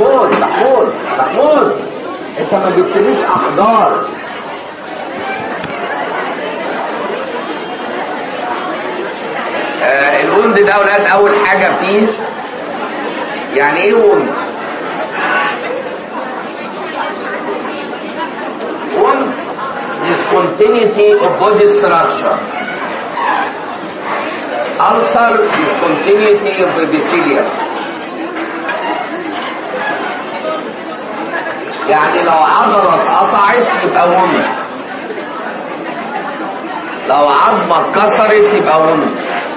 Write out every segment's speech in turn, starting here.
محمود محمود محمود انت ما جبتليش احجار آه الوند ده اولاد اول حاجه فيه يعني ايه وند وند discontinuity of body structure ulcer discontinuity of epithelium يعني لو عضلة اتقطعت يبقى وند لو عظمة اتكسرت يبقى وند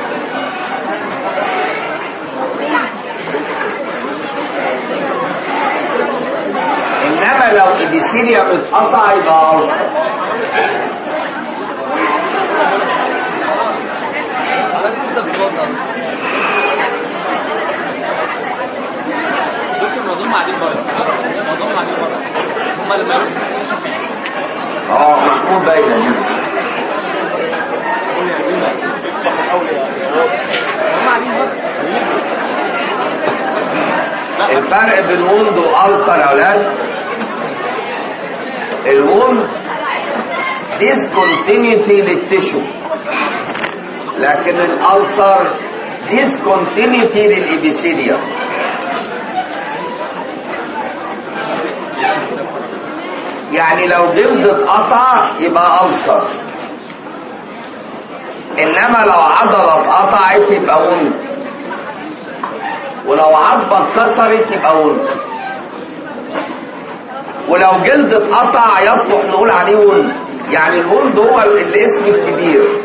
انما لو ابيثيليوم اتقطع يبقى ألسر دكتور الموضوع قاعدين بره الموضوع قاعدين بره هم لما يروحوا يكتشفوا فيه اه محمود باينه دي هم قاعدين بره الفرق بين وند والسر يا اولاد الوند ديسكونتينيتي للتشو لكن الالسر ديسكونتينيتي للابيثيليوم يعني لو جلد اتقطع يبقى ألسر إنما لو عضلة اتقطعت يبقى وند ولو عظمة اتكسرت يبقى وند ولو جلد اتقطع يصلح نقول عليه وند يعني الوند هو الاسم الكبير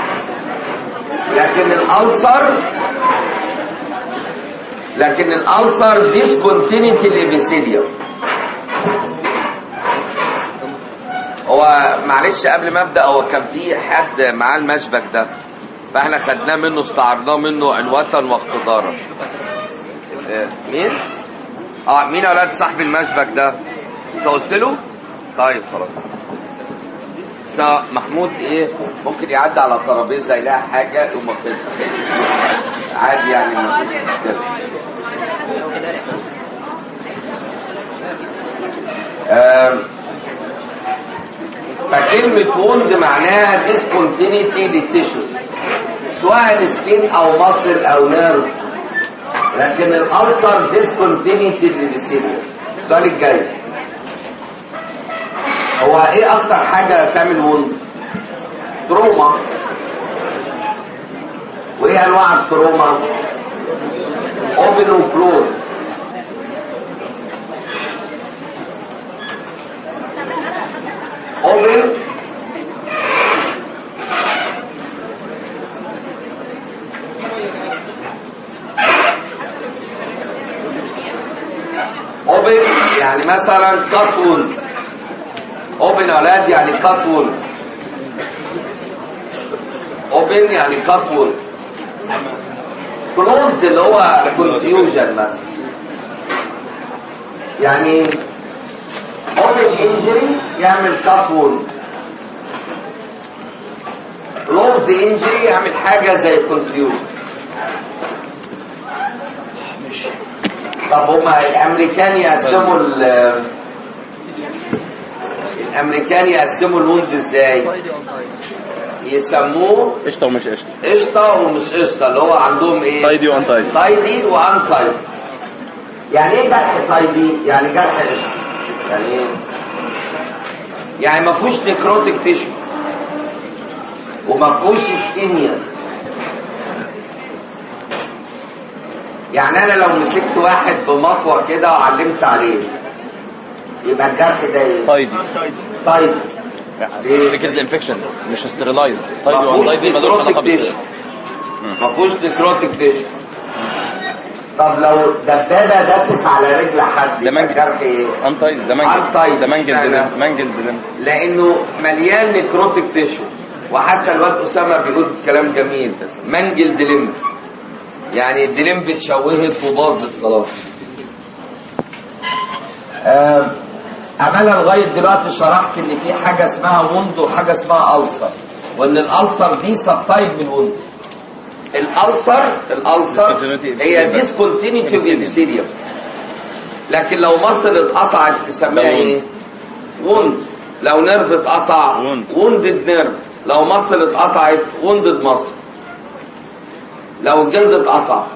لكن الألسر لكن الألسر ديسكونتينيتي الابيثيليوم هو معلش قبل ما ابدا هو كان في حد معاه المشبك ده فاحنا خدناه منه استعرضناه منه عنوة واقتدارا آه، مين؟ اه مين يا اولاد صاحب المشبك ده؟ انت قلت له؟ طيب خلاص سا محمود ايه ممكن يعدي على الترابيزه يلاقي حاجه يقوم واخدها عادي يعني ما فيش مشكلة. آم، فكلمة وند معناها ديسكونتينيتي للتيشوز سواء سكين او مصل او نيرف لكن الالسر ديسكونتينيتي للسيليا السؤال الجاي هو ايه اكتر حاجة تعمل وند تروما وايه انواع التروما اوبن وكلوز اوبن اوبن يعني مثلا كات وولد اوبن اولاد يعني كات وولد اوبن يعني كات وولد كلوزد اللي هو كونفيوجن مثلا يعني اوبن انجري يعمل كات وولد كلوزد انجري يعمل حاجه زي كونفيوجن طب هما الامريكان يقسموا ال الامريكان يقسموا الوند ازاي يسموه قشطه ومش قشطه قشطه ومش قشطه اللي هو عندهم ايه تايدي وان تايدي تايدي وان تايدي يعني ايه جرح تايدي يعني جرح قشطه يعني ايه يعني ما فيهوش نكروتيك تيشو وما فيهوش اسكيميا يعني انا لو مسكت واحد بمطوه كده وعلمت عليه يبقى الجرح ده ايه تايدي تايدي ليه؟ فكره الانفكشن مش ستيرلايز ما تايدي وان فيهوش تايدي ملوش علاقه نكروتيك بال تيشو ما فيهوش نكروتيك تيشو طب لو دبابه دست على رجل حد ده يبقى منجل. الجرح ايه ان تايدي ده منجل Untied. ده منجل اشمعنى؟ دلم منجل دلم لانه مليان نكروتيك تيشو وحتى الواد اسامه بيقول كلام جميل منجل ديلم يعني الديلم اتشوهت وباظت خلاص آه، انا لغايه دلوقتي شرحت ان في حاجه اسمها وند وحاجه اسمها السر وان الالسر دي سب تايب من وند الالسر الالسر Discontinuity هي epithelium. ديسكونتينيتي Epithelium. ابسيديوم لكن لو مصر اتقطعت تسميها ده ايه وند لو نيرف اتقطع wound. وندد نيرف لو مصر اتقطعت وندد مصر لو الجلد اتقطع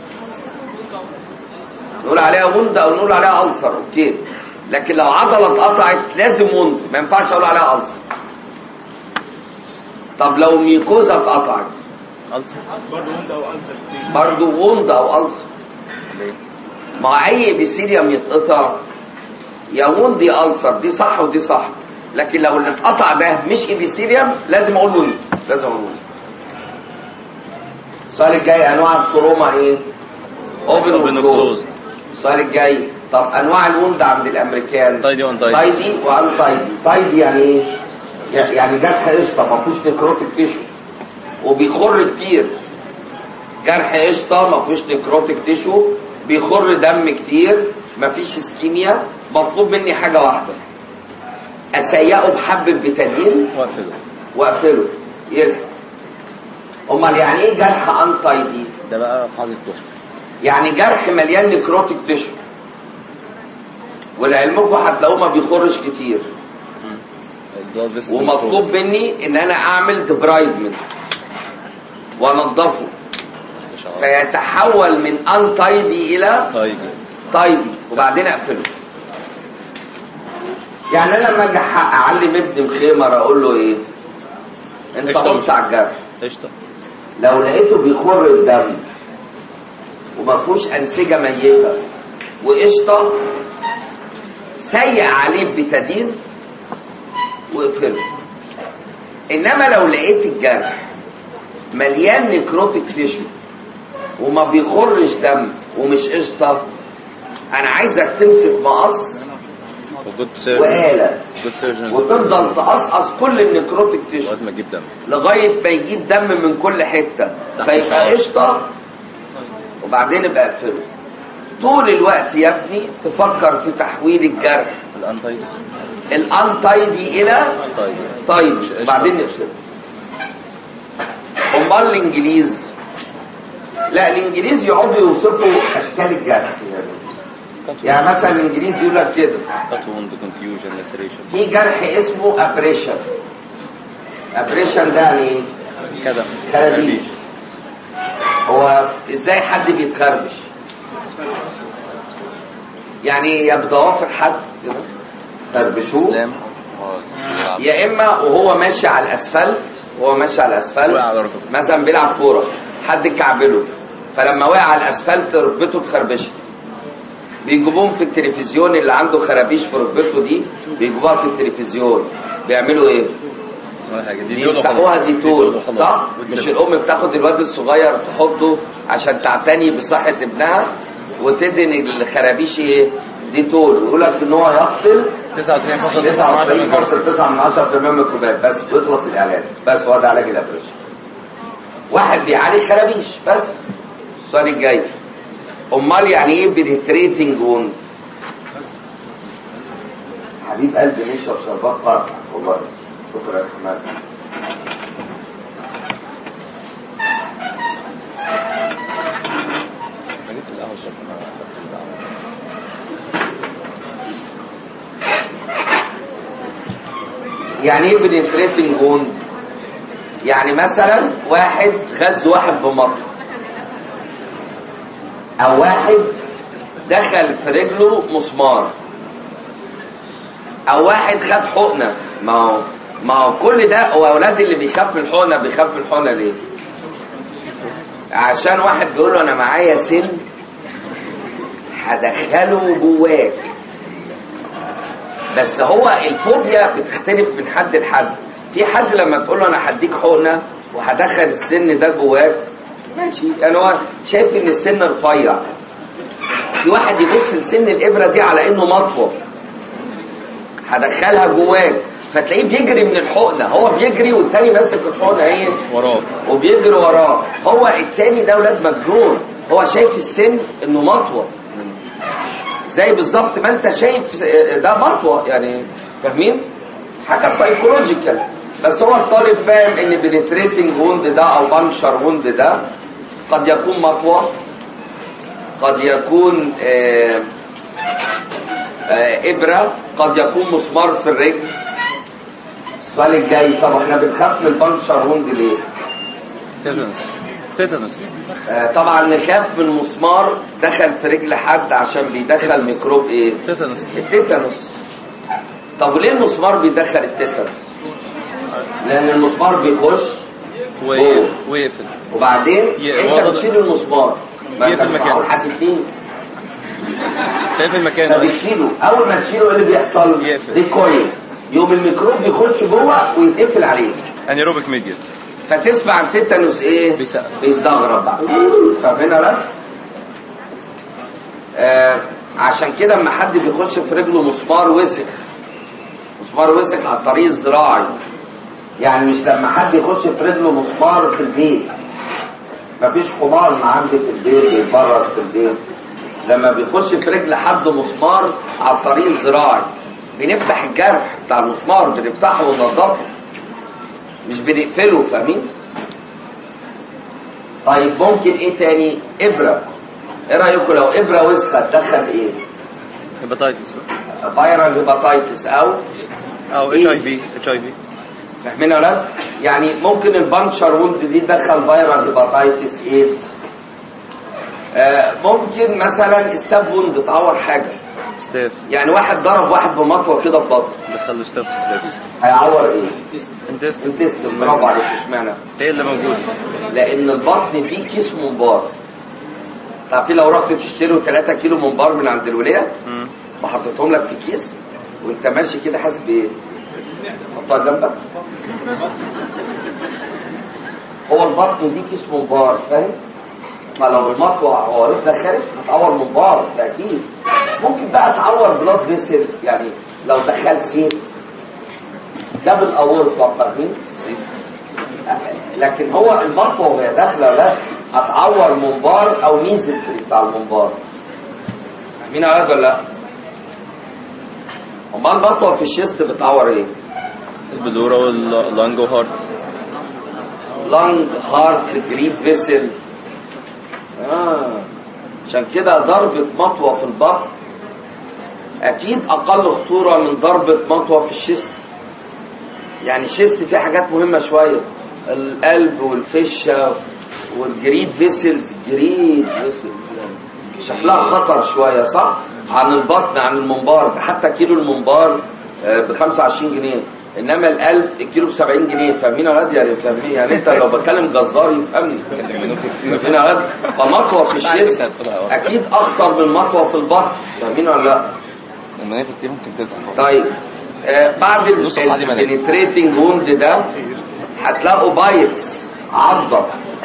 نقول عليها وند او نقول عليها ألسر اوكي لكن لو عضلة اتقطعت لازم وند ما ينفعش اقول عليها ألسر طب لو ميكوزا اتقطعت ألسر برضه وند او ألسر ليه؟ مع اي ابيثيليوم يتقطع يا وند يا ألسر دي صح ودي صح لكن لو اللي اتقطع ده مش ابيثيليوم لازم اقول وند لازم اقول وند السؤال الجاي انواع التروما ايه؟ اوبن Open وكلوز وclose. السؤال الجاي طب انواع الوند عند الامريكان تايدي وان تايدي تايدي وان تايدي تايدي يعني ايه؟ يعني جرح قشطه ما فيهوش نكروتيك تيشو وبيخر كتير جرح قشطه ما فيهوش نكروتيك تيشو بيخر دم كتير ما فيش اسكيميا مطلوب مني حاجه واحده اسيقه بحبه بتادين واقفله واقفله يرجع امال يعني ايه جرح ان تايدي ده بقى حاجة كشك يعني جرح مليان نكروتيك تيشو ولعلمكم هتلاقوه ما بيخرش كتير البلاد فيسلز ومطلوب مني ان انا اعمل دبرايدمنت وانضفه مش عارف. فيتحول من ان تايدي الى تايدي تايدي وبعدين اقفله يعني انا لما اجي أح- اعلم ابني مخيمر اقول له ايه انت اشتغل. بص على الجرح قشطة لو لقيته بيخر الدم وما فيهوش انسجه ميته وقشطه سيق عليه بتادين واقفله انما لو لقيت الجرح مليان نكروتيك تيشو وما بيخرش دم ومش قشطه انا عايزك تمسك مقص وجود سيرجن وآلة جود سيرجن وتفضل تقصقص كل النكروتيك تيشو لغاية ما تجيب دم لغايه ما يجيب دم من كل حته تحت فيبقى الشعر. قشطه وبعدين يبقى اقفله طول الوقت يا ابني تفكر في تحويل الجرح الان تايدي الانتايدي الى تايدي طيب مش قشطة. بعدين نقفله امال الانجليز لا الانجليز يقعدوا يوصفوا اشكال الجرح يعني مثلا الانجليز يقول لك كده كات ووند كونفيوجن لاسريشن في جرح اسمه ابريشن ابريشن ده يعني ايه؟ كده خرابيش هو ازاي حد بيتخربش يعني يا بضوافر حد كده خربشوه اسلام يا اما وهو ماشي على الاسفلت وهو ماشي على الاسفلت وقع على ركبته. مثلا بيلعب كوره حد كعبله فلما وقع على الاسفلت ركبته اتخربشت بيجيبوهم في التلفزيون اللي عنده خرابيش في ركبته دي بيجيبوها في التلفزيون بيعملوا ايه؟ ولا حاجة دي بيمسحوها ديتول وخلاص. صح؟ مش وتسيبها. الام بتاخد الواد الصغير تحطه عشان تعتني بصحه ابنها وتدهن الخرابيش ايه؟ ديتول ويقول لك ان هو يقتل 99.9 من جرس 99.9 من 10% من الكوبايات بس ويخلص الاعلان بس هو ده علاج الابريشن واحد بيعالج خرابيش بس السؤال الجاي امال يعني ايه بنتريتنج ووند حبيب قلبي نشرب شربات فرح والله شكرا يا كمال أنا جبت القهوة الصبح أنا بفتح القهوة. يعني ايه بنتريتنج ووند يعني مثلا واحد غز واحد بمطر او واحد دخل في رجله مسمار او واحد خد حقنه ما هو ما هو كل ده هو اولاد اللي بيخاف من الحقنه بيخاف من الحقنه ليه عشان واحد بيقول له انا معايا سن هدخله جواك بس هو الفوبيا بتختلف من حد لحد في حد لما تقول له انا هديك حقنه وهدخل السن ده جواك ماشي يعني هو شايف ان السن رفيع في واحد يبص لسن الابره دي على انه مطوه هدخلها جواك فتلاقيه بيجري من الحقنه هو بيجري والتاني ماسك الحقنه ايه وراه وبيجري وراه هو التاني ده ولاد مجنون هو شايف السن انه مطوه زي بالظبط ما انت شايف ده مطوه يعني فاهمين حاجه سايكولوجيكال بس هو الطالب فاهم ان بنتريتنج ووند ده او بانشر ووند ده قد يكون مطوه قد يكون آه ابره قد يكون مسمار في الرجل السؤال الجاي طب احنا بنخاف من البنكشر ووند ليه تيتانوس تيتانوس آه، طبعا نخاف من مسمار دخل في رجل حد عشان بيدخل ميكروب ايه تيتانوس التيتانوس طب وليه المسمار بيدخل التيتانوس لان المسمار بيخش وي- ويقفل وبعدين ي- انت واضح. بتشيل المسمار ما يقفل انت مكانه. بتحاول حاجتين تقفل مكانه فبتشيله اول ما تشيله ايه اللي بيحصل يقفل. ريكويل يوم الميكروب بيخش جوه ويتقفل عليه انيروبيك ميديا فتسمع التيتانوس ايه بيسقف. بيستغرب بقى فاهمين ولا آه عشان كده اما حد بيخش في رجله مسمار وسخ مسمار وسخ على الطريق الزراعي يعني مش لما حد يخش في رجله مسمار في البيت مفيش حمار عندي في البيت بيتبرز في البيت لما بيخش في رجل حد مسمار على الطريق الزراعي بنفتح الجرح بتاع المسمار بنفتحه وننضفه مش بنقفله فاهمين طيب ممكن ايه تاني ابره ايه رايكم لو ابره وسخه تدخل ايه هيباتايتس فيرال هيباتايتس او او اتش اي في اتش اي في فاهمين يا ولاد يعني ممكن البانشر وولد دي تدخل فيرال هيباتايتس ايدز آه ممكن مثلا ستاب ووند تعور حاجه ستاف يعني واحد ضرب واحد بمطوه كده في بطنه دخله ستاف ستريبس هيعور ايه انتست انتستين برافو عليك اشمعنى ايه اللي موجود لان البطن دي كيس ممبار تعرفين لو رحت تشتري 3 كيلو ممبار من عند الوليه مم. وحطيتهم لك في كيس وانت ماشي كده حاسس بايه؟ حطها جنبك هو البطن دي كيس ممبار فاهم؟ فلو المطوع عورت دخلت هتعور ممبار ده اكيد ممكن بقى تعور بلاد فيسل يعني لو دخل سيف ده بالاورطه فاهمين؟ لكن هو المطوه وهي داخله لا هتعور منبار او ميزل بتاع المنبار فاهمين يا ولاد ولا لا؟ امال المطوه في الشيست بتعور ايه؟ البلورا واللانج وهارت لانج هارت جريد فيسل اه عشان كده ضربة مطوة في البطن أكيد أقل خطورة من ضربة مطوة في الشيست يعني الشيست فيه حاجات مهمة شوية القلب والفشة والجريد فيسلز جريد فيسلز شكلها خطر شوية صح؟ عن البطن عن المنبار ده حتى كيلو المنبار ب 25 جنيه انما القلب الكيلو ب 70 جنيه فاهمين يا ولاد يعني فاهمين يعني انت لو بتكلم جزار يفهمني فاهمين يا ولاد فمطوه في الشيست اكيد اخطر من مطوه في البطن فاهمين ولا لا؟ المنافذ دي ممكن تزحف طيب آه بعد نص العادي ملك. البنتريتنج ووند ده هتلاقوا بايتس عضه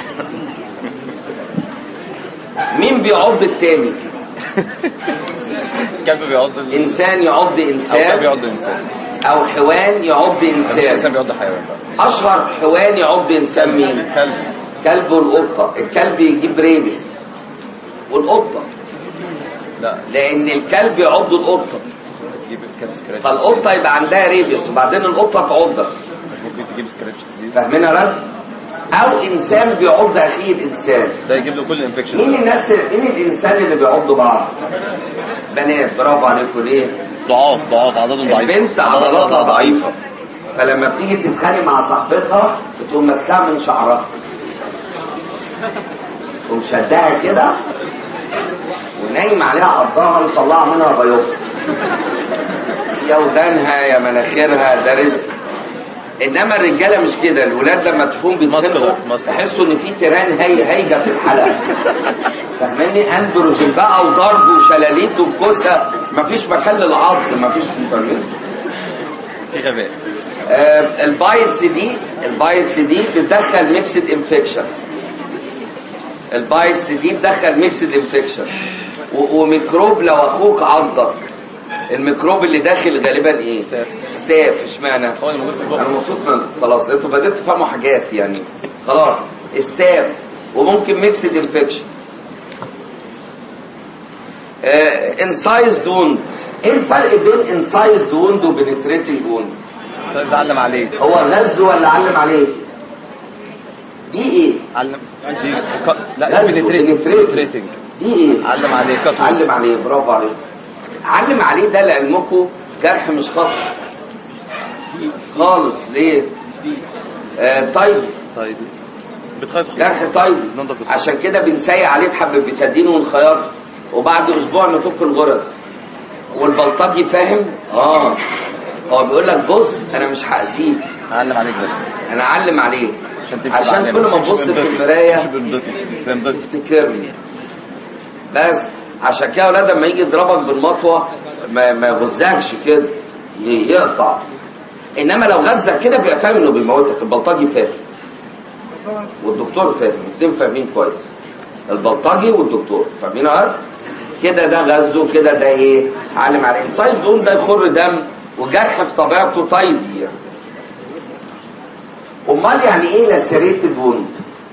مين بيعض التاني؟ كلب بيعض ال- انسان يعض او كلب انسان بيعض انسان او حيوان يعض انسان انسان بيعض حيوان بقى اشهر حيوان يعض انسان مين كلب كلب والقطه الكلب يجيب ريبس والقطه لا لان الكلب يعض القطه تجيب كات سكراتش فالقطه يبقى عندها ريبس وبعدين القطه تعضك مش ممكن تجيب سكراتش ديزيز فاهمين يا ولاد او انسان بيعض اخيه الانسان ده يجيب له كل انفكشن مين الناس مين الانسان اللي بيعضوا بعض بنات برافو عليكم ليه ضعاف ضعاف عضلاتهم ضعيفه البنت عضلاتها ضعيفه فلما بتيجي تتخانق مع صاحبتها بتقوم ماسكاها من شعرها تقوم شدها كده ونايم عليها عضها وطلع منها بيوبس يا ودانها يا مناخيرها ده رزق انما الرجاله مش كده الولاد لما تشوفهم بيتخانقوا ماسكة- ماسكة. تحسوا ان في تيران هي هيجه في الحلقه فاهماني اندروجين بقى وضرب وشلاليت وكوسه مفيش مكان للعض مفيش فاهمين في غباء آه البايتس دي البايتس دي بتدخل ميكسد انفكشن البايتس دي بتدخل ميكسد انفكشن وميكروب لو اخوك عضك الميكروب اللي داخل غالبا ايه ستاف. ستاف اشمعنى هو اللي موجود في انا البق مبسوط من خلاص انتوا بدأتوا تفهموا حاجات يعني خلاص ستاف وممكن ميكسد انفكشن انسايز ووند ايه الفرق بين انسايز ووند وبنتريتنج ووند السؤال ده علم عليه هو غز ولا علم عليه دي ايه علم دي ك... لا غز بنتريتنج وبنتريتنج. بنتريتنج دي ايه علم عليه كتر علم عليه برافو عليك علم عليه ده لعلمكم جرح مش خطر خالص ليه آه طيب طيب بتخيط جرح طيب ننضف الخيط. عشان كده بنسيق عليه بحبة بتادين ونخيط وبعد اسبوع نفك الغرز والبلطجي فاهم اه هو بيقول لك بص انا مش هاذيك اعلم عليك بس انا اعلم عليك عشان تبقى عشان معلم. كل ما مش ابص في بإمضتي. المرايه مش بإمضتي بإمضتي تفتكرني بس عشان كده يا اولاد لما يجي يضربك بالمطوه ما, ما يغزكش كده ي- يقطع انما لو غزك كده بيبقى فاهم انه بيموتك البلطجي فاهم والدكتور فاهم الاثنين فاهمين كويس البلطجي والدكتور فاهمين عارف كده ده غزه كده ده ايه علم على الانسايز دول ده يخر دم وجرح في طبيعته طيب يعني امال يعني ايه لاسريتد ووند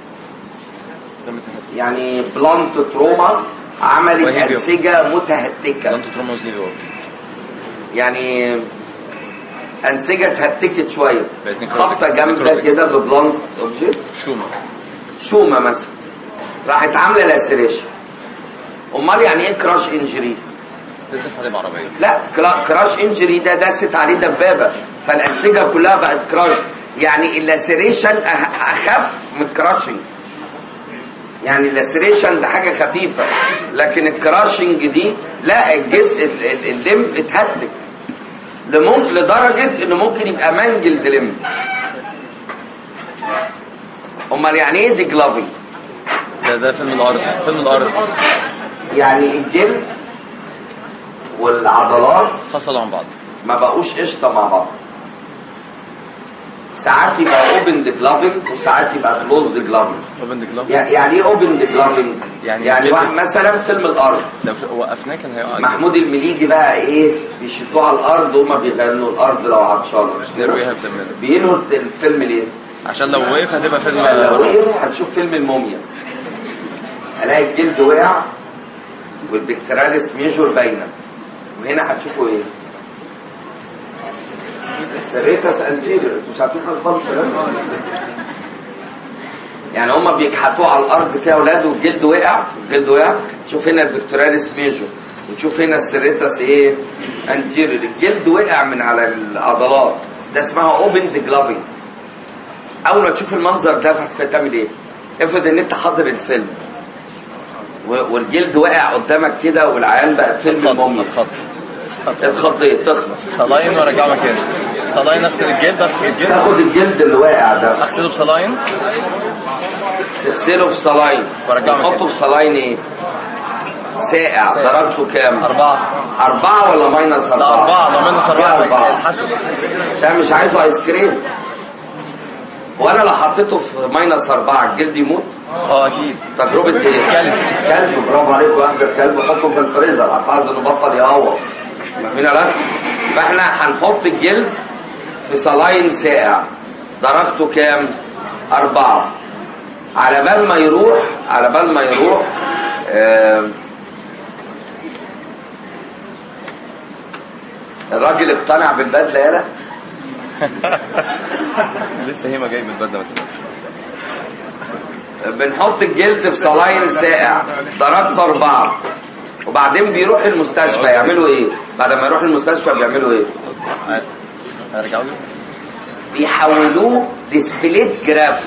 يعني بلانت تروما عملت وهي بيو. انسجه متهتكه انتوا تروما وزيرو يعني انسجه اتهتكت شويه بقت نكروتيك. خبطه جامده نكروتيك. كده ببلانت اوبجيكت شومة شومه مثلا راحت عامله لاسريشن امال يعني ايه كراش انجري تدرس عليه بعربية لا كرا- كراش انجري ده دست عليه دبابه فالانسجه كلها بقت كراش يعني اللاسريشن أه- اخف من الكراشنج يعني اللاسريشن ده حاجه خفيفه لكن الكراشنج دي لا الجزء ال- ال- الليم اتهتك لممكن لدرجه انه ممكن يبقى منجل دلم امال يعني ايه دي جلافي ده ده فيلم الأرض فيلم الأرض يعني الجلد والعضلات فصلوا عن بعض ما بقوش قشطه مع بعض ساعات يبقى اوبن جلافنج وساعات يبقى كلوز جلافنج اوبن ذا جلاف يعني ايه اوبن جلافنج يعني يعني جلد- واحد مثلا فيلم الارض لو ش- وقفناه كان هيقع محمود المليجي بقى ايه بيشدوه على الارض وهما بيغنوا الارض لو عطشانه مش كده؟ نرويها بتعمله بينهوا الفيلم ليه؟ عشان لو وقف هتبقى فيلم لو وقف هتشوف فيلم الموميا الاقي الجلد وقع والبكتيراليس ميجور باينه وهنا هتشوفوا ايه؟ السريتاس انتيريور انتوا مش عارفين حاجه خالص كده؟ يعني هما بيكحتوه على الارض كده يا اولاد والجلد وقع الجلد وقع تشوف هنا البكتيراليس ميجور وتشوف هنا السريتاس ايه؟ انتيريور الجلد وقع من على العضلات ده اسمها اوبن جلافينج اول ما تشوف المنظر ده فتعمل ايه افرض ان انت حاضر الفيلم و- والجلد واقع قدامك كده والعيان بقى فيلم الموميا اتخط اتخضيت تخلص صلاين وارجعه مكانه صلاين اغسل الجلد اغسل الجلد تاخد الجلد اللي واقع ده اغسله بصلاين تغسله في صلاين وارجعه مكانه. تحطه في صلاين ايه ساقع درجته كام أربعة أربعة ولا ماينس لا أربعة أربعة لو منه ليه أربعة أربعة الحسن عشان مش عايزه آيس كريم وأنا لو حطيته في ماينس أربعة الجلد يموت اه أكيد تجربة ايه؟ كلب. كلب برافو عليك واحد الكلب حطه في الفريزر هتعرف انه بطل يهوى فاهمين ولا لا؟ فاحنا هنحط الجلد في صلاين ساقع درجته كام؟ أربعة على بال ما يروح على بال ما يروح آم، الراجل اقتنع بالبدلة يالا لسه هي ما جاي من البدله ما تقلقش بنحط الجلد في صلاين ساقع درجته أربعة وبعدين بيروح المستشفى يعملوا ايه؟ بعد ما يروح المستشفى بيعملوا ايه؟ عارف. هرجعوا له بيحولوه لسبليت جرافت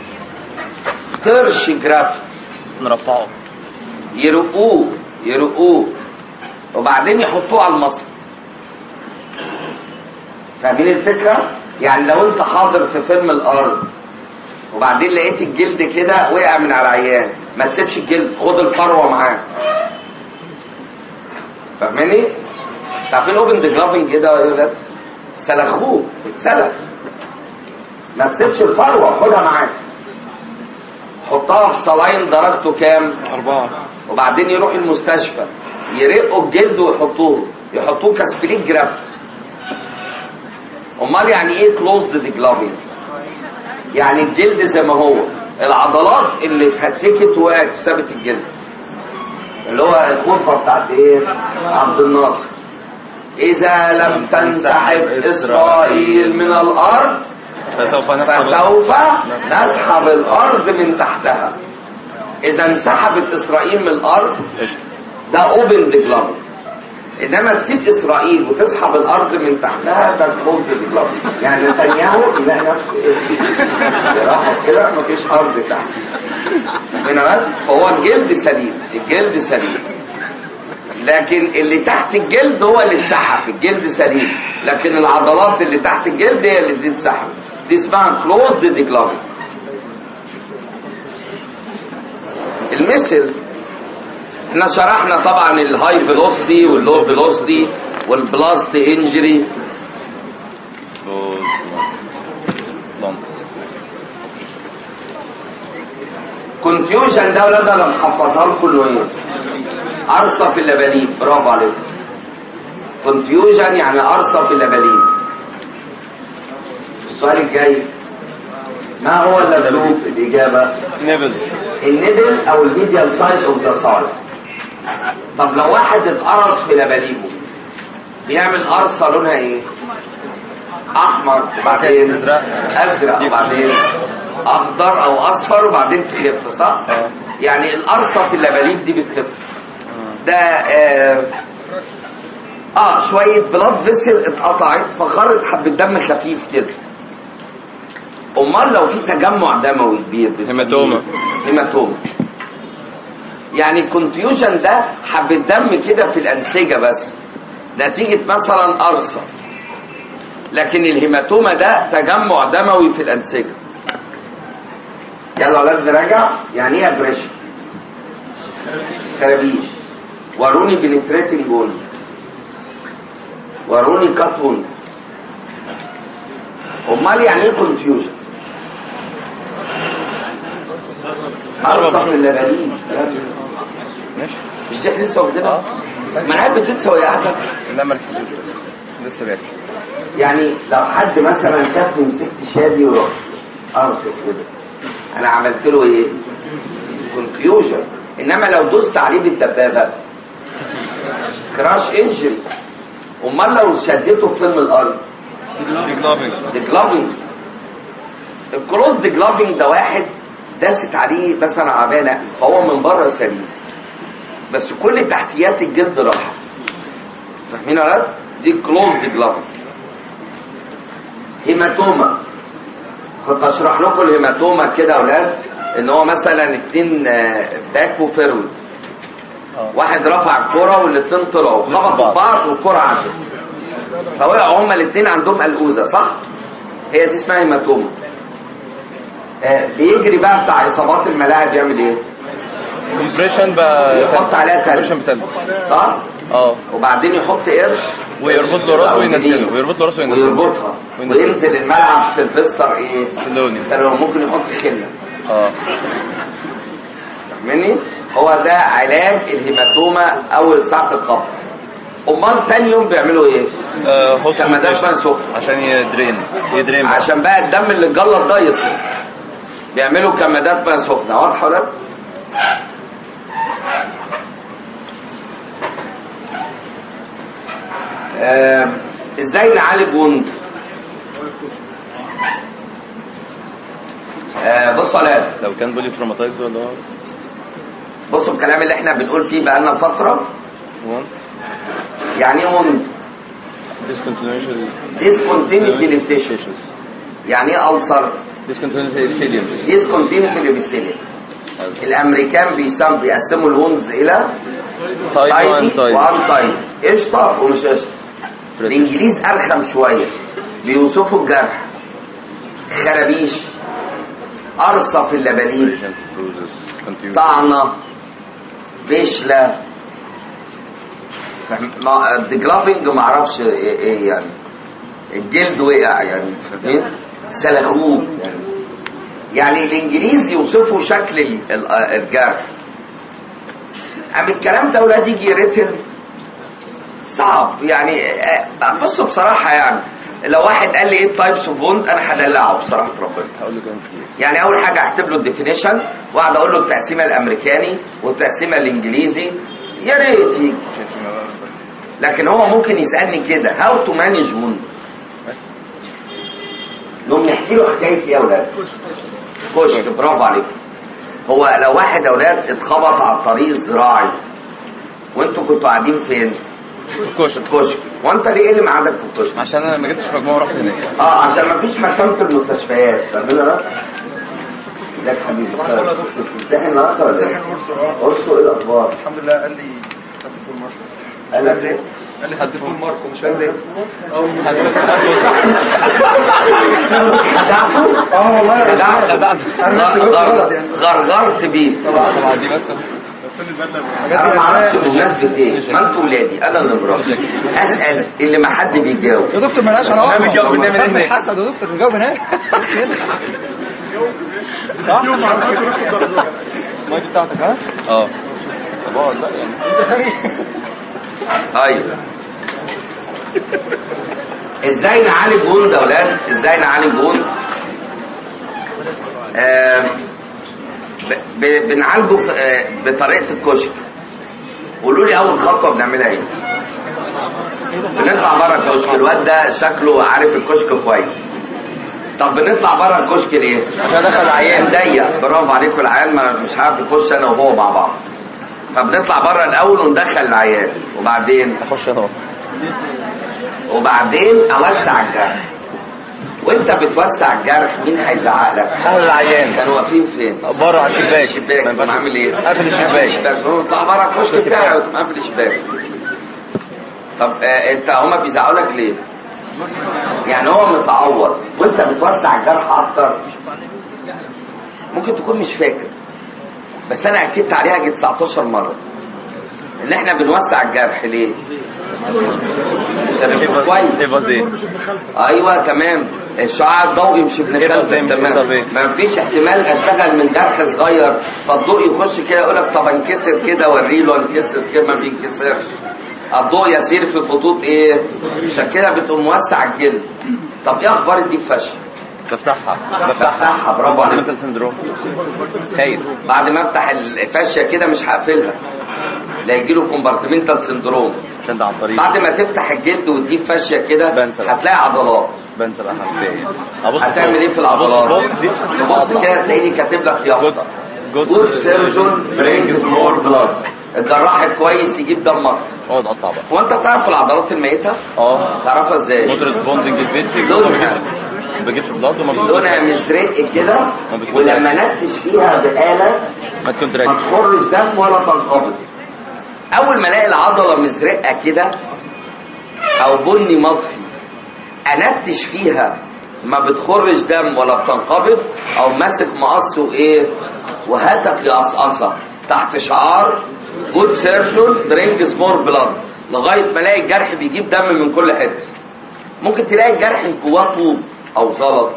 طرش جرافت نرفعه يرقوه يرقوه وبعدين يحطوه على المصل فاهمين الفكرة؟ يعني لو انت حاضر في فيلم الارض وبعدين لقيت الجلد كده وقع من على العيان ما تسيبش الجلد خد الفروة معاه فاهماني؟ عارفين اوبن ذا جلافنج كده يا ولاد؟ سلخوه اتسلخ ما تسيبش الفروة خدها معاك حطها في صلاين درجته كام؟ أربعة وبعدين يروح المستشفى يرقوا الجلد ويحطوه يحطوه كسبليت جرافت امال يعني ايه كلوزد جلافينج يعني الجلد زي ما هو العضلات اللي اتهتكت وقعت وسابت الجلد اللي هو الخطبه بتاعت ايه عبد الناصر اذا لم تنسحب اسرائيل من الارض فسوف نسحب فسوف نسحب الارض من تحتها اذا انسحبت اسرائيل من الارض قشطة. ده اوبن ذا جلافينج انما تسيب اسرائيل وتسحب الارض من تحتها ده كلوز ديجلافينج يعني نتنياهو يلاقي نفسه ايه راحت كده مفيش ارض تحت هنا بس فهو الجلد سليم الجلد سليم لكن اللي تحت الجلد هو اللي اتسحب الجلد سليم لكن العضلات اللي تحت الجلد هي اللي تتسحب دي اسمها كلوزد ديجلافينج المثل احنا شرحنا طبعا الهاي فيلوسيتي واللو فيلوسيتي والبلاست انجري Close. Long. كونفيوجن ده ولاد انا محفظها لكم ايه قرصه في اللبالين برافو عليكم كونفيوجن يعني قرصه في اللبالين السؤال الجاي ما هو اللبلوب الاجابه Nibbles. النبل او الميديال سايد اوف ذا سايد طب لو واحد اتقرص في لباليبه بيعمل قرصه لونها ايه احمر وبعدين أزرق. ازرق وبعدين اخضر او اصفر وبعدين تخف صح آه. يعني القرصه في اللباليب دي بتخف ده آه, اه شويه بلاد فيسل اتقطعت فخرت حبه دم خفيف كده امال لو في تجمع دموي كبير بنسميه هيماتوما. هيماتوما يعني الكونتيوجن ده حبه دم كده في الانسجه بس نتيجه مثلا قرصه لكن الهيماتوما ده تجمع دموي في الانسجه يلا يا اولاد نراجع يعني ايه ابريشن خرابيش وروني بنتريتنج بون وروني كات ووند امال يعني ايه كونفيوجن قرصه في اللبالين ماشي مش دي احنا لسه واخدينها اه ما انا قاعد بتنسى وهي قاعده لا مركزوش بس لسه باكل يعني لو حد مثلا شافني مسكت شادي ورحت ارفض كده انا عملت له ايه كونفيوجن انما لو دوست عليه بالدبابه كراش انجري امال لو شديته في فيلم الارض Deglobing. ديجلافينج الكروس ديجلافينج ده واحد داست عليه مثلا عبانه فهو من بره سليم بس كل تحتيات الجلد راحت فاهمين يا ولاد؟ دي كلوز ديجلافينج هيماتوما كنت اشرح لكم الهيماتوما كده يا اولاد ان هو مثلا اتنين آه، باك وفيرود اه واحد رفع الكرة والاتنين طلعوا خبطوا بعض والكرة عدت فوقعوا هما الاتنين عندهم الأوزة صح؟ هي دي اسمها هيماتوما آه، بيجري بقى بتاع اصابات الملاعب يعمل ايه؟ كومبريشن بقى يحط عليها تلج كومبريشن بتلج صح؟ اه وبعدين يحط قرش ويربط له راسه أو وينزله جنيه. ويربط له راسه وينزله ويربطها وينزله. وينزل الملعب سيلفستر ايه؟ ستالوني ستالون ممكن يحط خله اه فاهمني؟ هو ده علاج الهيماتوما اول ساعة القبض امال تاني يوم بيعملوا ايه؟ آه، hot كمادات compression. بقى سخنة عشان يدرين يدرين بقى. عشان بقى الدم اللي اتجلط ده يصل بيعملوا كمادات بقى سخنه واضحه ولا لا؟ آم، ازاي نعالج وند آه، بصوا يا ولاد لو كان بولي تروماتايز ولا هو بصوا الكلام اللي احنا بنقول فيه بقالنا فتره one يعني ايه وند discontinuation ديسكونتينيتي للتيشو يعني ايه ألسر discontinuity epithelium ديسكونتينيتي للبسيلين الامريكان بيسموا بيقسموا الوندز الى تايب تايدي وان وان تايدي قشطه ومش قشطه الانجليز ارخم شويه بيوصفوا الجرح خرابيش قرصه في اللبالين طعنه بشله فاهم ما- الديجلافينج ما اعرفش ايه إيه يعني الجلد وقع يعني فاهمين سلخوه يعني يعني الانجليز يوصفوا شكل ال- ال- الجرح اما الكلام ده اولاد يجي ريتن صعب يعني آه، بصوا بصراحه يعني لو واحد قال لي ايه التايبس اوف ووند انا هدلعه بصراحه ربنا هقول له كام كتير يعني اول حاجه هكتب له الديفينيشن واقعد اقول له التقسيمه الامريكاني والتقسيمه الانجليزي يا ريت يجي. لكن هو ممكن يسالني كده هاو تو مانج ووند نقوم نحكي له حكايه ايه يا اولاد كشك برافو عليكم هو لو واحد يا اولاد اتخبط على الطريق الزراعي وانتوا كنتوا قاعدين فين في الكشك الكشك وانت ليه ايه اللي معادك في الكشك عشان انا ما جبتش مجموعه ورحت هناك اه عشان ما فيش مكان في المستشفيات فاهمين رأيك؟ ازيك يا حبيبي بتمتحن النهارده ولا ايه؟ قرصه ايه الاخبار؟ الحمد لله قال لي خدت فول مارك قال لك ايه؟ قال لي خدت فول مارك ومش فاهم ليه اه والله خدعت انا نفسي قلت غلط يعني غرغرت بيه طبعا دي بس انا ما اعرفش بمناسبه ايه ما انتوا ولادي انا اللي مراتي اسال اللي ما حد بيجاوب يا دكتور مالهاش علاقه احنا بنجاوب بنعمل ايه هناك؟ حسد يا دكتور بنجاوب هناك صح؟ ما دي بتاعتك ها؟ اه طب اقعد بقى يعني ايوه ازاي نعالج وند يا اولاد ازاي نعالج وند آه ب- ب- بنعالجه في- آه بطريقه الكشك قولوا لي اول خطوه بنعملها ايه بنطلع بره الكشك الواد ده شكله عارف الكشك كويس طب بنطلع بره الكشك ليه عشان دخل عيان عيان ضيق برافو عليكم العيان ما مش عارف يخش انا وهو مع بعض فبنطلع بره الاول وندخل العيان وبعدين اخش اهو وبعدين اوسع الجرح وانت بتوسع الجرح مين هيزعق لك اهل العيان كانوا واقفين فين بره على الشباك الشباك ما تقوم ينفعش- عامل ايه قافل الشباك اطلع بره الكشك بتاعي وتقوم قافل الشباك طب آه انت هما بيزعقوا لك ليه يعني هو متعور وانت بتوسع الجرح اكتر ممكن تكون مش فاكر بس انا اكدت عليها جي 19 مره ان احنا بنوسع الجرح ليه عشان نشوف كويس ايه فازيه ايوه تمام الشعاع الضوئي مش ابن إيه خلف طب إيه؟ تمام طب إيه؟ ما فيش احتمال اشتغل من جرح صغير فالضوء يخش كده يقول لك طب انكسر كده وريله انكسر كده ما بينكسرش الضوء يسير في خطوط ايه عشان كده بتقوم موسع الجلد طب ايه اخبار الديب فشل بفتحها بفتحها برافو عليك مثل سندروم هايل بعد ما افتح الفاشيه كده مش هقفلها لا يجي له كومبارتمنتال سندروم عشان ده على الطريق بعد ما تفتح الجلد وتجيب فاشيه كده بنسى بقى. هتلاقي عضلات بنسى بقى هعمل فيها ايه ابص هتعمل ايه في العضلات بص دي تبص كده تلاقيني كاتب لك يافطه جود جود سيرجون برينجز مور بلاد الجراح الكويس يجيب دم اكتر اقعد اقطع بقى هو انت تعرف العضلات الميته اه تعرفها ازاي موتور ريسبوندنج الفيتري لونها ما بجيبش بلاد وما لونها مزرق كده ما بتكون ولما نتش فيها بآلة ما تكون ما تراك تخرج دم ولا تنقبض اول ما الاقي العضله مزرقه كده او بني مطفي انتش فيها ما بتخرج دم ولا بتنقبض او ماسك مقص وايه وهاتك يقصقصه تحت شعار جود سيرجون درينج سمور بلاد لغايه ما الاقي الجرح بيجيب دم من كل حته ممكن تلاقي الجرح جواه طوب او زلط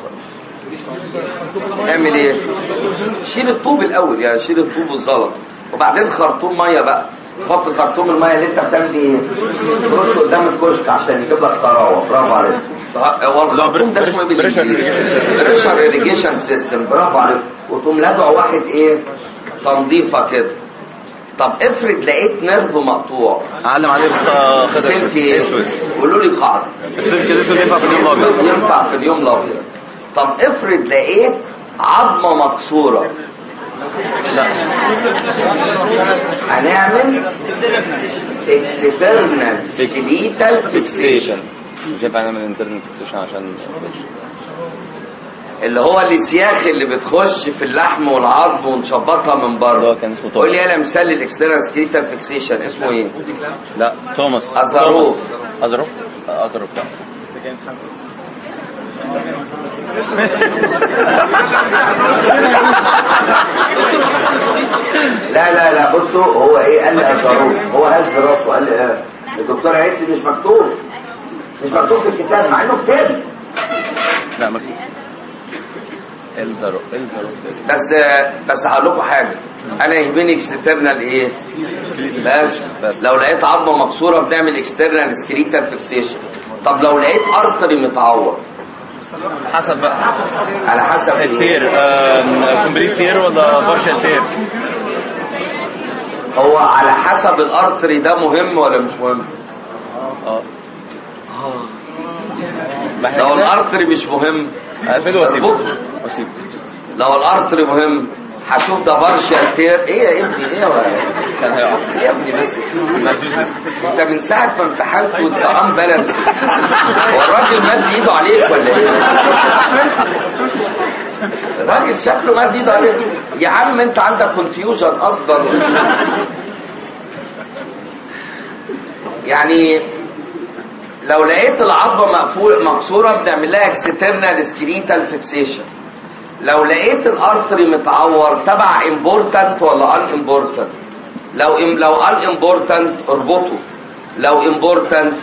نعمل ايه شيل الطوب الاول يعني شيل الطوب والزلط وبعدين خرطوم ميه بقى حط خرطوم الميه اللي انت بتعمل ايه ترش قدام الكشك عشان يجيب لك طراوه برافو عليك هو الخرطوم ده اسمه ايه بالانجليزي بريشر اريجيشن سيستم برافو عليك وتقوم لادع واحد ايه تنظيفه كده طب افرض لقيت نيرف مقطوع اعلم عليه بخ- خضر سلك ايه اسود قولوا لي قاعده السلك الاسود ينفع في اليوم الابيض ينفع في اليوم الابيض طب افرض لقيت عظمه مكسوره هنعمل اكسترنال سكليتال فيكسيشن مش هينفع نعمل انترنال فيكسيشن عشان اللي هو السياخ اللي بتخش في اللحم والعظم ونشبطها من اللي بره هو كان اسمه قول لي توماس انا مثال للاكسترنال سكليتال فيكسيشن اسمه ايه لا توماس أزاروف. توماس. ازاروف آه، ازاروف لا لا لا لا بصوا هو ايه قال لي ازاروف هو هز راسه قال لي ايه الدكتور قالت لي مش مكتوب مش مكتوب في الكتاب مع انه كتاب لا مكتوب الزاروف الزاروف بس بس هقول لكم حاجه انا يهمني اكسترنال ايه بس بس. لو لقيت عظمه مكسوره بنعمل اكسترنال سكريتال فيكسيشن طب لو لقيت ارتري متعور حسب بقى على حسب إيه؟ التير كومبليت تير ولا بارشال تير هو على حسب الارتري ده مهم ولا مش مهم اه ما لو احنا كده الارتري مش مهم اقفله واسيبه اربطه. واسيبه لو الارتري مهم هشوف ده بارشال تير ايه يا ابني ايه يا كان هيقع يا ابني بس في انت من ساعة ما امتحنت وانت ان بالانس هو الراجل مد ايده عليك ولا ايه؟ الراجل شكله مد ايده عليك يا عم انت عندك كونفيوجن اصلا يعني لو لقيت العظمه مقفول مكسوره بنعمل لها اكسترنال سكريتال فيكسيشن لو لقيت الارتري متعور تبع امبورتنت ولا ان امبورتنت لو إم لو ان امبورتنت اربطه لو امبورتنت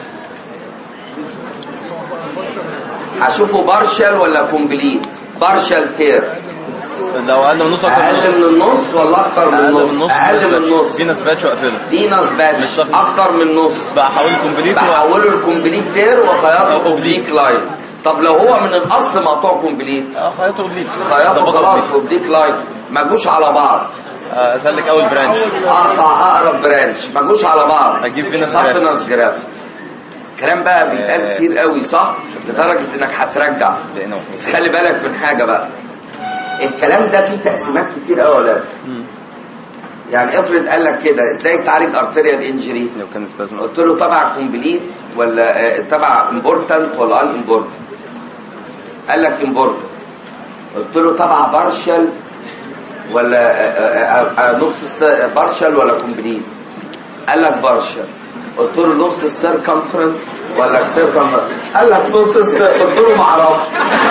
هشوفه بارشل ولا كومبليت بارشل تير لو اقل من نص اكتر اقل من النص ولا اكتر من اقل من النص نص اقل من النص في نسبات واقفله فينس مش باتش شرط. اكتر من النص بقى حاول كومبليت بحوله الكومبليت تير وخياطه أو اوبليك لاين طب لو هو من الاصل مقطوع كومبليت اه خياطه اوبليك خياطه ده خلاص بقى اوبليك لاين ما جوش على بعض آه، اسلك اول برانش اقطع اقرب برانش ما جوش على بعض أجيب فينس سابنس جراف كلام بقى بيتقال آه. كتير قوي صح لدرجه انك هترجع لقينا بس خلي بالك من حاجه بقى الكلام ده فيه تقسيمات كتير قوي ولا مم. يعني افرض قال لك كده ازاي تعالج ارتيريال انجري لو كان سبازم قلت له تبع كومبليت ولا آه، تبع امبورتنت ولا ان امبورتنت قال لك امبورتنت قلت له تبع بارشل ولا آه، آه، آه، نص بارشل ولا كومبليت قال لك بارشل قلت له نص السيركمفرنس ولا سيركمفرنس قال لك نص الس- قلت له ما اعرفش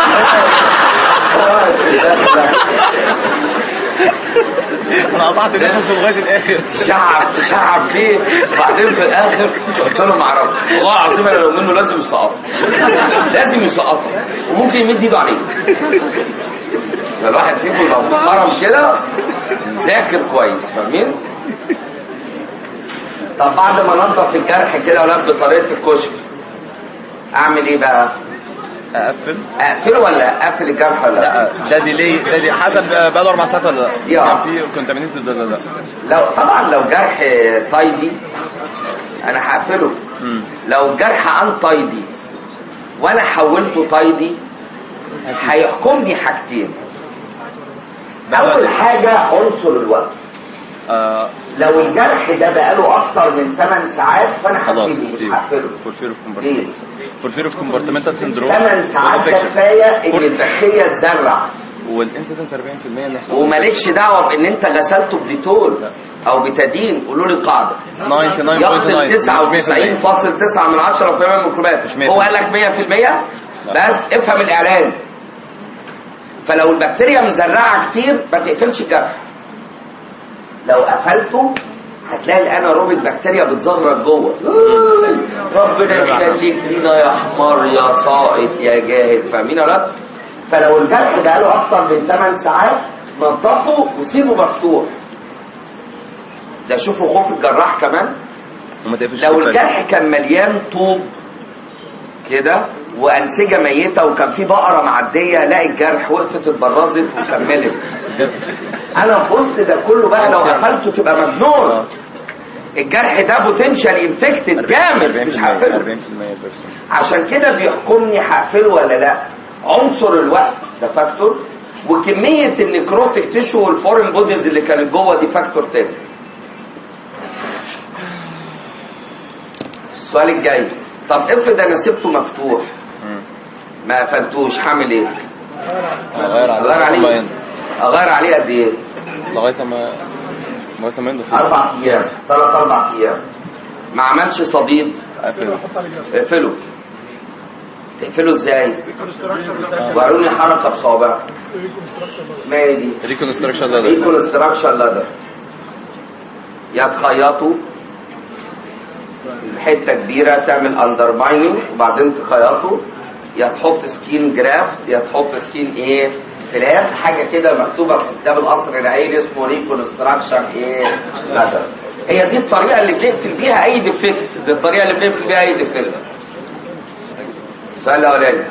انا قطعت نفسه لغايه الاخر تشعب تشعب فيه وبعدين في الاخر قلت له ما اعرفش والله العظيم انا لو منه لازم يسقط لازم يسقطه وممكن يمد ايده عليه فالواحد فيكم لو محترم كده ذاكر كويس فاهمين؟ طب بعد ما انضف الجرح كده ولاب بطريقه الكشك اعمل ايه بقى؟ اقفل اقفله ولا اقفل الجرح ولا لا؟ لا ده ديلي ده دي حسب بقى له اربع ساعات ولا لا يا. كان في كونتامينيتد ولا لا لو طبعا لو جرح تايدي انا هقفله مم. لو الجرح ان تايدي وانا حولته تايدي هيحكمني حاجتين اول حاجه عنصر الوقت آه لو الجرح ده بقاله اكتر من 8 ساعات فانا خلاص هسيبه مش سيبه. هقفله فور فير اوف ليه؟ فور فير اوف كومبارتمنتال سندروم 8 ساعات ده كفايه ان البكتيريا تزرع والانسيدنس 40% اللي يحصل ومالكش دعوه بان انت غسلته بديتول او بتادين قولوا لي القاعده 99.9 يقتل مش 100%. 99.9 من 10 في المية من الميكروبات مش 100%. هو قال لك 100% بس افهم الاعلان فلو البكتيريا مزرعه كتير ما تقفلش الجرح لو قفلته هتلاقي الاناروبيك بكتيريا بتزغرط جوه ربنا يخليك لينا يا حمار يا ساقط يا جاهل فاهمين يا ولاد فلو الجرح بقاله اكتر من 8 ساعات نظفه وسيبه مفتوح ده شوفوا خوف الجراح كمان وما تقفلش لو الكوباية. الجرح كان مليان طوب كده وانسجه ميته وكان في بقره معديه لاقي الجرح وقفت اتبرزت وكملت انا في وسط ده كله بقى لو قفلته تبقى مجنون آه. الجرح ده بوتنشال انفكتد جامد مش 40% هقفله 40% بس. عشان كده بيحكمني هقفله ولا لا عنصر الوقت ده فاكتور وكميه النكروتيك تيشو والفورين بوديز اللي كانت جوه دي فاكتور تاني السؤال الجاي طب افرض انا سبته مفتوح مم. ما قفلتوش هعمل ايه؟ اغير عليه اغير عليه الكوباية. اغير عليه قد ايه؟ لغايه ما لغايه ما ينضف اربع ايام ثلاث اربع ايام ما عملش صديد اقفل اقفله تقفله ازاي؟ وروني حركه بصوابعك اسمها ايه دي؟ ريكونستراكشن دي لادر كونستراكشن لادر يا تخيطه حته كبيره تعمل اندرمايننج وبعدين تخيطه يا تحط سكين جرافت يا تحط سكين ايه فلاف حاجه كده مكتوبه في كتاب القصر العيني اسمه ريكونستراكشن ايه لادر هي دي الطريقه اللي بنقفل بيها اي ديفكت دي الطريقه اللي بنقفل بيها اي ديفكت السؤال الاولاني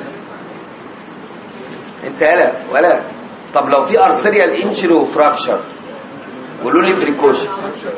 انت يالا ولا طب لو في ارتريال انجري وفراكشر قولوا لي بريكوشن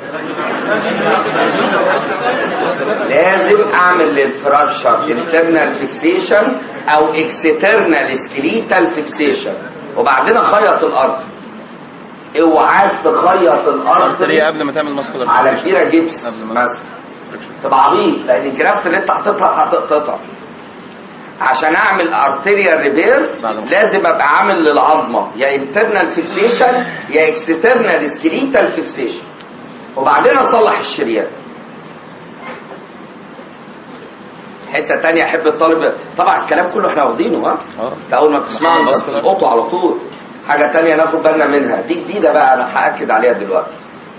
لازم اعمل للفراكشر انترنال فيكسيشن او اكسترنال سكليتال فيكسيشن وبعدين اخيط الارض اوعاك تخيط الارض ليه قبل ما تعمل ماسكولار على كبيره جبس قبل ما- مثلا تبقى عبيط لان الجرافت اللي انت حاططها هتقطع عشان اعمل ارتيريال ريبير بعد ما- لازم ابقى عامل للعظمه يا انترنال فيكسيشن يا اكسترنال سكريتال فيكسيشن وبعدين اصلح الشريان حته تانية احب الطالب طبعا الكلام كله احنا واخدينه ها اه انت اول ما بتسمعه انت خلاص كده. بتلقطه على طول حاجه تانية ناخد بالنا منها دي جديده بقى انا هاكد عليها دلوقتي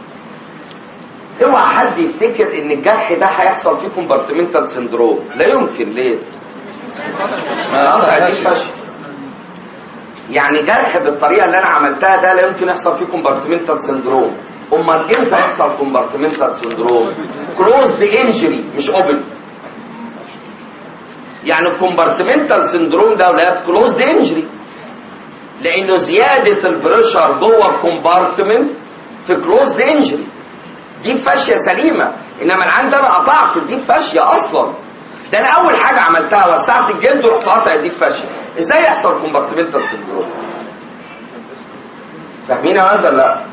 اوعى حد يفتكر ان الجرح ده هيحصل فيه كومبارتمنتال سندروم لا يمكن ليه قطع دي فشل يعني جرح بالطريقه اللي انا عملتها ده لا يمكن يحصل فيه كومبارتمنتال سندروم امال امتى يحصل كومبارتمنتال سندروم كلوزد انجري مش اوبن يعني الكومبارتمنتال سندروم ده ولاد كلوزد انجري لانه زياده البريشر جوه الكومبارتمنت في كلوزد انجري دي فاشيه سليمه انما العين ده انا قطعت الديب فاشيه اصلا ده انا اول حاجه عملتها وسعت الجلد ورحت قاطع الديب فاشيه ازاي يحصل كومبارتمنتال سندروم فاهمين يا ولد ولا لا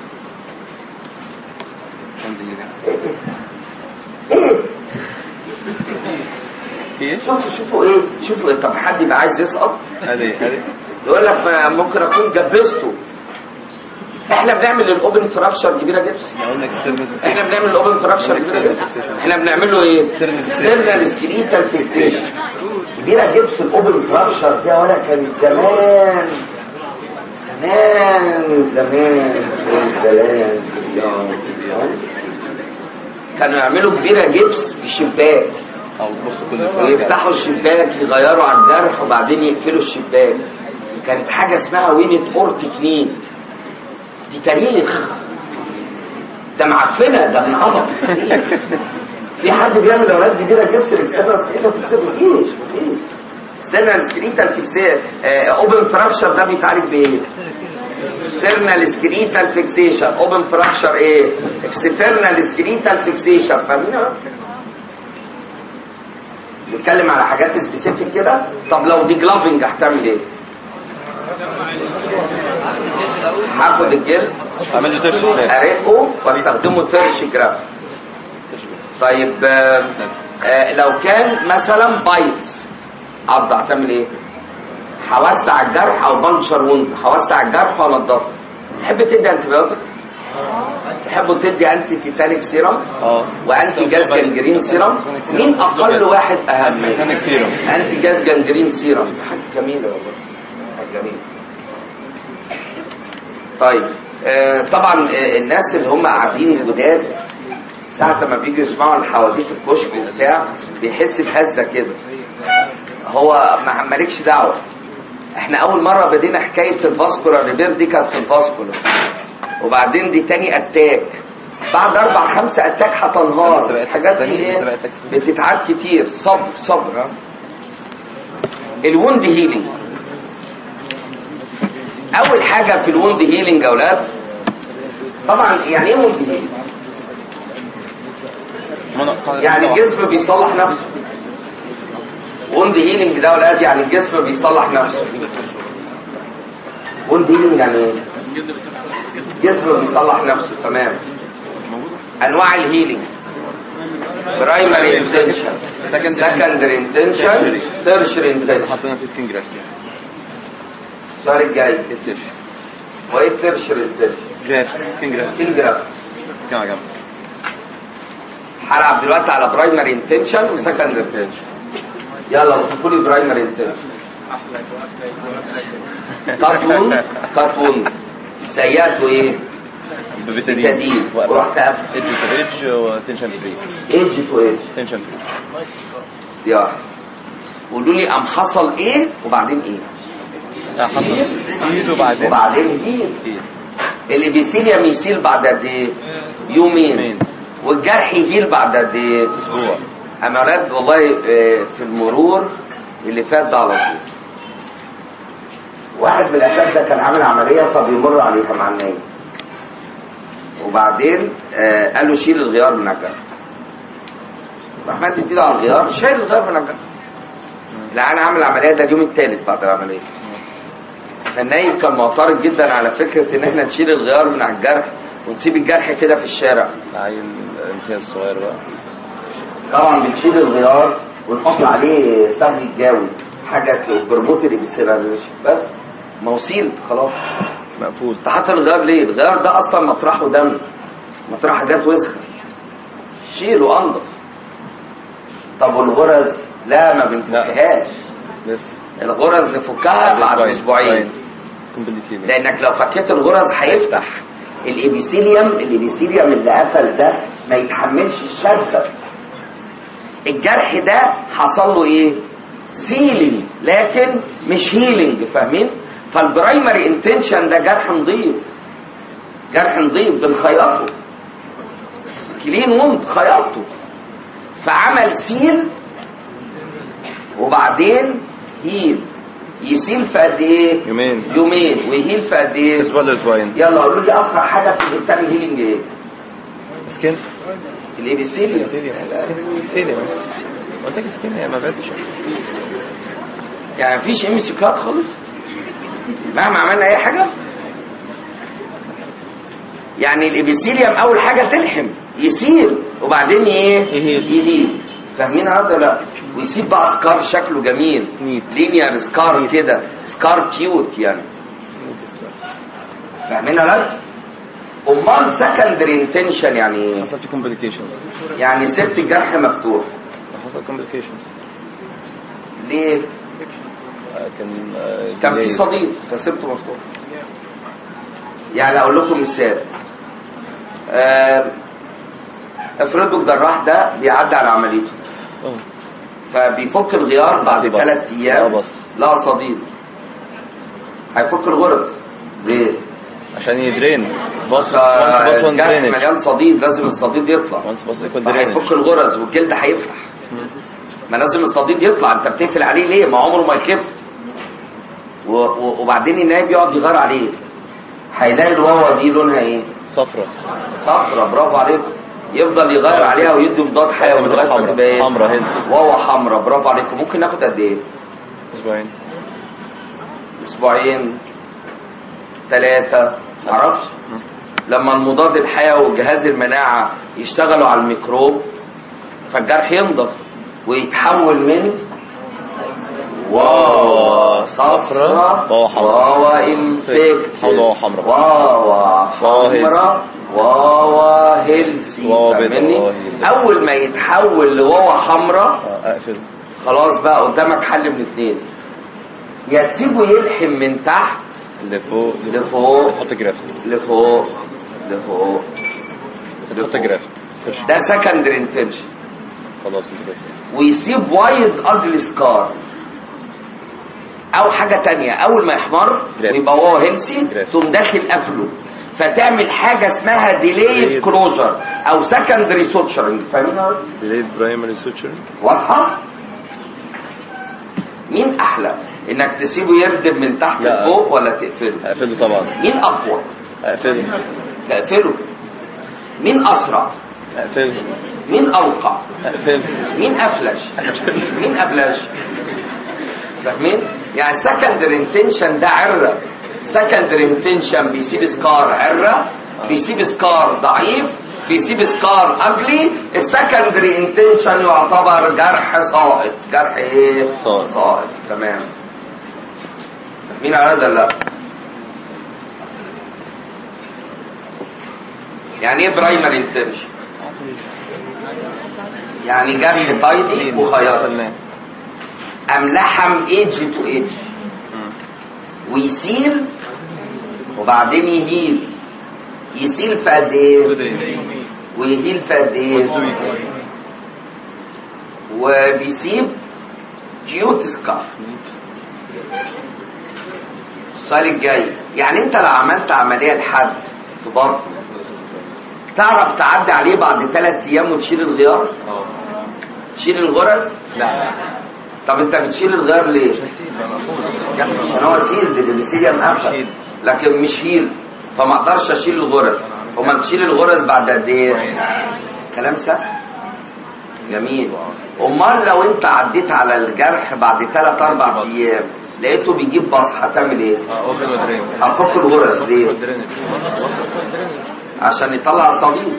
ايه شوفوا شوفوا ايه شوفوا إيه؟ طب حد يبقى عايز يسقط ادي ادي يقول لك ما ممكن اكون جبسته احنا بنعمل الاوبن فراكشر كبيره جدا احنا قلنا external fixation. احنا بنعمل الاوبن فراكشر كبيره جدا احنا بنعمل له ايه External fixation. ستيرنال سكريتال فيكسيشن كبيره جبس الاوبن فراكشر دي ولا كانت زمان زمان زمان زمان كانوا يعملوا كبيره جبس في شباك او بص كل شويه ويفتحوا الشباك يغيروا على الجرح وبعدين يقفلوا الشباك كانت حاجة اسمها وينة اور تكنيك دي تاريخ ده معفنة ده من عبط في حد بيعمل اولاد كبيرة جبس الاكسترنال سكريتال فيكسير مفيش مفيش اكسترنال سكريتال فيكسير اوبن فراكشر ده بيتعالج بايه؟ اكسترنال سكريتال فيكسيشن اوبن فراكشر ايه؟ اكسترنال سكريتال فيكسيشن فاهمين يا ولاد؟ نتكلم على حاجات سبيسيفيك كده طب لو دي جلافنج هتعمل ايه هاخد الجلد اعمل له ترش فلاش ارقه واستخدمه ترش جراف طيب آه آه لو كان مثلا بايتس عض هتعمل ايه هوسع الجرح او بنشر وند هوسع الجرح وانضفه تحب تدي انتبيوتيك تحبوا تدي انتي تيتانيك سيرم اه وانتي جاز جنجرين سيرم مين اقل واحد اهم تيتانيك سيرم انتي جاز جنجرين سيرم حاجه جميله والله حاجه جميله طيب آه طبعا آه الناس اللي هم قاعدين جداد ساعة ما بيجوا يسمعوا عن حواديت الكشك وبتاع بيحس بهزة كده هو ما- مالكش دعوة احنا اول مرة بدينا حكاية الفاسكولار ريبير دي كانت في الفاسكولار وبعدين دي تاني اتاك بعد اربع خمسة اتاك هتنهار لسه بقى الحاجات دي تاني، ايه لسه بقى تاكس. بتتعاد كتير صبر صبر ها. الوند هيلينج اول حاجة في الوند هيلينج يا اولاد طبعا يعني ايه وند هيلينج يعني الجسم بيصلح نفسه وند هيلينج ده يا اولاد يعني الجسم بيصلح نفسه وند هيلينج يعني ايه الجسم بيصلح نفسه تمام انواع الهيلينج برايمري انتنشن سكندري انتنشن تيرشري انتنشن حطينا في سكين جرافت السؤال الجاي الترش وايه التيرشري انتنشن جرافت سكين جرافت سكين جرافت كام يا جماعه هلعب دلوقتي على برايمري انتنشن وسكندري انتنشن يلا وصفوا لي برايمري انتنشن كات ووند كات ووند سيئته ايه؟ بتدين ورحت قافل ايدج تو ايدج وتنشن فري ايدج تو ايدج تنشن فري دي واحده قولوا لي قام حصل ايه وبعدين ايه؟ حصل سيل وبعدين وبعدين هيل ايه اللي بيسيل يا بيسيل بعد قد ايه؟ يومين يومين. والجرح يهيل بعد قد ايه؟ اسبوع انا ولاد والله آه، في المرور اللي فات ده على طول واحد من الاساتذه كان عامل عمليه فبيمر عليها مع النايم وبعدين آه، قال له شيل الغيار من الجرح راح مد ايده على الغيار شايل الغيار من الجرح لا انا عامل عمليه ده اليوم الثالث بعد العمليه احنا النايب كان معترض جدا على فكره ان احنا نشيل الغيار من على الجرح ونسيب الجرح كده في الشارع عيل امتياز صغير بقى طبعا بنشيل الغيار ونحط عليه سهم الجاوي حاجه بربوتري بالسيراليش بس موصيل خلاص مقفول انت حاطط الغيار ليه؟ الغيار ده اصلا مطرحه دم مطرح حاجات وسخه شيله انضف طب والغرز لا ما بنفكهاش لسه الغرز نفكها بعد اسبوعين كومبليتلي لانك لو فكيت الغرز هيفتح الابيثيليوم الابيثيليوم اللي قفل ده ما يتحملش الشده الجرح ده حصل له ايه سيلينج لكن مش هيلينج فاهمين فالبرايمري انتنشن ده جرح نظيف جرح نظيف بنخيطه كلين وند خيطته فعمل سيل وبعدين هيل يسيل في قد ايه يومين يومين ويهيل في قد ايه اسبوع لاسبوعين يلا قولوا لي اسرع حاجه في بتعمل هيلينج ايه سكين الابيثيليوم سكين قلت لك سكين هي ما بقتش يعني مفيش ام سكات خالص مهما عملنا اي حاجه يعني الابيثيليوم اول حاجه تلحم يسيل وبعدين ايه يهيل. يهيل فاهمين هذا لا ويسيب بقى سكار شكله جميل نيت لينير سكار كده سكار كيوت يعني فاهمين لا امال سكندري انتنشن يعني ايه حصل في كومبليكيشنز يعني سبت الجرح مفتوح حصل كومبليكيشنز ليه كان آه، كان في delayed. صديق فسبته مفتوح يعني اقول لكم مثال آه، افرضوا الجراح ده بيعدي على عمليته اه فبيفك الغيار بعد بص. ثلاث ايام لا بص. لا صديق هيفك الغرز ليه؟ عشان يدرين بص آه، بص وان الجرح درينج مليان صديد لازم الصديد يطلع وانس بص يكون درينج فهيفك الغرز والجلد هيفتح ما لازم الصديد يطلع انت بتقفل عليه ليه ما عمره ما يخف و- و- وبعدين النايب يقعد يغار عليه هيلاقي الواوا دي لونها ايه صفرة صفرة برافو عليكم يفضل يغير عليها ويدي مضاد حيوي لغايه ما تبقى ايه حمرا هيلثي واوا حمرا برافو عليكم ممكن ناخد قد ايه اسبوعين اسبوعين ثلاثة معرفش لما المضاد الحيوي وجهاز المناعة يشتغلوا على الميكروب فالجرح ينضف ويتحول من واوا صفرة واوا حمرا. واوا انفكت واوا حمرا. واوا حمرا واوا هيلسي واوا بيضا، فاهمني؟ واوا هيلسي. اول ما يتحول لواوا حمرا آه، اقفل خلاص بقى قدامك حل من اتنين يا تسيبه يلحم من تحت اللي فوق لفوق تحط جرافت لفوق لفوق تحط جرافت فرش ده سكندري انتنشن خلاص انت كويس ويسيب وايد اجلي سكار او حاجه تانية اول ما يحمر جرافت. ويبقى هو هيلسي جرافت. تقوم داخل قفله فتعمل حاجه اسمها ديليد Delayed. كلوجر او سكندري سوتشرنج فاهمين ديليد برايمري سوتشر واضحه مين احلى انك تسيبه يردم من تحت لا. لفوق ولا تقفله اقفله طبعا مين اقوى اقفله تقفله مين اسرع اقفله مين اوقع اقفله مين افلش مين ابلش فاهمين يعني سكندري انتنشن ده عره سكندري انتنشن بيسيب سكار عره بيسيب سكار ضعيف بيسيب سكار اجلي السكندري انتنشن يعتبر جرح ساقط جرح ايه ساقط. ساقط تمام مين على هذا لا يعني ايه برايمري انتنشن يعني جرح تايدي وخياط ام لحم ايدج تو ايدج ويسيل وبعدين يهيل يسيل في قد ايه ويهيل في قد ايه وبيسيب كيوت سكار السؤال الجاي يعني انت لو عملت عمليه لحد في بطنه تعرف تعدي عليه بعد ثلاث ايام وتشيل الغيار تشيل الغرز لا طب انت بتشيل الغيار ليه عشان هو سيل ده بيسيليوم قفل لكن مش هيل فما اقدرش اشيل الغرز امال تشيل الغرز بعد قد ايه كلام سهل جميل امال لو انت عديت على الجرح بعد 3 4 ايام لقيته بيجيب بص هتعمل ايه اه اوبن ودرين هتفك الغرز ليه ودرين عشان يطلع الصديد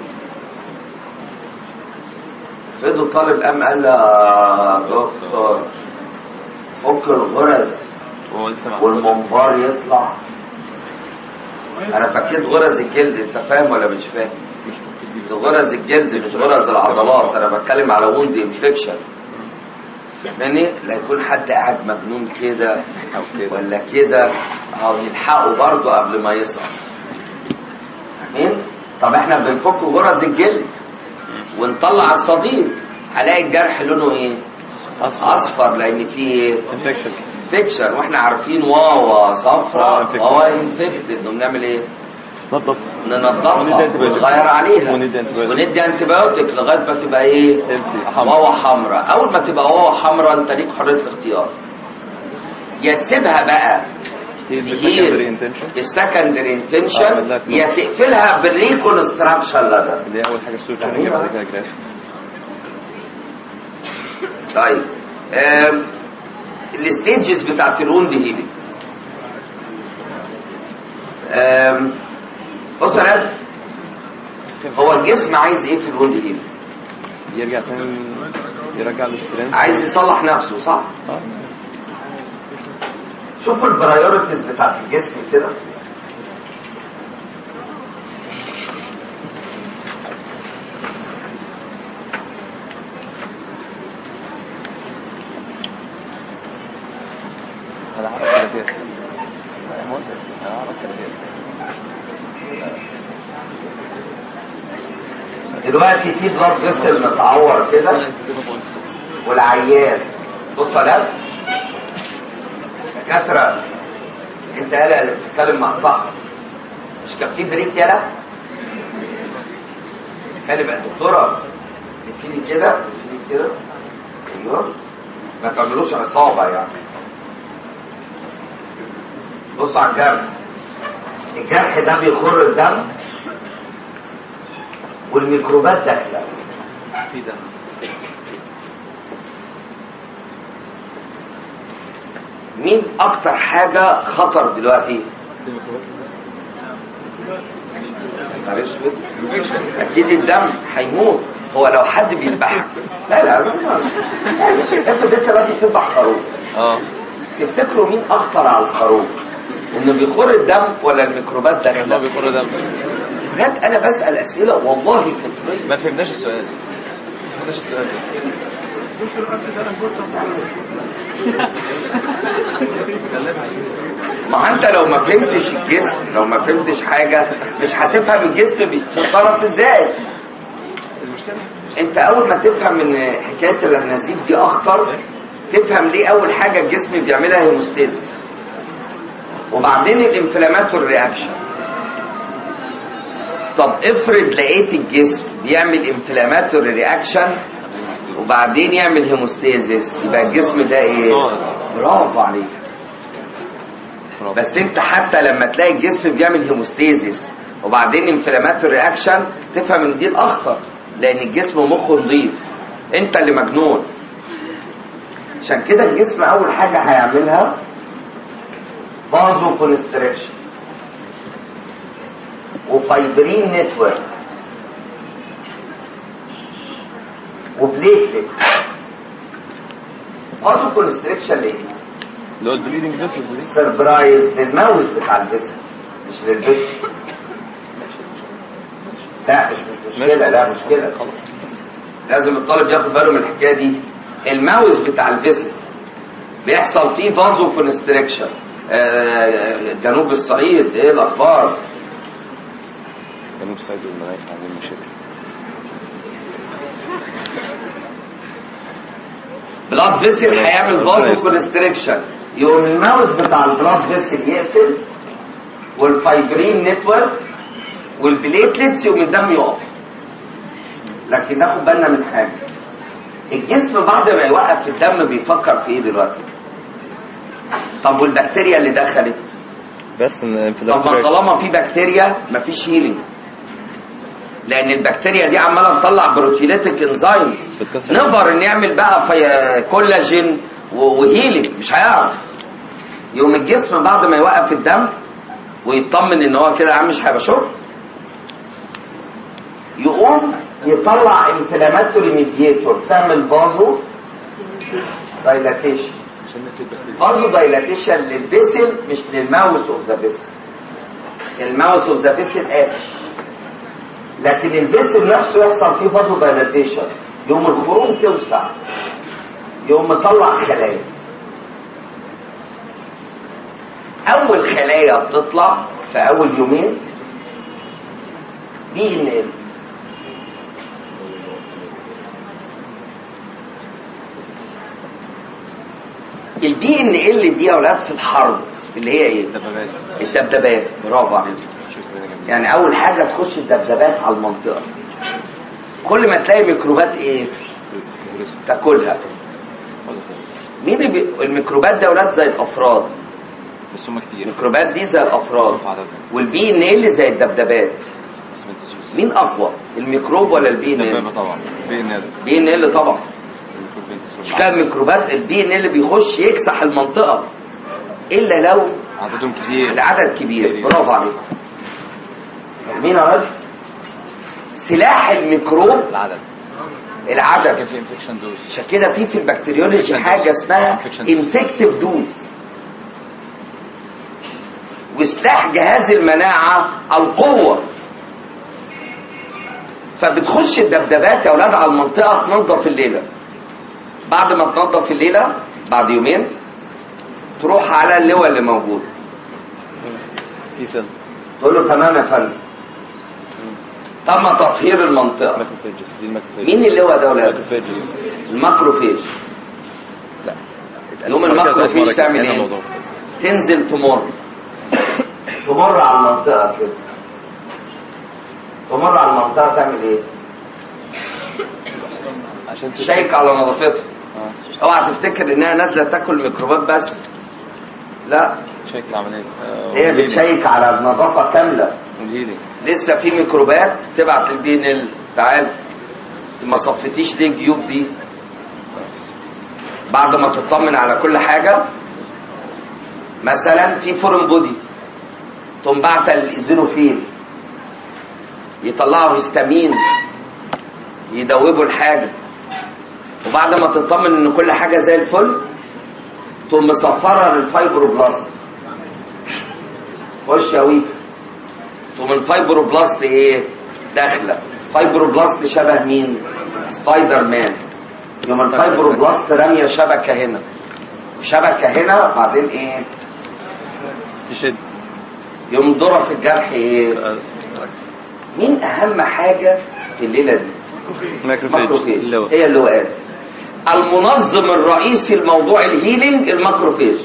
فضل طالب قام قال يا دكتور فك الغرز وهو لسه مع والمنبار يطلع انا فكيت غرز الجلد انت فاهم ولا مش فاهم دي غرز الجلد مش غرز العضلات انا بتكلم على ووند انفكشن فاهماني لا يكون حد قاعد مجنون كده او كده ولا كده او يلحقه برضه قبل ما يسقط فاهمين طب احنا بنفك غرز الجلد ونطلع الصديد هلاقي الجرح لونه ايه اصفر لان فيه ايه انفكشن انفكشن واحنا عارفين واوا آه، صفراء infected. واوا انفكتد وبنعمل ايه نظف ننضفها وندي antibiotic. ونغير عليها وندي antibiotic. وندي انتبيوتيك لغايه ما تبقى ايه Healthy. حمرا. واوا حمراء اول ما تبقى واوا حمراء انت ليك حريه الاختيار يا تسيبها بقى هي تهيل السكندري انتنشن بالسكندري آه، انتنشن لا، يا تقفلها بالريكونستراكشن لدى اللي هي اول حاجه السوتشرنج بعد كده جراف طيب آم، الستيجز بتاعت الوند هيلينج آم، بص يا ناد هو الجسم عايز ايه في الوند هيلينج يرجع تاني يرجع السترينث عايز يصلح نفسه صح اه شوفوا البرايورتيز بتاعت الجسم كده انا عارف كاراتيه اصلا انا موافق اصلا انا عارف كاراتيه اصلا دلوقتي في بلاد فيسل متعور كده والعيان بص يا ولاد دكاتره انت يالا اللي بتتكلم مع صاحبك مش كان في بريك يالا كان يبقى الدكتوره بتفيلي كده بتفيلي كده ايوه ما تعملوش عصابه يعني بص على الجرح الجرح ده بيخر الدم والميكروبات داخله في ده مين اكتر حاجة خطر دلوقتي معلش بس. اكيد الدم هيموت هو لو حد بيذبحك لا لا لا افرض انت دلوقتي بتذبح خروف اه تفتكروا مين اخطر على الخروف انه بيخر الدم ولا الميكروبات ما داخله بيخر دم ولاد انا بسال اسئله والله فطريه ما فهمناش السؤال ما فهمناش السؤال ما انت لو ما فهمتش الجسم لو ما فهمتش حاجه مش هتفهم الجسم بيتصرف ازاي انت اول ما تفهم ان حكايه النزيف دي اخطر تفهم ليه اول حاجه الجسم بيعملها هيموستاسيس وبعدين الانفلاماتور رياكشن طب افرض لقيت الجسم بيعمل انفلاماتور رياكشن وبعدين يعمل هيموستاسيس يبقى الجسم ده ايه برافو عليك بس انت حتى لما تلاقي الجسم بيعمل هيموستاسيس وبعدين انفلاماتور رياكشن تفهم ان دي الاخطر لان الجسم مخه نظيف انت اللي مجنون عشان كده الجسم اول حاجه هيعملها فازو كونستريكشن وفايبرين نتورك وبليتلتس فازو كونستريكشن ليه؟ اللي هو البليدنج فيسلز دي سربرايز للماوس بتاع الجسم مش للجسم لا مش مش مشكلة لا مشكلة خلاص لازم الطالب ياخد باله من الحكاية دي الماوس بتاع الجسم بيحصل فيه فازو كونستريكشن جنوب الصعيد ايه الاخبار جنوب الصعيد والمنايف عاملين مشاكل بلاد فيسل هيعمل فازو كونستريكشن يقوم الماوس بتاع البلاد فيسل يقفل والفايبرين نتورك والبليتلتس يقوم الدم يقف لكن ناخد بالنا من حاجه الجسم بعد ما يوقف الدم بيفكر في ايه دلوقتي طب والبكتيريا اللي دخلت بس ان طب ما طالما في بكتيريا مفيش هيلينج لان البكتيريا دي عماله تطلع بروتيليتك انزيمز بتكسر نفر ان يعمل بقى في كولاجين و- وهيلينج مش هيعرف يقوم الجسم بعد ما يوقف الدم ويطمن ان هو كده يا عم مش هيبقى شرب يقوم يطلع انفلاماتوري ميديتور تعمل فازو دايلاتيشن فازو دايلاتيشن للفيسل مش للماوس اوف ذا فيسل الماوس اوف ذا فيسل قافش لكن الفيسل نفسه يحصل فيه فازو دايلاتيشن يوم الخروم توسع يقوم مطلع خلايا اول خلايا بتطلع في اول يومين بي ان ال البي ان ال دي يا اولاد في الحرب اللي هي ايه دبابات الدبدبات برافو عليك شفت هنا جنبي يعني اول حاجه تخش الدبدبات على المنطقه كل ما تلاقي ميكروبات ايه تاكلها مين اللي بي... الميكروبات ده يا اولاد زي الافراد بس هم كتير الميكروبات دي زي الافراد في عددهم والبي ان ال زي الدبدبات بس ما تنسوش مين اقوى الميكروب ولا البي ان دبابة ال طبعا بين هذا بي ان ال طبعا مش كده الميكروبات البي ان ال بيخش يكسح المنطقه الا لو عددهم كتير العدد كبير برافو عليكم مين يا ولد سلاح الميكروب العدد كان العدد في انفكشن دوز عشان كده في في البكتيريولوجي حاجه اسمها Infection. انفكتيف دوز وسلاح جهاز المناعه القوه فبتخش الدبدبات يا اولاد على المنطقه تنظف الليله بعد ما تنظف الليله بعد يومين تروح على اللواء اللي موجود في سيل تقول له تمام يا فندم تم تطهير المنطقه ماكروفيجز دي الماكروفيجز مين اللواء ده يا اولاد ماكروفيجز الماكروفيج لا يوم الماكروفيج تعمل ايه تنزل تمر تمر على المنطقة كده تمر على المنطقة تعمل ايه؟ عشان تشيك على نظافتها اه اوعى تفتكر انها نازلة تاكل ميكروبات بس لا شيك العملية هي بتشيك على النظافة كاملة والهيلينج لسه في ميكروبات تبعت للبي ان ال تعال ما صفتيش ليه الجيوب دي بعد ما تطمن على كل حاجة مثلا في فورن بودي تقوم بعت الايزينوفيل يطلعوا هيستامين يدوبوا الحاجة وبعد ما تطمن ان كل حاجة زي الفل تقوم مصفرة للفايبروبلاست خش يا ويك تقوم الفايبروبلاست ايه داخله فايبروبلاست شبه مين سبايدر مان يوم الفايبروبلاست راميه شبكه هنا شبكه هنا بعدين ايه تشد يوم ضرب في الجرح ايه مين اهم حاجه في الليله دي ماكروفيج ماكروفيج اللواء هي اللواءات المنظم الرئيسي لموضوع الهيلينج الماكروفيج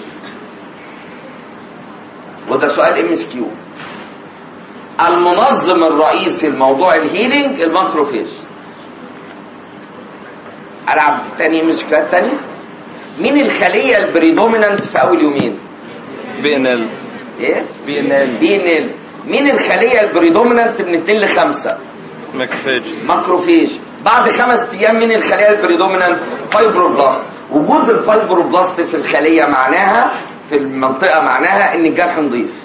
وده سؤال ام اس كيو المنظم الرئيسي لموضوع الهيلينج الماكروفيج العب تاني مشكلات تاني مين الخليه البريدومينانت في اول يومين بي ان ال ايه بي ان ال بي ان ال مين الخليه البريدومينانت من 2 ل 5 ماكروفيج ماكروفيج بعد خمس ايام من الخلايا البريدومينانت فايبروبلاست وجود الفايبروبلاست في الخليه معناها في المنطقه معناها ان الجرح نظيف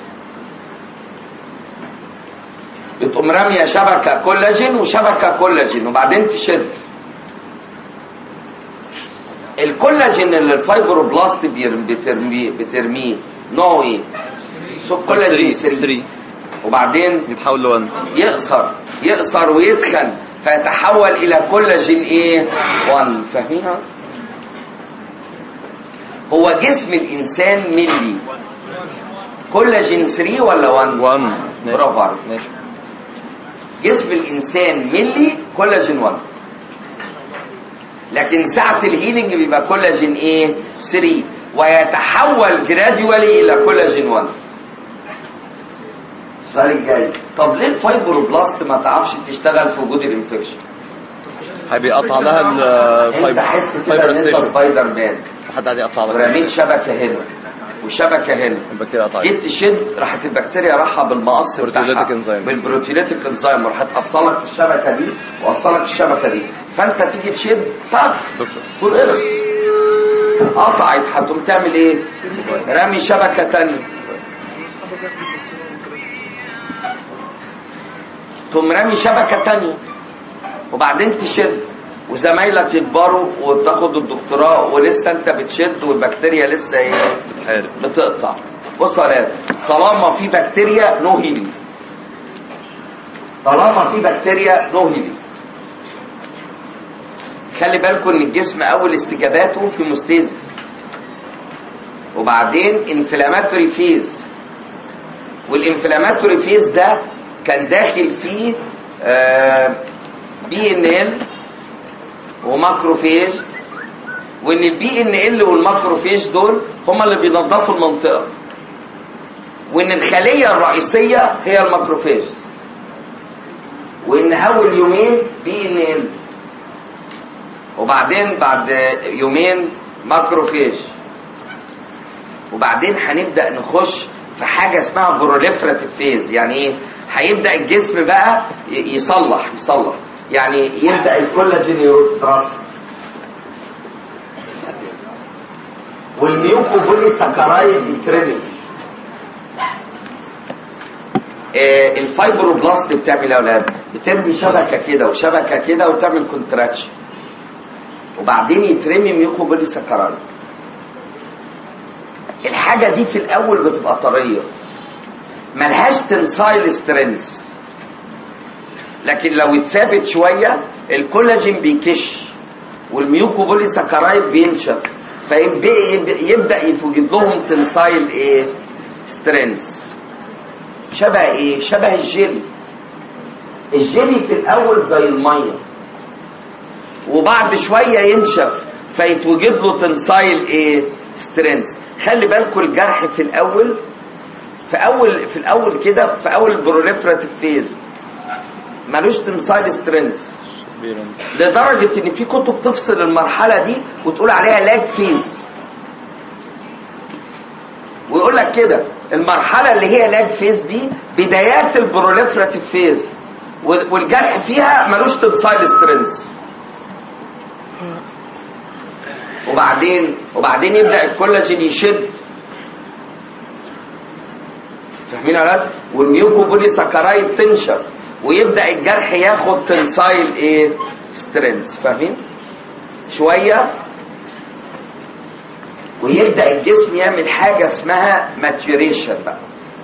بتقوم راميه شبكه كولاجين وشبكه كولاجين وبعدين تشد الكولاجين اللي الفايبروبلاست بيرم- بترميه بترميه نوعه ايه؟ سو كولاجين 3 3 وبعدين يتحول ل 1 يقصر يقصر ويتخن فيتحول الى كولاجين ايه 1 فاهمينها هو جسم الانسان ملي كولاجين 3 ولا 1 1 برافو عليك. ماشي جسم الانسان ملي كولاجين 1 لكن ساعة الهيلينج بيبقى كولاجين ايه 3 ويتحول جراديوالي الى كولاجين 1 السؤال الجاي طب ليه الفايبروبلاست ما تعرفش تشتغل في وجود الانفكشن هيبيقطع لها انت حس كده الفايبر ان انت ستيشن سبايدر مان حد قاعد يقطع لك ورميت شبكه هنا وشبكه هنا البكتيريا قطعت جيت تشد راحت البكتيريا راحة بالمقص بروتيوليتيك بتاعها انزيم. بالبروتيوليتيك انزيم راحت قصلك الشبكه دي وقصلك الشبكه دي فانت تيجي تشد طب دكتور تقول ارس قطعت هتقوم تعمل ايه رمي شبكه تانية تقوم رامي شبكه تانية وبعدين تشد وزمايلك يكبروا وتاخد الدكتوراه ولسه انت بتشد والبكتيريا لسه ايه بتقطع بص يا ولاد طالما في بكتيريا نو هيلينج طالما في بكتيريا نو هيلينج خلي بالكم ان الجسم اول استجاباته هيموستيزيس وبعدين انفلاماتوري فيز والانفلاماتوري فيز ده كان داخل فيه بي ان ال وماكروفيج وان البي ان ال والماكروفيج دول هما اللي بينظفوا المنطقه وان الخليه الرئيسيه هي الماكروفيج وان اول يومين بي ان ال وبعدين بعد يومين ماكروفيج وبعدين هنبدا نخش في حاجه اسمها بروليفراتيف فيز يعني ايه هيبدا الجسم بقى ي- يصلح يصلح يعني يبدا الكولاجين يترص والميوكوبولي ساكرايد يترمي آه، الفايبروبلاست بتعمل ايه يا اولاد بترمي شبكه كده وشبكه كده وتعمل كونتراكشن وبعدين يترمي ميوكوبولي ساكرايد الحاجه دي في الاول بتبقى طريه ملهاش تنسايل سترينث لكن لو اتثابت شويه الكولاجين بيكش والميوكوبولي ساكرايد بينشف فيبدا يتوجد لهم تنسايل ايه سترينث شبه ايه شبه الجيلي الجيلي في الاول زي الميه وبعد شويه ينشف فيتوجد له تنسايل ايه سترينث خلي بالكم الجرح في الاول في اول في الاول كده في اول البروليفراتيف فيز ملوش تنسايل سترينث لدرجه ان في كتب تفصل المرحله دي وتقول عليها لاج فيز ويقول لك كده المرحله اللي هي لاج فيز دي بدايات البروليفراتيف فيز والجرح فيها ملوش تنسايل سترينث وبعدين وبعدين يبدا الكولاجين يشد فاهمين يا ولاد والميوكوبولي ساكرايد تنشف ويبدا الجرح ياخد تنسايل ايه سترينث فاهمين شويه ويبدا الجسم يعمل حاجه اسمها ماتيوريشن بقى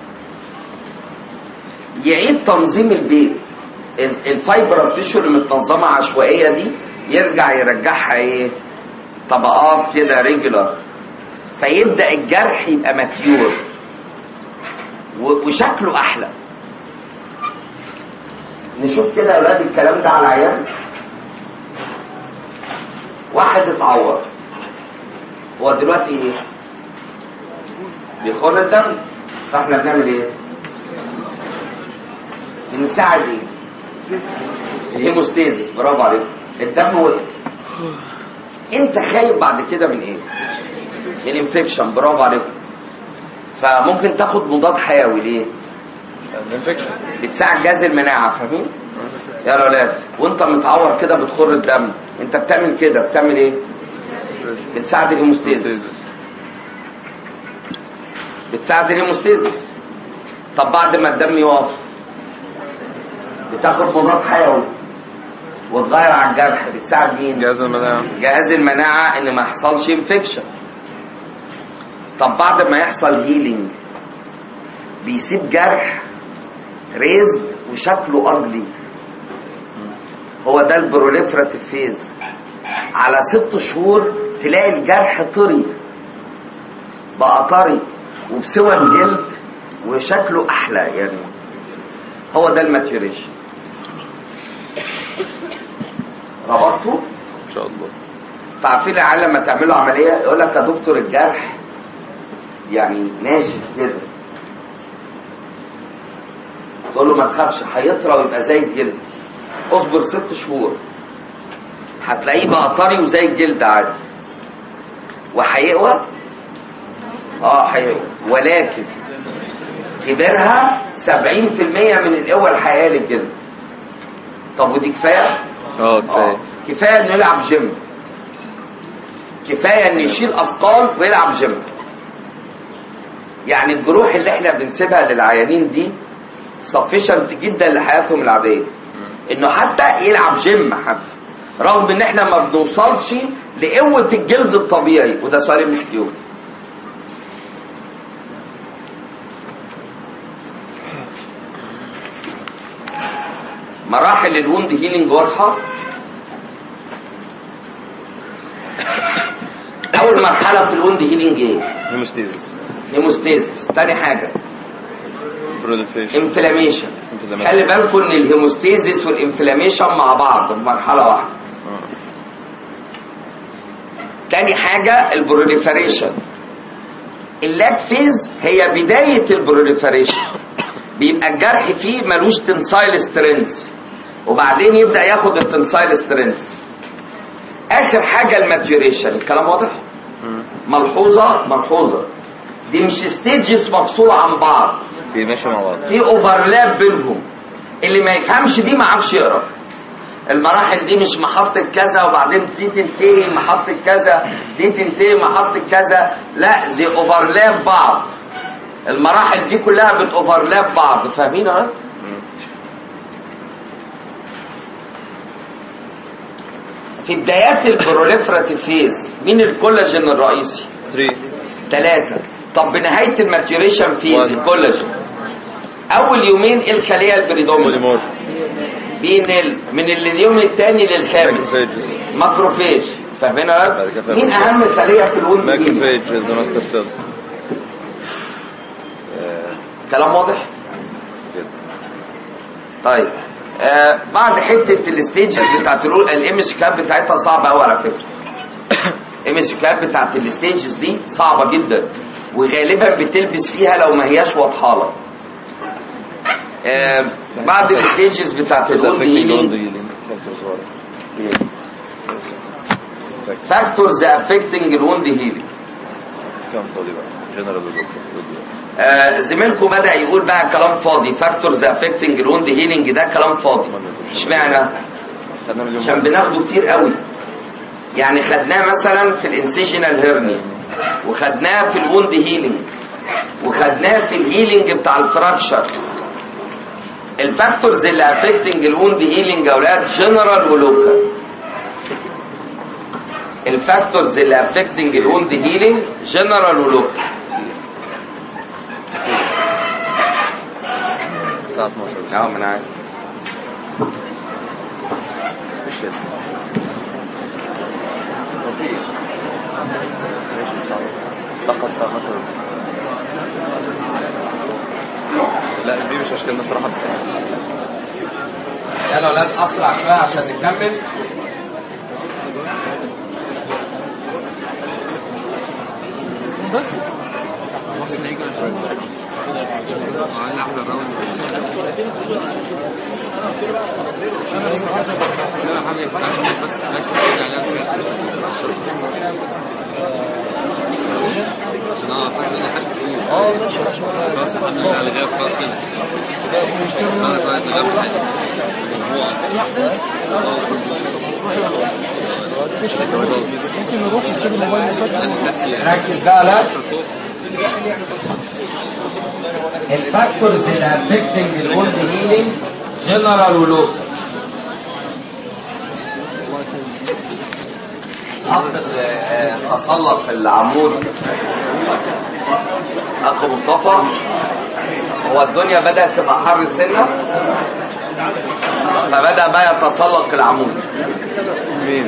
يعيد تنظيم البيت ال- الفايبرس تيشو اللي متنظمه عشوائيه دي يرجع يرجعها ايه طبقات كده ريجولار فيبدا الجرح يبقى ماتيور و- وشكله احلى نشوف كده يا اولاد الكلام ده على العيان واحد اتعور هو دلوقتي ايه بيخر الدم فاحنا بنعمل ايه بنساعد ايه الهيموستيزيس برافو عليك الدم وقف انت خايف بعد كده من ايه الانفكشن برافو عليكم فممكن تاخد مضاد حيوي ليه الانفكشن بتساعد جهاز المناعه فاهمين يا اولاد وانت متعور كده بتخر الدم انت بتعمل كده بتعمل ايه بتساعد الهيموستيزيس بتساعد الهيموستيزيس طب بعد ما الدم يقف بتاخد مضاد حيوي وتغير على الجرح بتساعد مين جهاز المناعة جهاز المناعة ان ما يحصلش انفكشن طب بعد ما يحصل هيلينج بيسيب جرح ريزد وشكله ارجلي هو ده البروليفراتيف فيز على ست شهور تلاقي الجرح طري بقى طري وبسوى الجلد وشكله احلى يعني هو ده الماتيوريشن ربطته ان شاء الله تعرفين العيال لما تعملوا عمليه يقول لك يا دكتور الجرح يعني ناشف كده تقول له ما تخافش هيطرى ويبقى زي الجلد اصبر ست شهور هتلاقيه بقى طري وزي الجلد عادي وهيقوى اه هيقوى ولكن كبرها 70% من القوة الحقيقية للجلد طب ودي كفايه؟ اه اه كفايه كفايه انه يلعب جيم كفايه ان يشيل اثقال ويلعب جيم يعني الجروح اللي احنا بنسيبها للعيانين دي سفيشنت جدا لحياتهم العاديه انه حتى يلعب جيم حتى رغم ان احنا ما بنوصلش لقوه الجلد الطبيعي وده سؤال ام كيو مراحل الوند هيلينج واضحه اول مرحله في الوند هيلينج ايه هيموستيزيس هيموستاسيس تاني حاجه بروليفريشن انفلاميشن Inflammation. خلي بالكم ان الهيموستاسيس والانفلاميشن مع بعض في مرحله واحده تاني حاجه البروليفريشن اللاك فيز هي بدايه البروليفريشن بيبقى الجرح فيه ملوش تنسايل سترينث وبعدين يبدا ياخد التنسايل سترينث اخر حاجه الماتيوريشن الكلام واضح ملحوظه ملحوظه دي مش ستيجز مفصوله عن بعض بيمشي مع بعض في اوفرلاب بينهم اللي ما يفهمش دي ما عرفش يقرا المراحل دي مش محطة كذا وبعدين دي تنتهي محطة كذا دي تنتهي محطة كذا لا دي اوفرلاب بعض المراحل دي كلها بتوفرلاب بعض فاهمين يا ولد؟ في بدايات البروليفراتيف فيز مين الكولاجين الرئيسي؟ 3 ثلاثة طب بنهاية الماتيوريشن فيز One. الكولاجين أول يومين إيه الخلية البريدومينال بوليمورف بينقل من اليوم الثاني للخامس ماكروفيج ماكروفيج فاهمين يا بعد ولد؟ كده فاهم. مين أهم خلية في الوند دي؟ ماكروفيج ذا ماستر سيل كلام واضح؟ طيب آه بعد حته الستيجز بتاعت الام اس كاب بتاعتها صعبه قوي على فكره الام اس كاب بتاعت الستيجز دي صعبه جدا وغالبا بتلبس فيها لو ما هياش واضحه لك آه بعد الستيجز بتاعت الوند هيلينج فاكتورز افكتنج الوند هيلينج كم فاضي بقى جنرال آه زميلكم بدا يقول بقى كلام فاضي فاكتورز افكتنج الوند هيلينج ده كلام فاضي اشمعنى؟ خدنا مليون عشان بناخده كتير قوي يعني خدناه مثلا في الانسيجنال هيرني وخدناه في الوند هيلينج وخدناه في الهيلينج بتاع الفراكشر الفاكتورز اللي افكتنج الوند هيلينج يا اولاد جنرال ولوكال الفاكتورز اللي افكتنج الوند هيلينج جنرال ولوكال الساعة 12 اه ما انا عارف سبيشال ماشي الساعة دخل الساعة 12 لا دي مش مشكلة الصراحة يلا اولاد اسرع شويه عشان نكمل خلاص الحمد لله على الغياب خلاص كده خلاص خلاص الغياب حاجة. ممكن نروح نسيب الموبايل نسجل ركز بقى لا الفاكتورز اللي افكتنج الوند هيلينج جنرال ولوكال تسلق العمود اخو مصطفى هو الدنيا بدات تبقى حر سنه فبدا بقى يتسلق العمود مين؟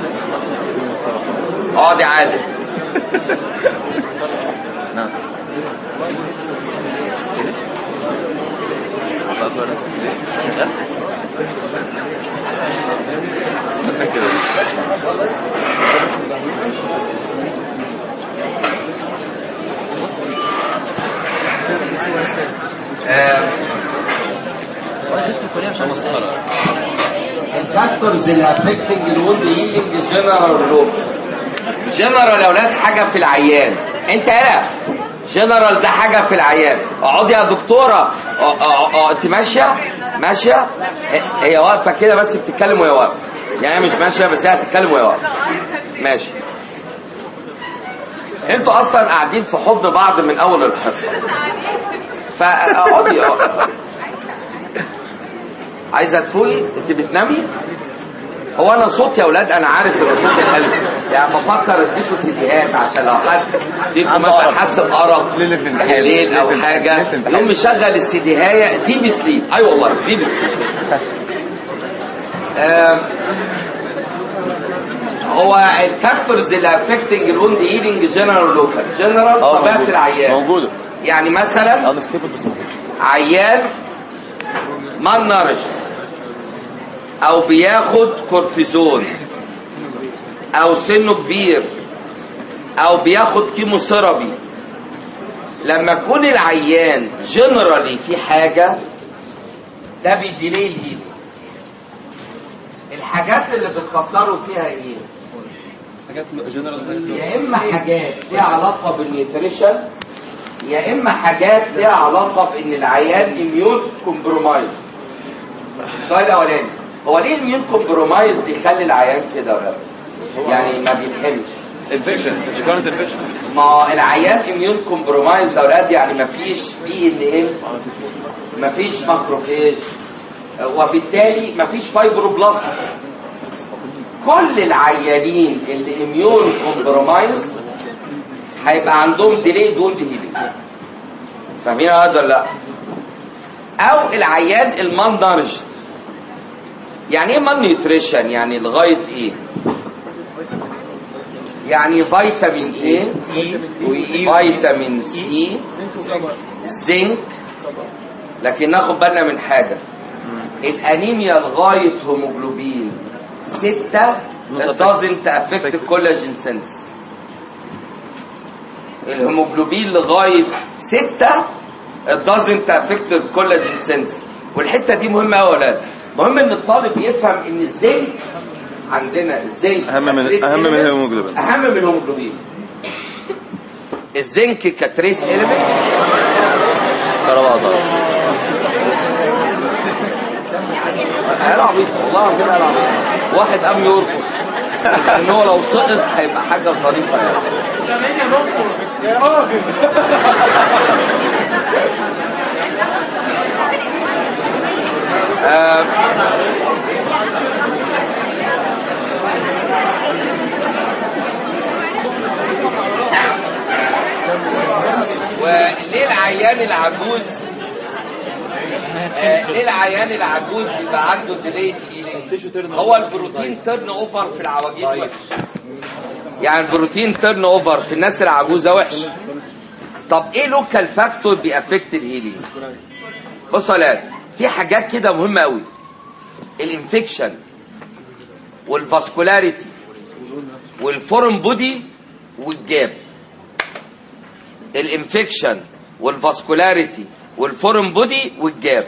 اقعد يا عادل نعم خلاص بقى رسم ليه؟ شغال؟ استنى كده مسخرة الفاكتورز اللي افكتنج الوند هيلينج جنرال لوكال جنرال يا اولاد حاجه في العيان انت هنا جنرال ده حاجه في العيان اقعدي يا دكتوره اه- اه- اه، انت ماشيه ماشيه ه- هي واقفه كده بس بتتكلم وهي واقفه يعني هي مش ماشيه بس هي هتتكلم وهي واقفه ماشي انتوا اصلا قاعدين في حضن بعض من اول الحصه فاقعدي اقعدي. عايزه تفوقي انت بتنامي هو انا صوتي يا اولاد انا عارف ان صوتي حلو يعني بفكر اديكم سيديهات عشان لو حد فيكم مثلا حس بارق ليلة الامتحان. بالليل او ليلة حاجه الامتحان. يقوم مشغل السيديهايه دي بسليب اي والله دي بسليب آم، هو الفاكتورز اللي افكتنج الوند هيلينج جنرال لوكال جنرال طبيعه العيان موجوده يعني مثلا انستيبل بس موجوده عيان ما نرش او بياخد كورتيزون او سنه كبير او بياخد كيموثيرابي لما يكون العيان جنرالي في حاجه ده بيديلي الهيل الحاجات اللي بتفكروا فيها ايه حاجات جنرال يا اما حاجات ليها علاقه بالنيوتريشن يا اما حاجات ليها علاقه بان العيان اميون كومبرومايز السؤال الاولاني هو ليه الميون كومبرومايز يخلي العيان كده ولا يعني ما بيلحمش انفكشن كانت انفكشن ما العيان اميون كومبرومايز ده اولاد يعني ما فيش بي ان ام ما فيش ماكروفيج وبالتالي ما فيش فايبروبلازم كل العيانين اللي اميون كومبرومايز هيبقى عندهم ديلي دول هيلينج فاهمين هذا ولا لا او العيان المالنارج يعني ايه مال نيوتريشن يعني لغايه ايه يعني فيتامين ايه فيتامين سي زنك لكن ناخد بالنا من حاجه الانيميا لغايه هيموجلوبين 6 it doesn't affect collagen sense الهيموجلوبين لغايه 6 it doesn't affect collagen sense والحته دي مهمه قوي يا ولاد مهم ان الطالب يفهم ان الزنك عندنا الزنك اهم من كتريس اهم من element الهيموجلوبين اهم من الهيموجلوبين الزنك كتريس اليمنت ترى بعض عيال عبيط والله العظيم عيال عبيط واحد قام يرقص ان هو لو سقط هيبقى حاجه ظريفه يعني آه، وليه العيان العجوز آه، ليه العيان العجوز بيبقى عنده ديليت هيلينج هو البروتين تيرن اوفر في العواجيز وحش يعني البروتين تيرن اوفر في الناس العجوزه وحش طب ايه لوكال فاكتور بيأفكت الهيلينج بصوا يا ولاد في حاجات كده مهمه قوي الانفكشن والفاسكولاريتي والفورم بودي والجاب الانفكشن والفاسكولاريتي والفورم بودي والجاب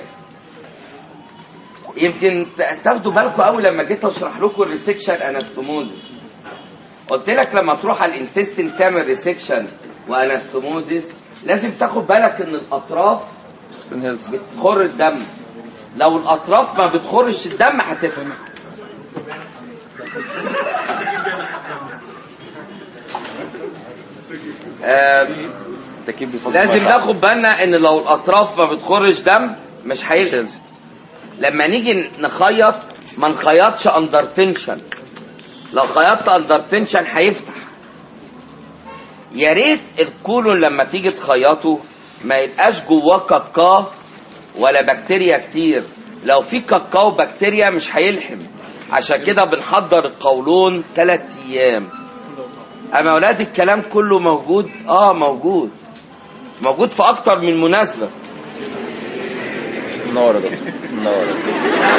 يمكن ت- تاخدوا بالكم قوي لما جيت اشرح لكم الريسكشن انستوموزيس قلت لك لما تروح على الانتستين تعمل ريسكشن وانستوموزيس لازم تاخد بالك ان الاطراف بنهز بتخر الدم لو الاطراف ما بتخرش الدم هتفهم آم، تكيب بيفضل لازم ناخد بالنا ان لو الاطراف ما بتخرج دم مش هيلزم لما نيجي نخيط ما نخيطش اندر تنشن لو خيطت اندر تنشن هيفتح يا ريت الكولون لما تيجي تخيطه ما يبقاش جواه كاكاو ولا بكتيريا كتير لو في كاكاو بكتيريا مش هيلحم عشان كده بنحضر القولون ثلاث ايام اما اولاد الكلام كله موجود اه موجود موجود في اكتر من مناسبه منور يا دكتور منور يا دكتور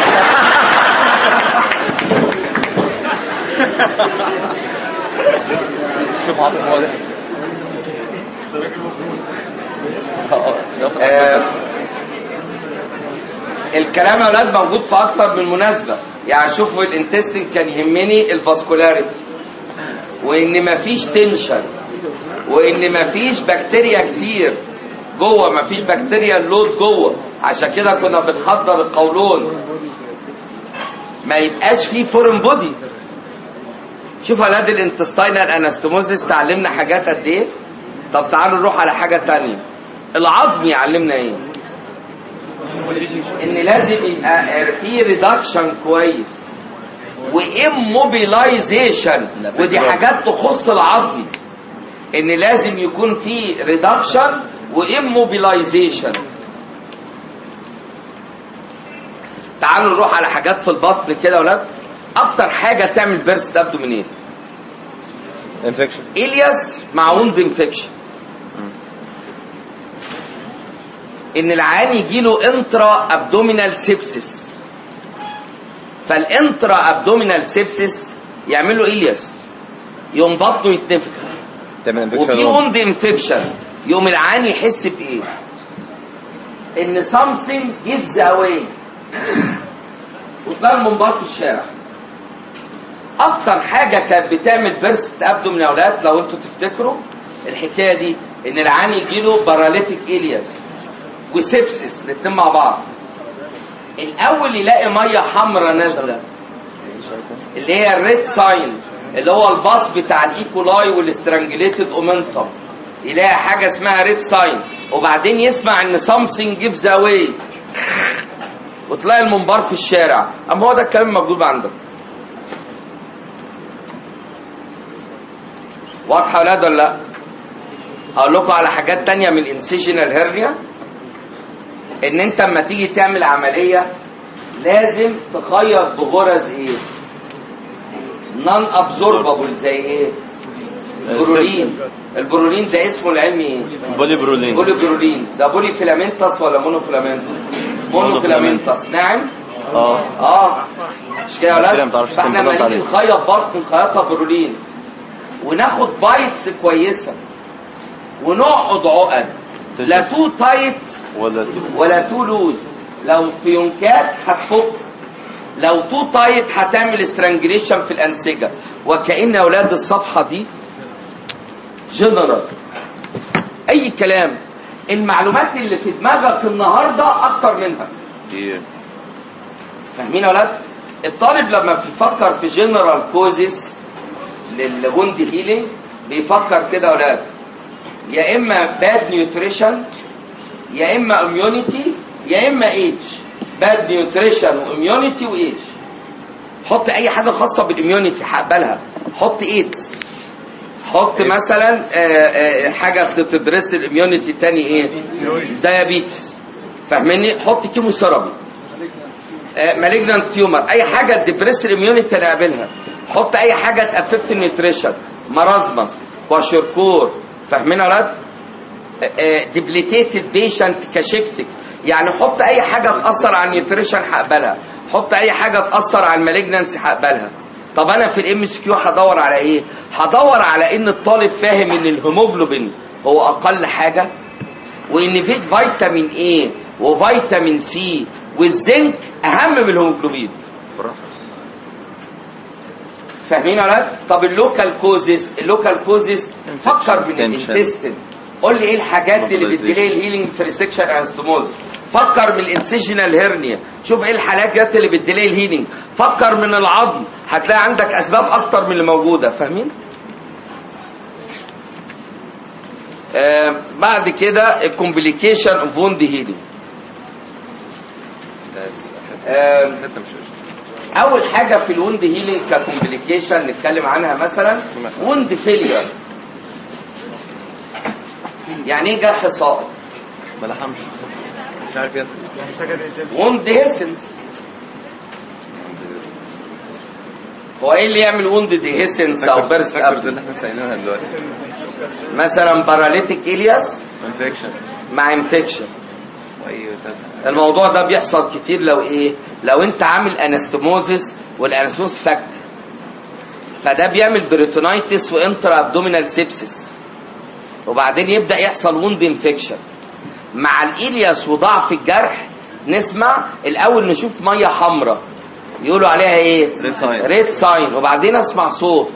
شوف عاطف واضح آه، الكلام يا اولاد موجود في اكتر من مناسبه يعني شوفوا الانتستين كان يهمني الفاسكولاريتي وان مفيش تنشن وان مفيش بكتيريا كتير جوه مفيش بكتيريا اللود جوه عشان كده كنا بنحضر القولون ما يبقاش فيه فورم بودي شوف اولاد الانتستينال انستوموزيس تعلمنا حاجات قد ايه طب تعالوا نروح على حاجه تانية العظم يعلمنا ايه ان لازم يبقى في ريدكشن كويس واموبيلايزيشن ودي حاجات تخص العظم ان لازم يكون في ريدكشن واموبيلايزيشن تعالوا نروح على حاجات في البطن كده يا ولاد اكتر حاجه تعمل بيرست ابدومينيل انفكشن الياس مع ووند انفكشن ان العيان يجي له انترا ابدومينال سيبسيس فالانترا ابدومينال سيبسيس يعمل له الياس يقوم بطنه يتنفخ تعمل وفي انفكشن ووند انفكشن يقوم العيان يحس بايه؟ ان something gives away وتلاقي المنبار في الشارع اكتر حاجه كانت بتعمل بيرست ابدومين يا اولاد لو انتوا تفتكروا الحكايه دي ان العيان يجي له باراليتيك الياس وسيبسس الاثنين مع بعض الاول يلاقي ميه حمراء نازله اللي هي الريد ساين اللي هو الباص بتاع الايكولاي والاسترانجليتد اومنتم يلاقي حاجه اسمها ريد ساين وبعدين يسمع ان something gives away وتلاقي المنبار في الشارع اما هو ده الكلام المكتوب عندك واضحه يا ولاد ولا لا اقول لكم على حاجات تانية من الانسيجنال هيرنيا ان انت اما تيجي تعمل عمليه لازم تخيط بغرز ايه نون ابزوربابل زي ايه برولين البرولين ده اسمه العلمي ايه بولي برولين بولي برولين ده بولي فيلامنتس ولا مونو فيلامنتس مونو فيلامنتس نعم اه اه مش كده يا كده ما ولاد تعرفش فاحنا تنطبق لما نيجي عليه. نخيط برضه نخيطها برولين وناخد بايتس كويسه ونقعد عقد لا تو تايت ولا تي- ولا تو لوز لو فيونكات هتفك لو تو تايت هتعمل استرانجليشن في الانسجه وكأن يا اولاد الصفحه دي جنرال اي كلام المعلومات اللي في دماغك النهارده اكتر منها دي فاهمين يا ولاد الطالب لما بيفكر في جنرال كوزيس للوند هيلينج بيفكر كده يا ولاد يا اما باد نيوتريشن يا اما اميونيتي يا اما ايج باد نيوتريشن واميونيتي وايج حط اي حاجه خاصه بالاميونيتي هقبلها حط ايدز حط مثلا آه، آه، حاجه بتدرس الاميونيتي تاني ايه دايابيتس فاهمني حط كيمو ثيرابي مالجنانت تيومر اي حاجه تدبرس الاميونيتي نقابلها حط اي حاجه تافكت النيوتريشن مرازمس كواشيركور فاهمين يا ولاد ديبليتيتد بيشنت كاشكتك يعني حط اي حاجه تاثر على النيوتريشن هقبلها حط اي حاجه تاثر على المالجنانسي هقبلها طب انا في الام اس كيو هدور على ايه هدور على ان الطالب فاهم ان الهيموجلوبين هو اقل حاجه وان في فيتامين ايه وفيتامين سي والزنك اهم من الهيموجلوبين فاهمين يا ولاد طب اللوكال كوزيس اللوكال كوزيس فكر من Tension. الانتستين قول لي ايه الحاجات اللي بتديلي الهيلينج في السكشن انستموز فكر من الانسيجنال هيرنيا شوف ايه الحاجات اللي بتديلي الهيلينج فكر من العظم هتلاقي عندك اسباب اكتر من اللي موجوده فاهمين آه بعد كده الكومبليكيشن اوف ووند هيلينج آه حتى مش قشطة. اول حاجه في الوند هيلينج ككومبليكيشن نتكلم عنها مثلا وند فيلير يعني ايه جرح ساقط ما لحمش مش عارف يد وند هيسنس هو ايه اللي يعمل وند ديهيسنس او بيرست فاكر اللي اب احنا سألناها دلوقتي مثلا باراليتيك الياس انفكشن مع انفكشن واي بتاع. الموضوع ده بيحصل كتير لو ايه لو انت عامل انستموزس والانستموز فك فده بيعمل بريتونايتس وانترا ابدومينال سيبسس وبعدين يبدا يحصل ووند انفكشن مع الالياس وضعف الجرح نسمع الاول نشوف ميه حمراء يقولوا عليها ايه Red sign. ريد ساين وبعدين اسمع صوت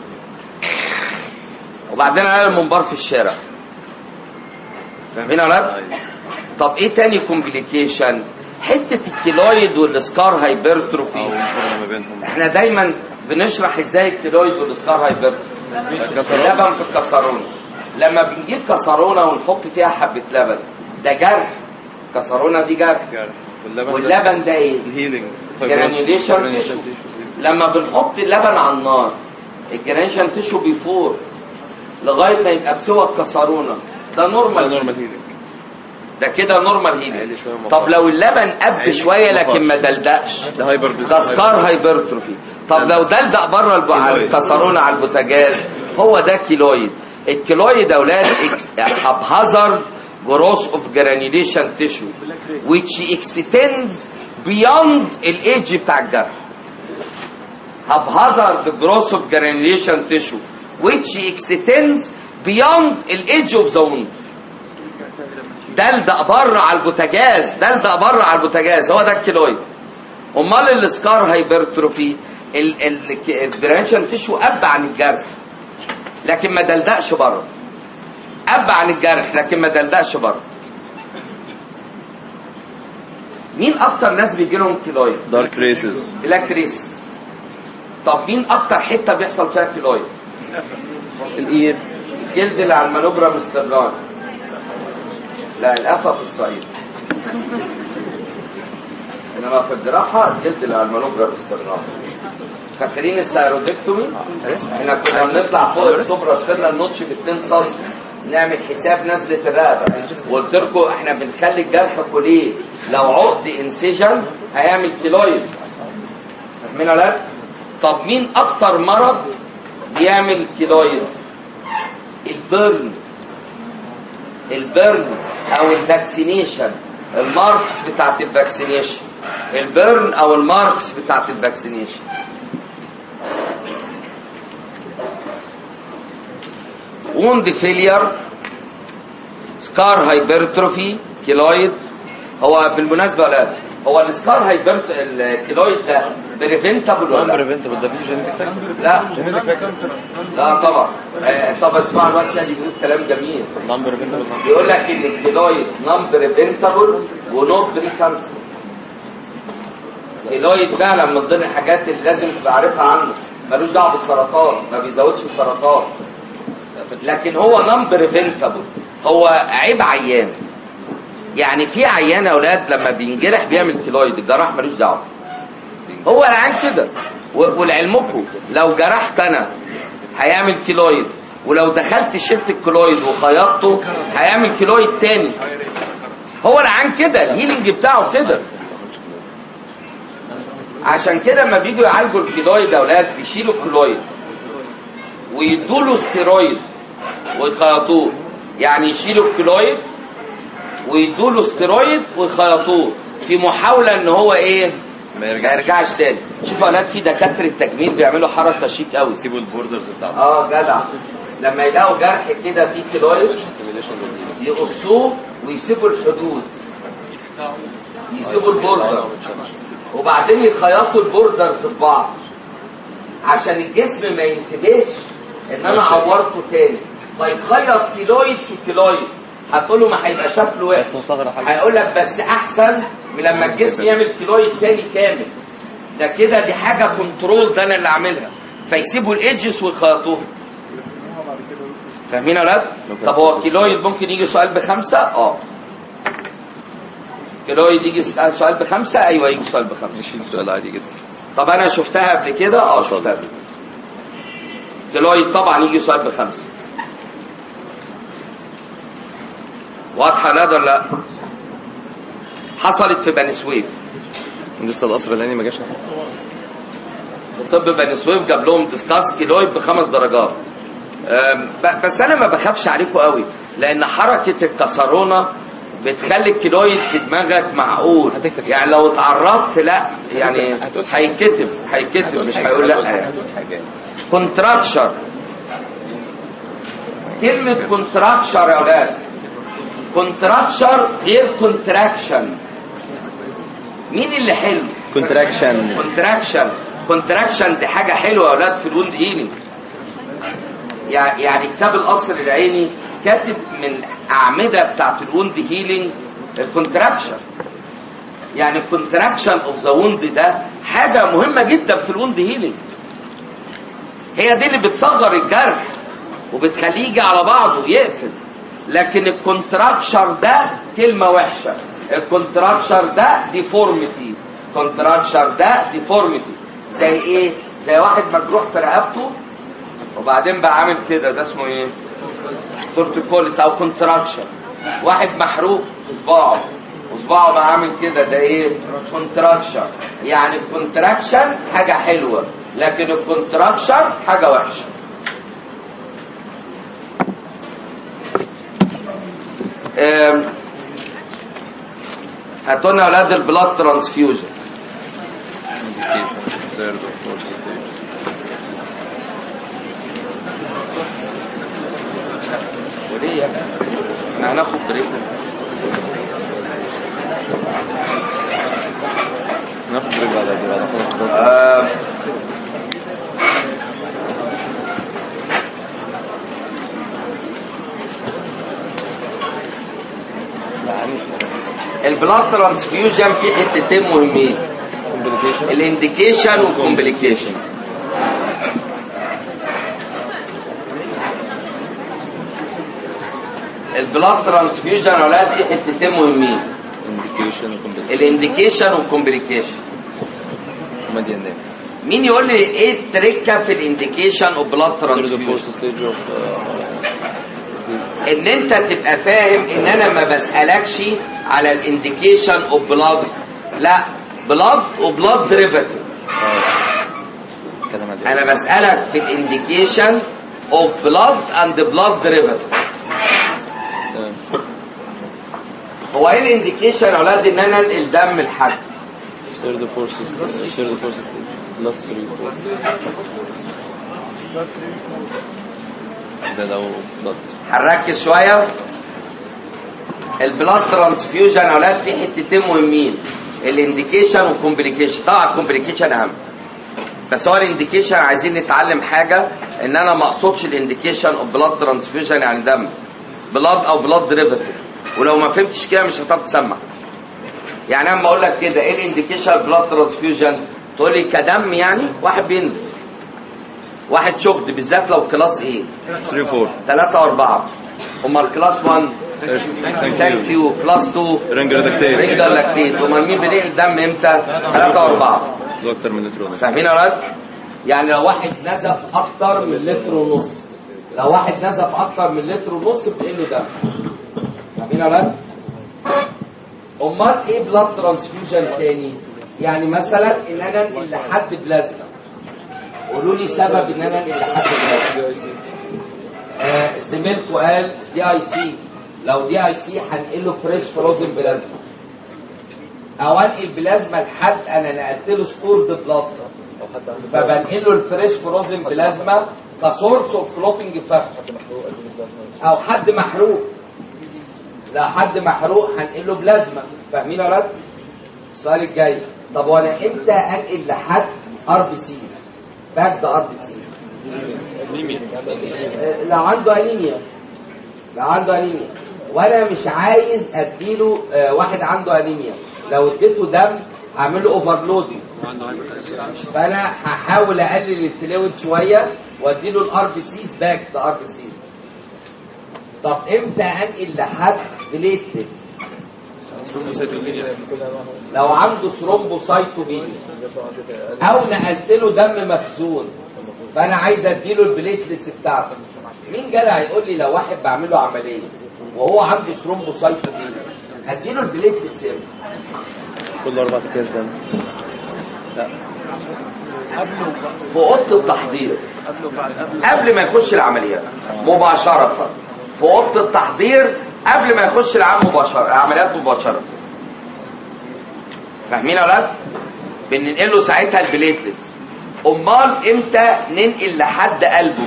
وبعدين الاقي المنبار في الشارع فاهمين يا ولاد أيوة. طب ايه تاني كومبليكيشن حته الكيلويد والسكار او هايبرتروفي المقارنه ما بينهم احنا دايما بنشرح ازاي الكيلويد والسكار هايبرتروفي كسرات اللبن في الكسرونه لما بنجيب كسرونه ونحط فيها حبه لبن ده جرح كسرونه دي جرح واللبن واللبن ده ايه الهيلينج جرانيوليشن تيشو لما بنحط اللبن على النار الجرانيوليشن تيشو بيفور لغايه ما يبقى بسوى الكسرونه ده نورمال نورمال هيلينج ده كده نورمال عالي هيلينج شويه طب لو اللبن قب شويه لكن ما دلدقش ده هايبر ده سكار هايبرتروفي طب لو دلدق بره الب... على كيلويد. الكسرونه على البوتاجاز هو ده كيلويد الكيلويد يا اولاد haphazard growth of granulation tissue which extends beyond الايدج بتاع الجرح haphazard growth of granulation tissue which extends beyond الايدج of the wound دلدق بره على البوتاجاز دلدق بره على البوتاجاز هو ده الكيلويد امال السكار هايبرتروفي البرانشن تيشو اب عن الجرح لكن ما دلدقش بره اب عن الجرح لكن ما دلدقش بره مين اكتر ناس بيجي لهم كيلويد دارك ريسز الاكريس طب مين اكتر حته بيحصل فيها كيلويد الايد الجلد اللي على المانوبرا مستدران لا القفا في الصعيد انما في الجراحه الجلد اللي على المانوبرا مستدران فاكرين السيرودكتومي احنا كنا بنطلع فوق السوبرا ستيرنا النوتش ب 2 سم نعمل حساب نزله الرقبه وقلت لكم احنا بنخلي الجرح كوليه لو عقد انسجن هيعمل كيلويد فاهمين ولا لا؟ طب مين اكتر مرض بيعمل كيلويد البرن البرن او الفاكسينيشن الماركس بتاعت الفاكسينيشن البرن او الماركس بتاعت الفاكسينيشن ووند فيلير سكار هايبرتروفي كيلويد هو بالمناسبه لا هو السكار هايبرت الكيلويد ده بريفنتابل ولا لا؟ بريفنتبل ده فيه جينيتك فاكتور لا جينيتك فاكتور لا طبعا آه، طب اسمع الواد شادي بيقول كلام جميل نون بريفنتبل يقول لك ان الكيلويد نون بريفنتابل ونوت بري كانسر الكيلويد فعلا من ضمن الحاجات اللي لازم تبقى عارفها عنه ملوش دعوه بالسرطان ما بيزودش السرطان لكن هو نون بريفنتابل هو عيب عيان يعني في عيان يا اولاد لما بينجرح بيعمل كيلويد الجراح ملوش دعوه هو العيان كده و- ولعلمكم لو جرحت انا هيعمل كيلويد ولو دخلت شلت الكيلويد وخيطته هيعمل كيلويد تاني هو العيان كده الهيلينج بتاعه كده عشان كده لما بيجوا يعالجوا الكيلويد يا اولاد بيشيلوا الكيلويد ويدوا له ستيرويد ويخيطوه يعني يشيلوا الكيلويد ويدوا له ستيرويد ويخيطوه في محاوله ان هو ايه ما ما يرجعش يرجعش تاني شوفوا يا اولاد في دكاتره تجميل بيعملوا حركه شيك قوي يسيبوا البوردرز بتاعته اه جدع لما يلاقوا جرح كده فيه كيلويد يقصوه ويسيبوا الحدود يسيبوا البوردر وبعدين يخيطوا البوردرز في بعض عشان الجسم ما ينتبهش ان انا عورته تاني فيخيط كيلويد في كيلويد هتقول له ما هيبقى شكله وحش بس مصغر حاجه هيقول لك بس احسن من لما الجسم يعمل كيلويد تاني كامل ده كده دي حاجه كنترول ده انا اللي عاملها فيسيبوا الايدجز ويخيطوها فاهمين يا ولاد؟ طب هو كيلويد ممكن يجي سؤال بخمسه؟ اه كيلويد يجي سؤال بخمسه؟ ايوه يجي سؤال بخمسه مش سؤال عادي جدا طب انا شفتها قبل كده؟ اه شفتها قبل كده. كيلويد طبعا يجي سؤال بخمسه واضحه لا ولا لا؟ حصلت في بني سويف لسه القصر العيني ما جاش طب بني سويف جاب لهم ديسكاس كيلويد بخمس درجات أم، ب- بس انا ما بخافش عليكم قوي لان حركه الكسرونه بتخلي الكيلويد في دماغك معقول هتكتب. يعني لو اتعرضت لا يعني هتقول حاجة. هيتكتب هيتكتب مش هيقول لا يعني كونتراكشر كلمة كونتراكشر يا اولاد كونتراكشر غير كونتراكشن مين اللي حلو؟ كونتراكشن كونتراكشن كونتراكشن دي حاجه حلوه يا اولاد في الوند هيلينج يع- يعني كتاب القصر العيني كاتب من اعمده بتاعت الوند هيلينج الكونتراكشن يعني الكونتراكشن اوف ذا ووند ده حاجه مهمه جدا في الوند هيلينج هي دي اللي بتصغر الجرح وبتخليه يجي على بعضه يقفل لكن الكونتراكشر ده كلمه وحشه الكونتراكشر ده ديفورميتي كونتراكشر ده ديفورميتي زي ايه زي واحد مجروح في رقبته وبعدين بقى عامل كده ده اسمه ايه تورتيكوليس او كونتراكشن واحد محروق في صباعه وصباعه بقى عامل كده ده ايه كونتراكشن يعني الكونتراكشن حاجه حلوه لكن الكونتراكشن حاجه وحشه أم، هاتوا لنا يا اولاد البلاد ترانسفيوجن Indication, third or fourth stage. وليه يا ابني؟ احنا هناخد بريك ناخد بريك بعد كده بعد خلاص ده آه، البلاد ترانسفيوجن في حتتين مهمين complications الانديكيشن والكومبليكيشنز البلاد ترانسفيوجن يا ولاد في حتتين مهمين indication complications الانديكيشن والكومبليكيشن هما دي ان مين يقول لي ايه التركه في الانديكيشن اوف بلاد third or ترانسفيوجن fourth stage of uh, ان انت تبقى فاهم ان انا ما بسالكش على الانديكيشن اوف بلاد لا بلاد وبلاد ديريفاتيف الكلام ده انا بسالك في الانديكيشن اوف بلاد اند بلاد ديريفاتيف تمام هو ايه الانديكيشن يا اولاد ان انا انقل دم لحد third or fourth stage third or fourth stage plus three fourth ده لو blood هنركز شويه البلاد ترانسفيوجن يا اولاد في حتتين مهمين الانديكيشن والكومبليكيشن طبعا الكومبليكيشن اهم بس هو الانديكيشن عايزين نتعلم حاجه ان انا ما اقصدش الانديكيشن اوف بلاد ترانسفيوجن يعني دم بلاد او بلاد ديريفاتيف ولو ما فهمتش كده مش هتعرف تسمع يعني انا لما اقول لك كده ايه الانديكيشن بلاد ترانسفيوجن تقول لي كدم يعني واحد بينزل واحد شغل بالذات لو كلاس ايه 3 4 ثلاثة وأربعة أمال كلاس 1 ثانك يو كلاس 2 رينج ريدكتير ريجر لاكتيت أمال مين بينقل دم إمتى؟ ثلاثة وأربعة له اكتر من لتر ونص فاهمين يا ولاد؟ يعني لو واحد نزف أكتر من لتر ونص لو واحد نزف أكتر من لتر ونص بتنقل له دم فاهمين يا ولاد؟ أمال إيه بلاد ترانسفيوجن تاني؟ يعني مثلا إن أنا أنقل لحد بلازما قولوا لي سبب إن أنا أنقل لحد بلازما آه، زميلكوا قال دي اي سي لو دي اي سي هنقله فريش فروزن بلازما او انقل بلازما لحد انا نقلت له ستورد بلاد فبنقله الفريش فروزن بلازما كسورس اوف كلوتنج فاكتور او حد محروق لو حد محروق هنقله بلازما فاهمين يا ولاد؟ السؤال الجاي طب وانا امتى انقل لحد ار بي سي باك ده ار بي سي لو عنده انيميا لو عنده انيميا وانا مش عايز اديله آه، واحد عنده انيميا لو اديته دم هعمل له اوفرلودنج فانا هحاول اقلل الفلويد شويه واديله الار بي سيز باك ده ار بي سيز طب امتى انقل لحد بليتلتس لو عنده ثرومبوسايتوبينيا او نقلت له دم مخزون فانا عايز اديله البليتلتس بتاعته مين جدع يقول لي لو واحد بعمل له عمليه وهو عنده ثرومبوسايتوبينيا هديله البليتلتس امتى كل اربع اكياس دم في اوضه التحضير قبل ما يخش العمليات مباشره في اوضه التحضير قبل ما يخش العام مباشره العمليات مباشره فاهمين يا اولاد بننقل له ساعتها البليتلتس امال امتى ننقل لحد قلبه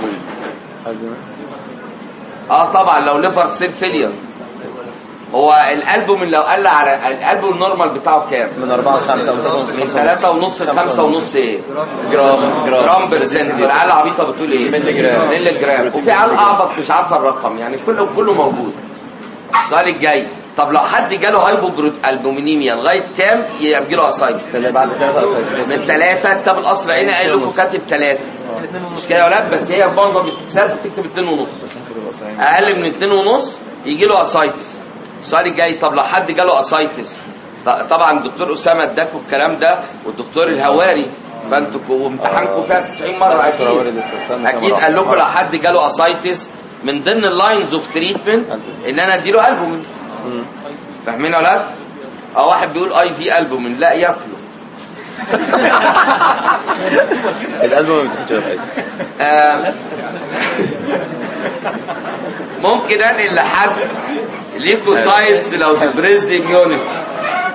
اه طبعا لو ليفر سيل فيلير هو الالبوم لو قل على الالبوم النورمال بتاعه كام؟ من 4 ل 5 من 3 ونص ل 5 ونص ايه؟ جرام جرام برسنت العيال العبيطه بتقول ايه؟ ملي جرام. ملي جرام وفي عيال اعبط مش عارفه الرقم يعني كله كله موجود السؤال الجاي طب لو حد جاله هايبوالبومينيميا لغايه كام يجي له اسايتس بعد ثلاثة أسابيع من ثلاثة كتاب الأصل هنا قايل لكم كاتب ثلاثة مش كده يا ولاد بس هي معظم الكتاب بتكتب اتنين ونص أقل من اتنين ونص يجي له أسايتس السؤال الجاي طب لو حد جاله أسايتس ط- طبعا الدكتور أسامة اداكوا الكلام ده والدكتور الهواري فانتوا كو- وامتحانكم فيها 90 مرة دكتور هواري أكيد لسه استنى أكيد كام قال مرة. لكم لو حد جاله أسايتس من ضمن اللاينز اوف تريتمنت ان انا اديله البومين مم. فاهمين يا ولاد؟ اه واحد بيقول اي في البومين لا ياكله القلب ما بتاخدش ولا حاجة آه، ممكن انقل لحد ليكوسايتس لو ديبريزد اميونيتي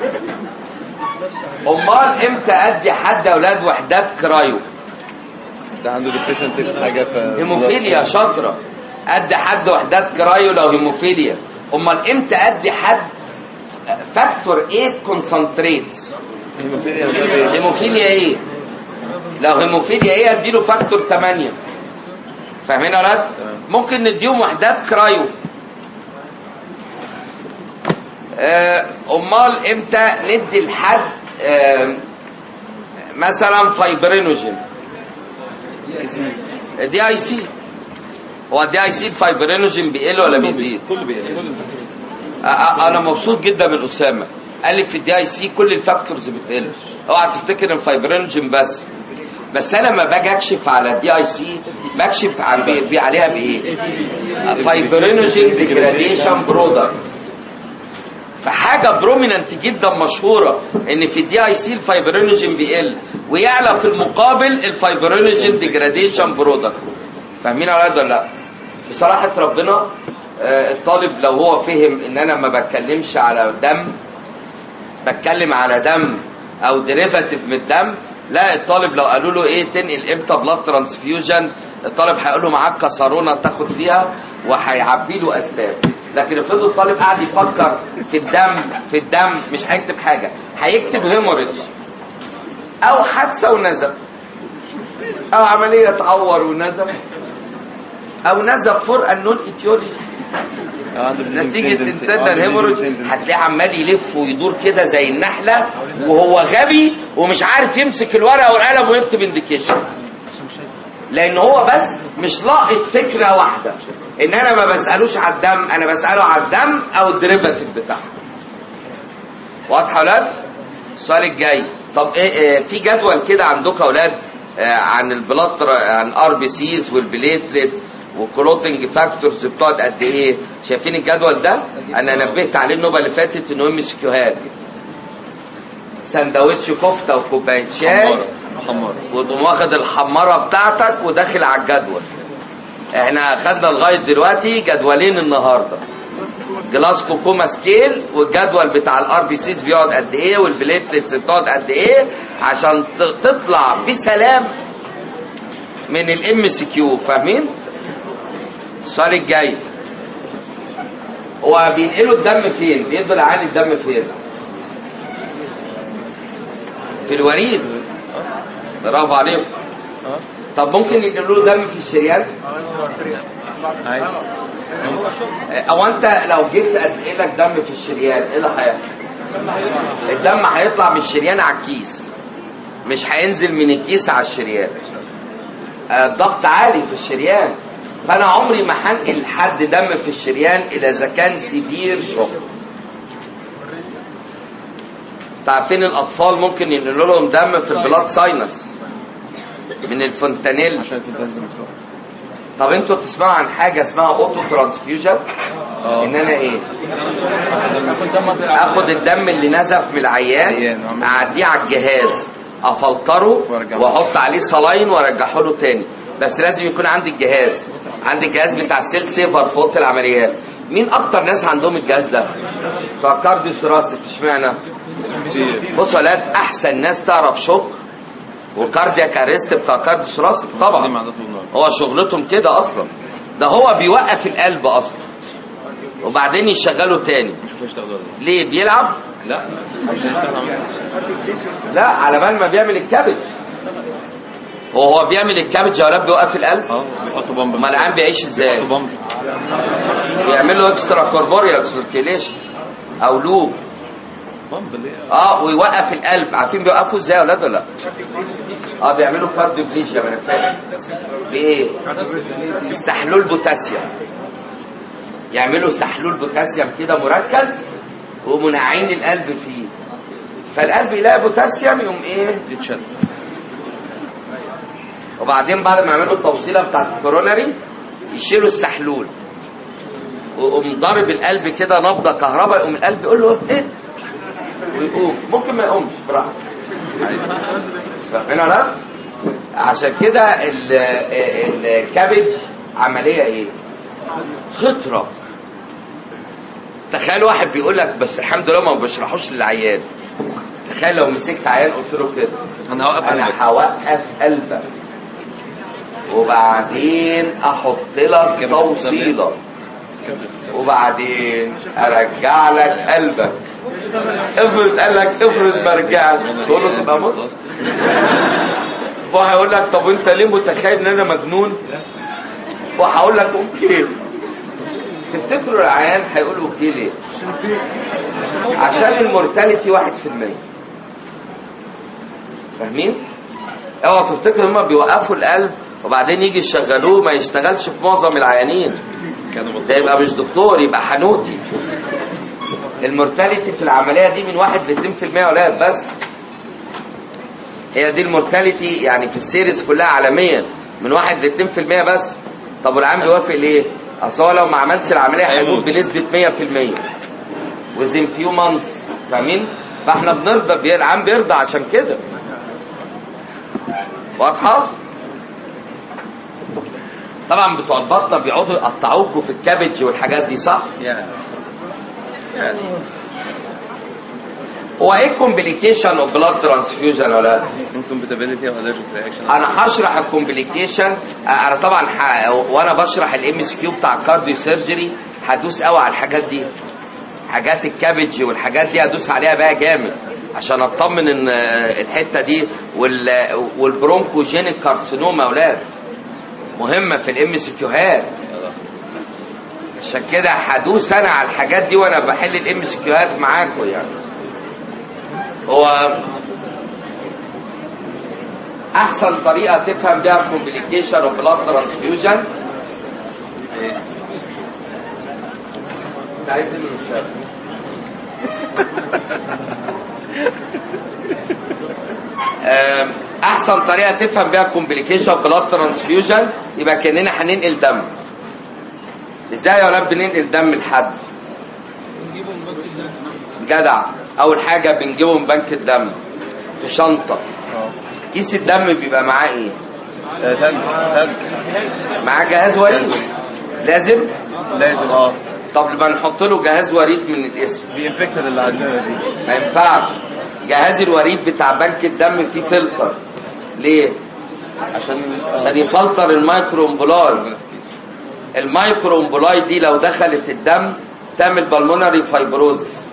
امال امتى ادي حد يا اولاد وحدات كرايو ده عنده ديبريشن حاجة ف هيموفيليا شاطره ادي حد وحدات كرايو لو هيموفيليا امال امتى ادي حد فاكتور 8 كونسنتريتس هيموفيليا ايه لو هيموفيليا ايه اديله فاكتور 8 فاهمين يا ولاد تمام. ممكن نديهم وحدات كرايو آه، امال امتى ندي لحد آه، مثلا فايبرينوجين دي اي سي هو الدي اي سي الفايبرينوجين بيقل ولا بيزيد كل بي كل أ- أ- انا مبسوط جدا من اسامه قال لي في الدي اي سي كل الفاكتورز بتقل اوعى تفتكر الفايبرينوجين بس بس انا لما باجي اكشف على الدي اي سي بكشف عن بي بي عليها بايه فايبرينوجين ديجراديشن برودكت فحاجه بروميننت جدا مشهوره ان في الدي اي سي الفايبرينوجين بيقل ويعلى في المقابل الفايبرينوجين ديجراديشن برودكت فاهمين يا ولاد ولا لا بصراحه ربنا آه، الطالب لو هو فهم ان انا ما بتكلمش على دم بتكلم على دم او ديريفاتيف من الدم لا الطالب لو قالوا له ايه تنقل امتى بلاد ترانسفيوجن الطالب هيقول له معاك كسرونه تاخد فيها وهيعبي له اسباب لكن افرضوا الطالب قاعد يفكر في الدم في الدم مش هيكتب حاجه هيكتب هيموريدج او حادثه ونزف او عمليه تعور ونزف او نزف فور النون اتيولوجي نتيجة انترنال هيموريج هتلاقيه عمال يلف ويدور كده زي النحلة وهو غبي ومش عارف يمسك الورقة والقلم ويكتب انديكيشنز لأن هو بس مش لاقط فكرة واحدة إن أنا ما بسألوش على الدم أنا بسأله على الدم أو الديريفاتيف بتاعه واضحة يا أولاد؟ السؤال الجاي طب إيه, إيه في جدول كده عندكم يا أولاد آه، عن البلاد عن ار بي سيز والبليتلت والكلوتنج فاكتورز بتقعد قد ايه شايفين الجدول ده انا نبهت عليه النوبه اللي فاتت انه ام اس كيوهات سندوتش كفته وكوبايه شاي حمار وتقوم واخد الحماره بتاعتك وداخل على الجدول احنا خدنا لغايه دلوقتي جدولين النهارده جلاسكو كوما سكيل والجدول بتاع الار بي سيز بيقعد قد ايه والبليتلتس بتقعد قد ايه عشان ت- تطلع بسلام من الام سي كيو فاهمين؟ السؤال الجاي هو بينقلوا الدم فين؟ بيدوا العيان الدم فين؟ في الوريد برافو عليكم اه طب ممكن ينقلوا له دم في الشريان؟ عادي او انت لو جبت ادقلك دم في الشريان ايه اللي هيحصل؟ الدم هيطلع من الشريان على الكيس مش هينزل من الكيس على الشريان آه، الضغط عالي في الشريان فانا عمري ما هنقل حد دم في الشريان الا اذا كان سيفير شوك تعرفين الاطفال ممكن ينقلوا لهم دم في البلاد ساينس من الفونتانيل عشان في تنزل مفتوح طب انتوا تسمعوا عن حاجه اسمها اوتو ترانسفيوجن اه ان انا ايه تاخد دمك اخد الدم اللي نزف من العيان عيان، وأعمل- اعديه على الجهاز افلتره وأرجعه. واحط عليه صلاين وارجعه له تاني بس لازم يكون عندي الجهاز عندي الجهاز بتاع السيل سيفر في اوضه العمليات مين اكتر ناس عندهم الجهاز ده بتوع كارديو ثوراسيك اشمعنى كتير بصوا يا ولاد احسن ناس تعرف شوك وكاردياك اريست بتاع كارديو ثوراسيك دي طبعا مع ده طول النهار هو شغلتهم كده اصلا ده هو بيوقف القلب اصلا وبعدين يشغله تاني مش هيشتغل ولا ليه بيلعب لا مش هيشتغل عمل. لا على بال ما بيعمل الكابج وهو بيعمل الكابج يا ولاد بيوقف القلب اه بيحطوا بامب امال العيان بيعيش ازاي بيحطوا بامب بيعمل له اكسترا كوربوريال سيركيليشن او لوب اه ويوقف القلب عارفين بيوقفوا ازاي يا اولاد ولا لا؟ اه بيعملوا كارديوبليجيا ما انا فاهم بايه؟ سحلول بوتاسيوم يعملوا سحلول بوتاسيوم كده مركز ومنعين القلب فيه فالقلب يلاقي بوتاسيوم يقوم ايه؟ يتشد وبعدين بعد ما يعملوا التوصيله بتاعت الكوروناري يشيلوا السحلول ويقوم ضارب القلب كده نبضه كهرباء يقوم القلب يقول له ايه ويقوم ممكن ما يقومش براحته فاهمين ولا لا؟ عشان كده ال- ال- الكابج عمليه ايه؟ خطره تخيل واحد بيقول لك بس الحمد لله ما بشرحوش للعيان تخيل لو مسكت عيان قلت له كده انا هوقف انا قلبك هوقف قلبك وبعدين احط لك توصيله وبعدين ارجع لك قلبك افرض قال لك افرض ما رجعش تقول له تبقى مت وهيقول لك طب انت ليه متخيل ان انا مجنون وهقول لك اوكي تفتكروا العيان هيقول اوكي ليه عشان المورتاليتي واحد في المية فاهمين اوعى تفتكروا هما بيوقفوا القلب وبعدين يجي يشغلوه ما يشتغلش في معظم العيانين كانوا ده يبقى مش دكتور يبقى حنوتي المورتاليتي في العمليه دي من 1 ل 2% ولاد بس هي دي المورتاليتي يعني في السيريز كلها عالميا من 1 ل 2% بس طب والعام بيوافق ليه؟ اصل هو لو ما عملش العمليه هيموت هيموت. بنسبه 100% within few months فاهمين؟ فاحنا بنرضى بي- العام بيرضى عشان كده واضحه؟ طبعا بتوع البطنه بيقعدوا يقطعوكوا في الكابج والحاجات دي صح؟ يعني يعني هو ايه الكومبليكيشن اوف بلاد ترانسفيوجن يا ولاد؟ incompatibility او allergic reaction انا هشرح الكومبليكيشن انا طبعا ح... وانا بشرح الام اس كيو بتاع الكارديو سيرجري هدوس قوي على الحاجات دي حاجات الكابج والحاجات دي هدوس عليها بقى جامد عشان اطمن ان الحته دي وال... والبرونكوجينيك كارسينوما يا اولاد مهمه في الام اس كيوهات عشان كده هدوس انا على الحاجات دي وانا بحل الام اس كيوهات معاكم يعني هو احسن طريقه تفهم بيها الكومبليكيشن اوف بلاد ترانسفيوجن عايز من الشارع آم، احسن طريقه تفهم بيها الكومبليكيشن اوف بلاد ترانسفيوجن يبقى كاننا هننقل دم ازاي يا ولاد بننقل دم لحد جدع اول حاجه بنجيبه من بنك الدم في شنطه كيس الدم بيبقى معاه ايه آه، تلج تلج معاه جهاز وريد لازم لازم اه طب لما نحط له جهاز وريد من الاسم بينفكتر اللي عندنا دي ما ينفعش جهاز الوريد بتاع بنك الدم فيه فلتر ليه عشان عشان يفلتر المايكرو امبولاي المايكرو امبولاي دي لو دخلت الدم تعمل بالمونري فايبروزس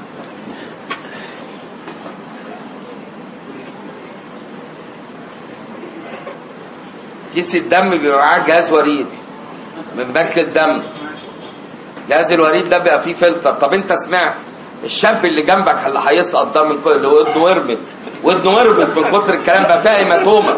كيس الدم بيبقى معاه جهاز وريد من بنك الدم جهاز الوريد ده بيبقى فيه فلتر طب انت سمعت الشاب اللي جنبك اللي هيسقط ده من كل- اللي ودنه ورمت ودنه ورمت من كتر الكلام بقى فيها هيماتوما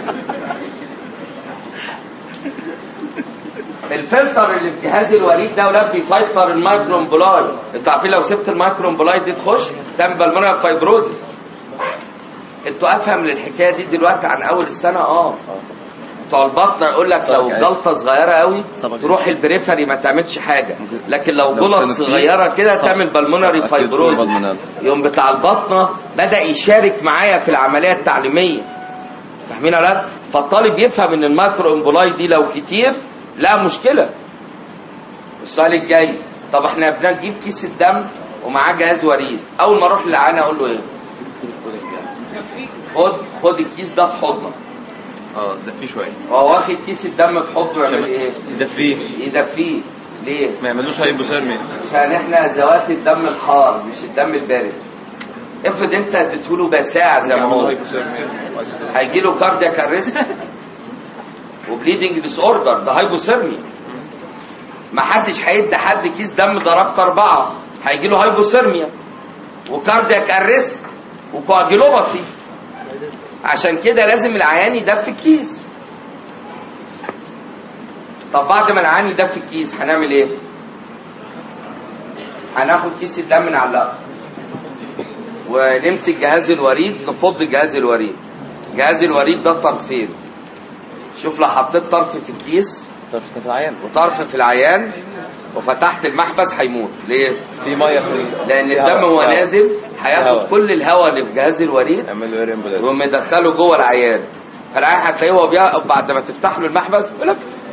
الفلتر اللي في جهاز الوريد ده ولاد بيفلتر المايكرو امبولاي انتوا عارفين لو سبت المايكرو امبولاي دي تخش تعمل بالمونري فايبروزس انتوا افهم للحكايه دي دلوقتي عن اول السنه اه بتوع البطنه يقول لك لو يعني. جلطه صغيره قوي سبق. تروح البريفري ما تعملش حاجه لكن لو لو جلط كانت فيه، صغيره كده صح. تعمل بالمونري أكيد فايبروز بالمونري. يوم بتاع البطنه بدا يشارك معايا في العمليه التعليميه فاهمين يا ولاد فالطالب يفهم ان المايكرو امبولاي دي لو كتير لا مشكله السؤال الجاي طب احنا بنجيب كيس الدم ومعاه جهاز وريد اول ما اروح للعيان اقول له ايه خد خد الكيس ده في حضنك اه ده فيه شويه هو واخد كيس الدم في حضنه يعمل ايه ده فيه يدفيه ليه ما يعملوش هايبوثيرميا عشان احنا ذوات الدم الحار مش الدم البارد افرض انت اديتهوله بساعة زي ما هو هيجي له كاردياك ارست وبليدنج ديس اوردر ده هايبوثيرمي ما حدش هيدي حد كيس دم درجة أربعة هيجي له هايبوثيرميا وكاردياك ارست وكواجيلوباثي عشان كده لازم العيان يدب في الكيس طب بعد ما العيان يدب في الكيس هنعمل ايه؟ هناخد كيس الدم نعلقه ونمسك جهاز الوريد نفض جهاز الوريد جهاز الوريد ده طرفين شوف لو حطيت طرف في الكيس طب في العيان وطرف في العيان وفتحت المحبس هيموت ليه؟ في ميه في لان في الدم هواء. وهو هواء. نازل هياخد هواء. كل الهواء اللي في جهاز الوريد اعمل له اير امبولاس ومدخله جوه العيان فالعيان هتلاقيه هو بيقف بعد ما تفتح له المحبس يقول لك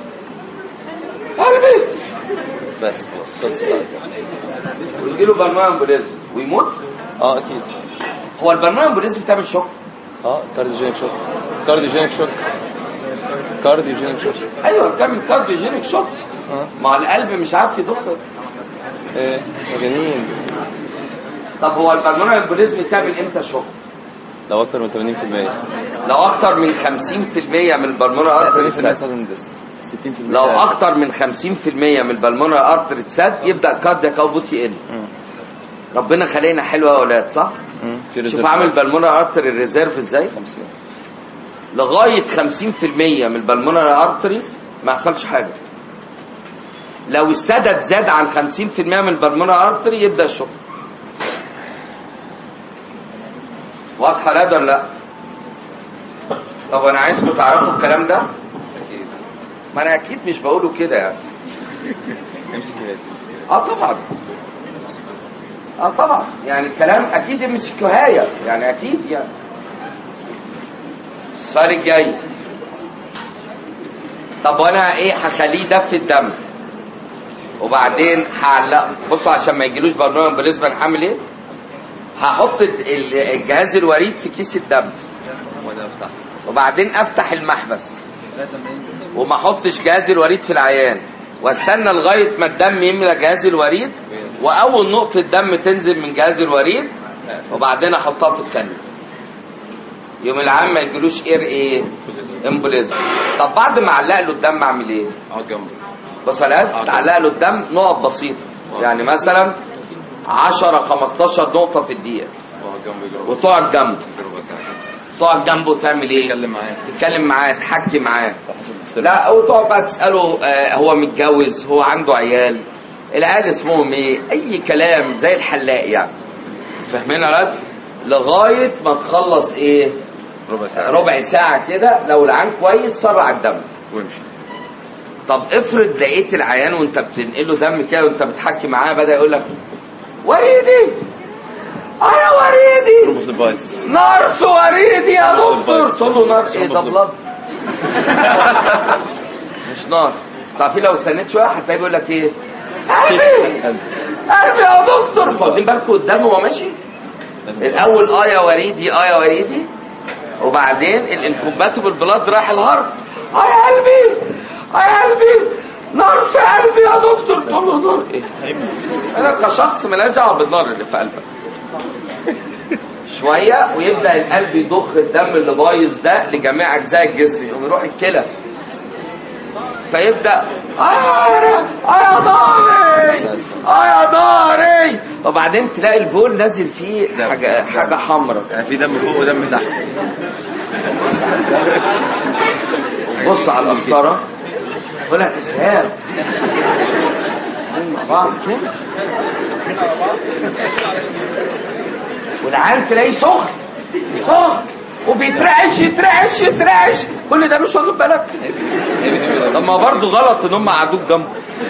قلبي بس خلاص خلصت على كده. ويجي له برنامج امبوليزم ويموت اه اكيد هو البرنامج امبوليزم بتعمل شوك اه كارديوجينيك شوك كارديوجينيك شوك كارديوجينيك شوك ايوه بتعمل كارديوجينيك شوك اه ما القلب مش عارف يضخ ايه مجانين طب هو البرنامج امبوليزم بتعمل امتى شوك؟ لو اكتر من 80% لو اكتر من 50% من البلمونر ارتري 80% اتسد لازم دس 60% لو اكتر من 50% من البلمونر ارتري اتسد يبدا كاردياك اوتبوت يقل مم. ربنا خلينا حلوه يا اولاد صح؟ مم. في شوف ريزيرف. عامل بالمونر ارتري الريزيرف ازاي 50 لغايه 50% من البلمونر ارتري ما يحصلش حاجه لو السدد زاد عن 50% من البلمونر ارتري يبدا الشوك واضحه لا ده ولا لا طب انا عايزكم تعرفوا الكلام ده ما انا اكيد مش بقوله كده يعني امسك كده اه طبعا اه طبعا يعني الكلام اكيد مش كهايه يعني اكيد يعني السؤال الجاي طب وانا ايه هخليه دف الدم وبعدين هعلقه بصوا عشان ما يجيلوش برنامج بالنسبه هعمل ايه هحط ال- ال- الجهاز الوريد في كيس الدم وانا افتح وبعدين افتح المحبس وما احطش جهاز الوريد في العيان واستنى لغايه ما الدم يملى جهاز الوريد واول نقطه دم تنزل من جهاز الوريد وبعدين احطها في الثانيه يوم العام ما يجيلوش اير ايه امبوليزم طب بعد ما اعلق له الدم اعمل ايه اقعد جنبه بصلات تعلق له الدم نقط بسيطه يعني مثلا 10 15 نقطه في الدقيقه اقعد جنبه يجرب وتقعد جنبه ربع ساعه تقعد جنبه تعمل ايه اتكلم معاه تتكلم معاه تحكي معاه حسب الستيب لا وتقعد بقى تساله آه، هو متجوز هو عنده عيال العيال اسمهم ايه اي كلام زي الحلاق يعني فاهمين يا ولاد لغايه ما تخلص ايه ربع ساعه ربع ساعه كده لو العيان كويس سرع الدم وامشي طب افرض لقيت العيان وانت بتنقله دم كده وانت بتحكي معاه بدا يقول لك وريدي انا وريدي ربط البايتس نار في وريدي يا دكتور تقول له نار ايه ده بلاد مش نار طب في لو استنيت شويه هتلاقيه بيقول لك ايه قلبي قلبي يا دكتور واخدين بالكم قدامه وهو ماشي الاول اه يا وريدي اه يا وريدي وبعدين الانكومباتبل بلاد راح الهارت اه يا قلبي اه يا قلبي نار في قلبي يا دكتور تقول له نار ايه انا كشخص ماليش دعوه بالنار اللي في قلبك شويه ويبدا القلب يضخ الدم اللي بايظ ده لجميع اجزاء الجسم يقوم يروح الكلى فيبدا اه يا اه يا ضهري اه يا ضهري وبعدين تلاقي البول نازل فيه حاجه حاجه حمراء يعني في دم فوق ودم تحت بص على القسطره يقول لك اسهال مع بعض كده والعيال تلاقيه سخن سخن وبيترعش يترعش يترعش كل ده مش واخد بالك طب ما برضه غلط ان هم قعدوك جنبه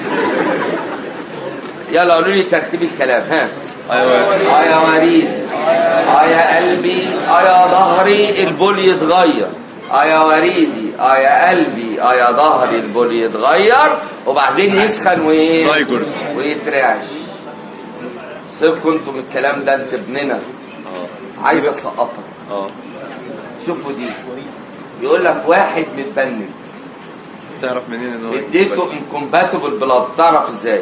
يلا قولوا لي ترتيب الكلام ها ايوه اه يا وريد اه يا قلبي اه يا ظهري البول يتغير اه يا وريدي اه يا قلبي اه يا ظهري البول يتغير وبعدين يسخن وايه تايجرز ويترعش سيبكم انتوا من الكلام ده انت ابننا اه عايز اسقطك اه شوفوا دي يقول لك واحد متبني تعرف منين ان هو اديته انكومباتبل بلاد تعرف ازاي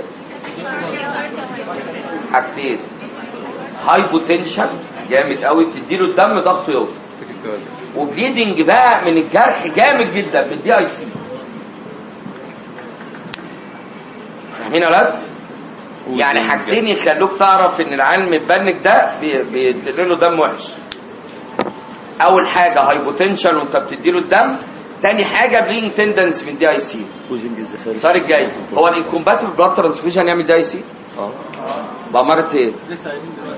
حاجتين هايبوتنشن جامد قوي تديله الدم ضغطه يوطى فكرة كويس. وبليدنج بقى من الجرح جامد جدا بالدي اي سي فاهمين يا ولاد يعني حاجتين يخلوك تعرف ان العيان المتبنك ده بي- بينتقل له دم وحش اول حاجه هايبوتنشن وانت بتديله الدم تاني حاجه بلينج تندنس من دي اي سي السؤال الجاي هو الانكومباتبل بلاد ترانسفيوجن يعمل دي اي سي؟ اه بأمارة ايه؟ لسه قايلين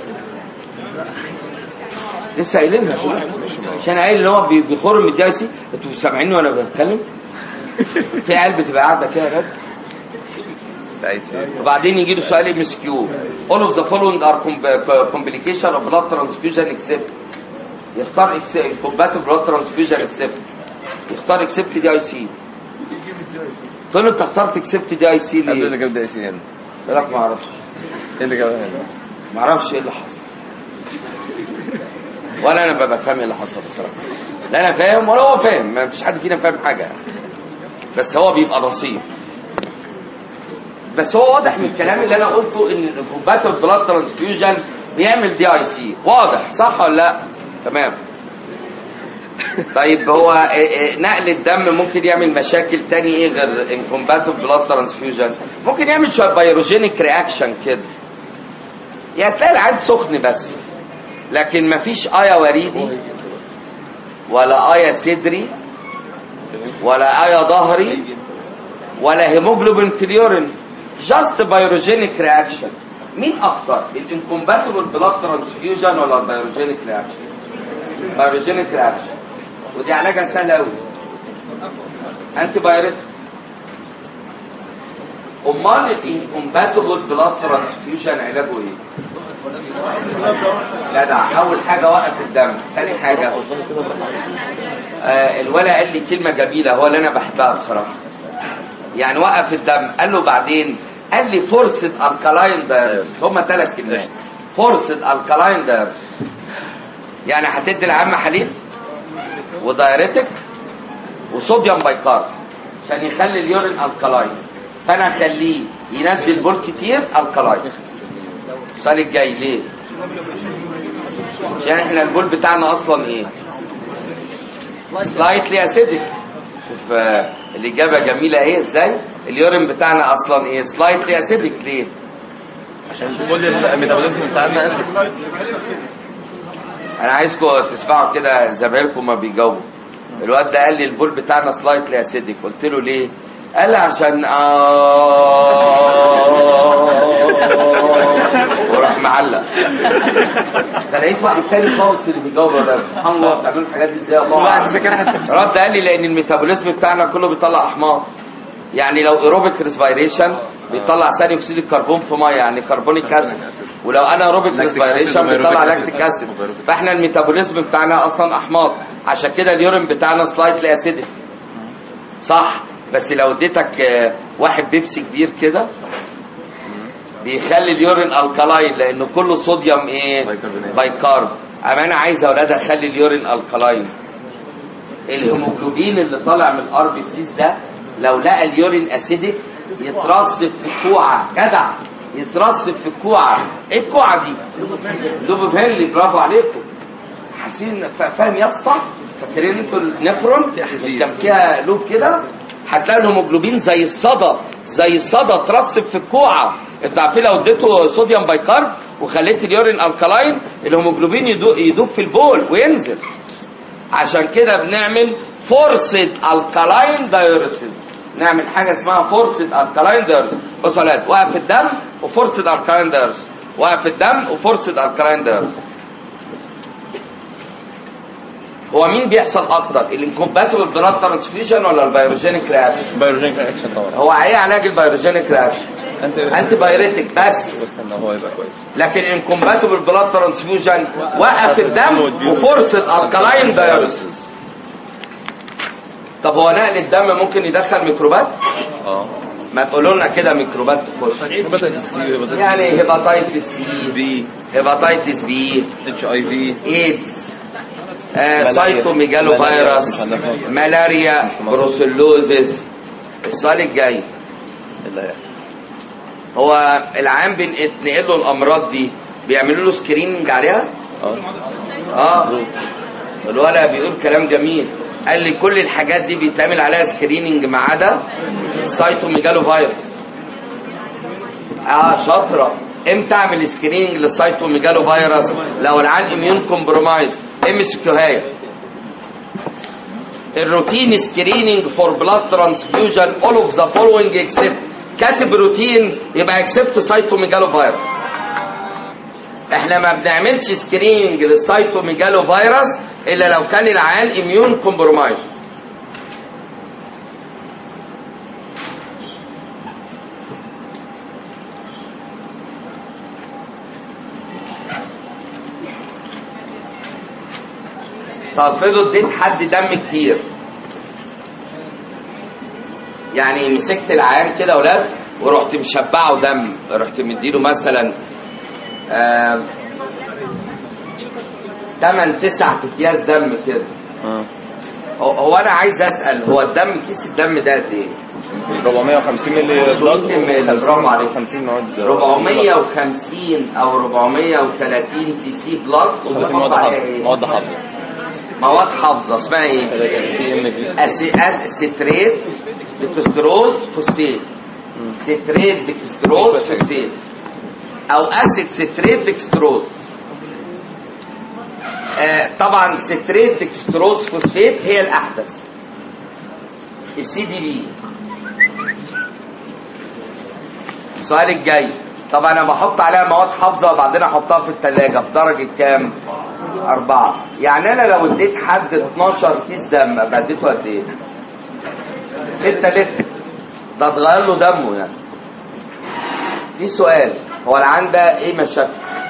لسه قايلينها شو عشان قايل ان هو بي- بيخر من الدي اي سي انتوا سامعيني وانا بتكلم؟ في عيال بتبقى قاعده كده يا راجل سعيد فيه وبعدين يجي له سؤال ام اس كيو all of the following are com- complication of blood transfusion except يختار compatible blood transfusion except يختار except دي اي سي قلت له انت اخترت except دي اي سي قبل اللي ليه؟ جاب ده سي هنا يقول لك ما اعرفش ايه اللي جابها هنا ما اعرفش ايه اللي حصل ولا انا ببقى فاهم ايه اللي حصل بصراحه لا انا فاهم ولا هو فاهم ما فيش حد فينا فاهم حاجه بس هو بيبقى نصيب بس هو واضح من الكلام اللي انا قلته ان الكومباتبل بلاد ترانسفيوجن بيعمل دي اي سي واضح صح ولا لا تمام طيب هو إيه إيه نقل الدم ممكن يعمل مشاكل تاني ايه غير انكومباتبل بلاد ترانسفيوجن ممكن يعمل شويه بايروجينيك رياكشن كده يعني تلاقي العين سخن بس لكن مفيش آية وريدي ولا آية صدري ولا آية ظهري ولا هيموجلوبين في اليورين جاست بايروجينيك رياكشن مين اكتر الانكومباتبل بلاد ترانسفيوجن ولا البايروجينيك رياكشن بايروجينيك رياكشن ودي علاجها سهل قوي انتي بايريتك امال الانكومباتبل بلاد ترانسفيوجن علاجه ايه جدع اول حاجه وقف الدم تاني حاجه آه الولا قال لي كلمه جميله هو اللي انا بحبها بصراحه يعني وقف الدم قال له بعدين قال لي فرصه الكالاين دايرس هما ثلاث كلمات فرصه الكالاين دايرس يعني هتدي العم حليب ودايريتك وصوديوم بايكارب عشان يخلي اليورين الكالاين فانا اخليه ينزل بول كتير الكالاين السؤال الجاي ليه؟ عشان احنا البول بتاعنا اصلا ايه؟ سلايتلي اسيدك شوف آه، الاجابه جميله ايه ازاي؟ اليورين بتاعنا اصلا ايه؟ سلايتلي اسيدك ليه؟ عشان كل الميتابوليزم بتاعنا اسيد انا عايزكم تسمعوا كده زمايلكم ما بيجاوبوا الواد ده قال لي البول بتاعنا سلايتلي اسيدك قلت له ليه قال لي عشان آه وراح معلق فلقيت واحد تاني خالص اللي بيجاوب ده سبحان الله بتعملوا الحاجات دي ازاي الله واحد أعلم. ذاكرها حتى في رد قال لي لان الميتابوليزم بتاعنا كله بيطلع احماض يعني لو ايروبيك ريسبيريشن بيطلع ثاني اكسيد الكربون في ميه يعني كربونيك اسيد ولو انا ايروبيك ريسبيريشن بيطلع لاكتيك اسيد فاحنا الميتابوليزم بتاعنا اصلا احماض عشان كده اليورين بتاعنا سلايتلي اسيدك صح بس لو اديتك آه، واحد بيبسي كبير كده بيخلي اليورين الكالاين لانه كله صوديوم ايه بايكربونات. بايكارب اما انا عايز يا اولاد اخلي اليورين الكالاين الهيموجلوبين اللي طالع من الار بي سيز ده لو لقى اليورين اسيدك يترصف في الكوعه جدع يترصف في الكوعه ايه الكوعه دي لوبوفينلي برافو عليكم حاسين فا- فاهم يا اسطى فاكرين انتوا النفرون اللي كان فيها لوب كده هتلاقي الهيموجلوبين زي الصدى زي الصدى اترصف في الكوعه انتوا عارفين لو اديته صوديوم بايكارب وخليت اليورين الكالاين الهيموجلوبين يدو- يدوب في البول وينزل عشان كده بنعمل فورسد الكالاين دايوريسيس نعمل حاجه اسمها فورسد الكالاين دايوريسيس بصوا يا ولاد وقف الدم وفورسد الكالاين دايوريسيس وقف الدم وفورسد الكالاين دايوريسيس هو مين بيحصل اكتر الانكومباتبل بلاد ترانسفيوجن ولا البيروجينيك رياكشن بايروجينيك رياكشن طبعا هو ايه علاج البيروجينيك رياكشن انت انتي بايريتك بس واستنى هو يبقى كويس لكن انكومباتبل بلاد ترانسفيوجن وقف الدم وفرصه الكالاين دايوريسيس طب هو نقل الدم ممكن يدخل ميكروبات اه ما تقولوا لنا كده ميكروبات تخش هيباتيتس سي هيباتيتس يعني هيباتيتس سي بي هيباتيتس بي اتش اي في ايدز آه ملاريا. سايتوميجالو ملاريا. فيروس مش عندنا مصر. ملاريا مش في مصر. بروسيلوزيس السؤال الجاي ايه اللي هيحصل هو العام بننقل له الامراض دي بيعملوا له سكريننج عليها اه اه الولد بيقول كلام جميل قال لي كل الحاجات دي بيتعمل عليها سكريننج ما عدا السايتوميجالو فيروس اه شاطره امتى اعمل سكريننج للسايتوميجالو فيروس لو العيان اميون كومبرومايز ام اس كيو هي الروتين سكريننج فور بلاد ترانسفيوجن اول اوف ذا فولوينج اكسبت كاتب روتين يبقى اكسبت سايتوميجالو فيروس احنا ما بنعملش سكريننج للسايتوميجالو فيروس الا لو كان العيان اميون كومبرومايز طب افرضوا اديت حد دم كتير يعني مسكت العيان كده يا ولاد ورحت مشبعه دم رحت مديله مثلا آه 8 9 اكياس دم كده اه هو, هو انا عايز اسال هو الدم كيس الدم ده قد ايه 450 مللي بلاد 200 مللي، برافو عليك. 50 مواد 450 او 430 سي سي بلاد 50 مواد حافظه مواد حافظه مواد حافظه اسمها ايه سي ام في أسي... أس... ستريت ديكستروز فوسفيت ستريت ديكستروز فوسفيت او اسيد ستريت ديكستروز آه طبعا ستريت ديكستروز فوسفيت هي الاحدث السي دي بي السؤال الجاي طبعا انا بحط عليها مواد حافظه وبعدين احطها في الثلاجه في درجه كام أربعة يعني أنا لو اديت حد 12 كيس دم أبقى اديته قد إيه؟ 6 لتر ده اتغير له دمه يعني في سؤال هو العيان ده إيه مشاكل؟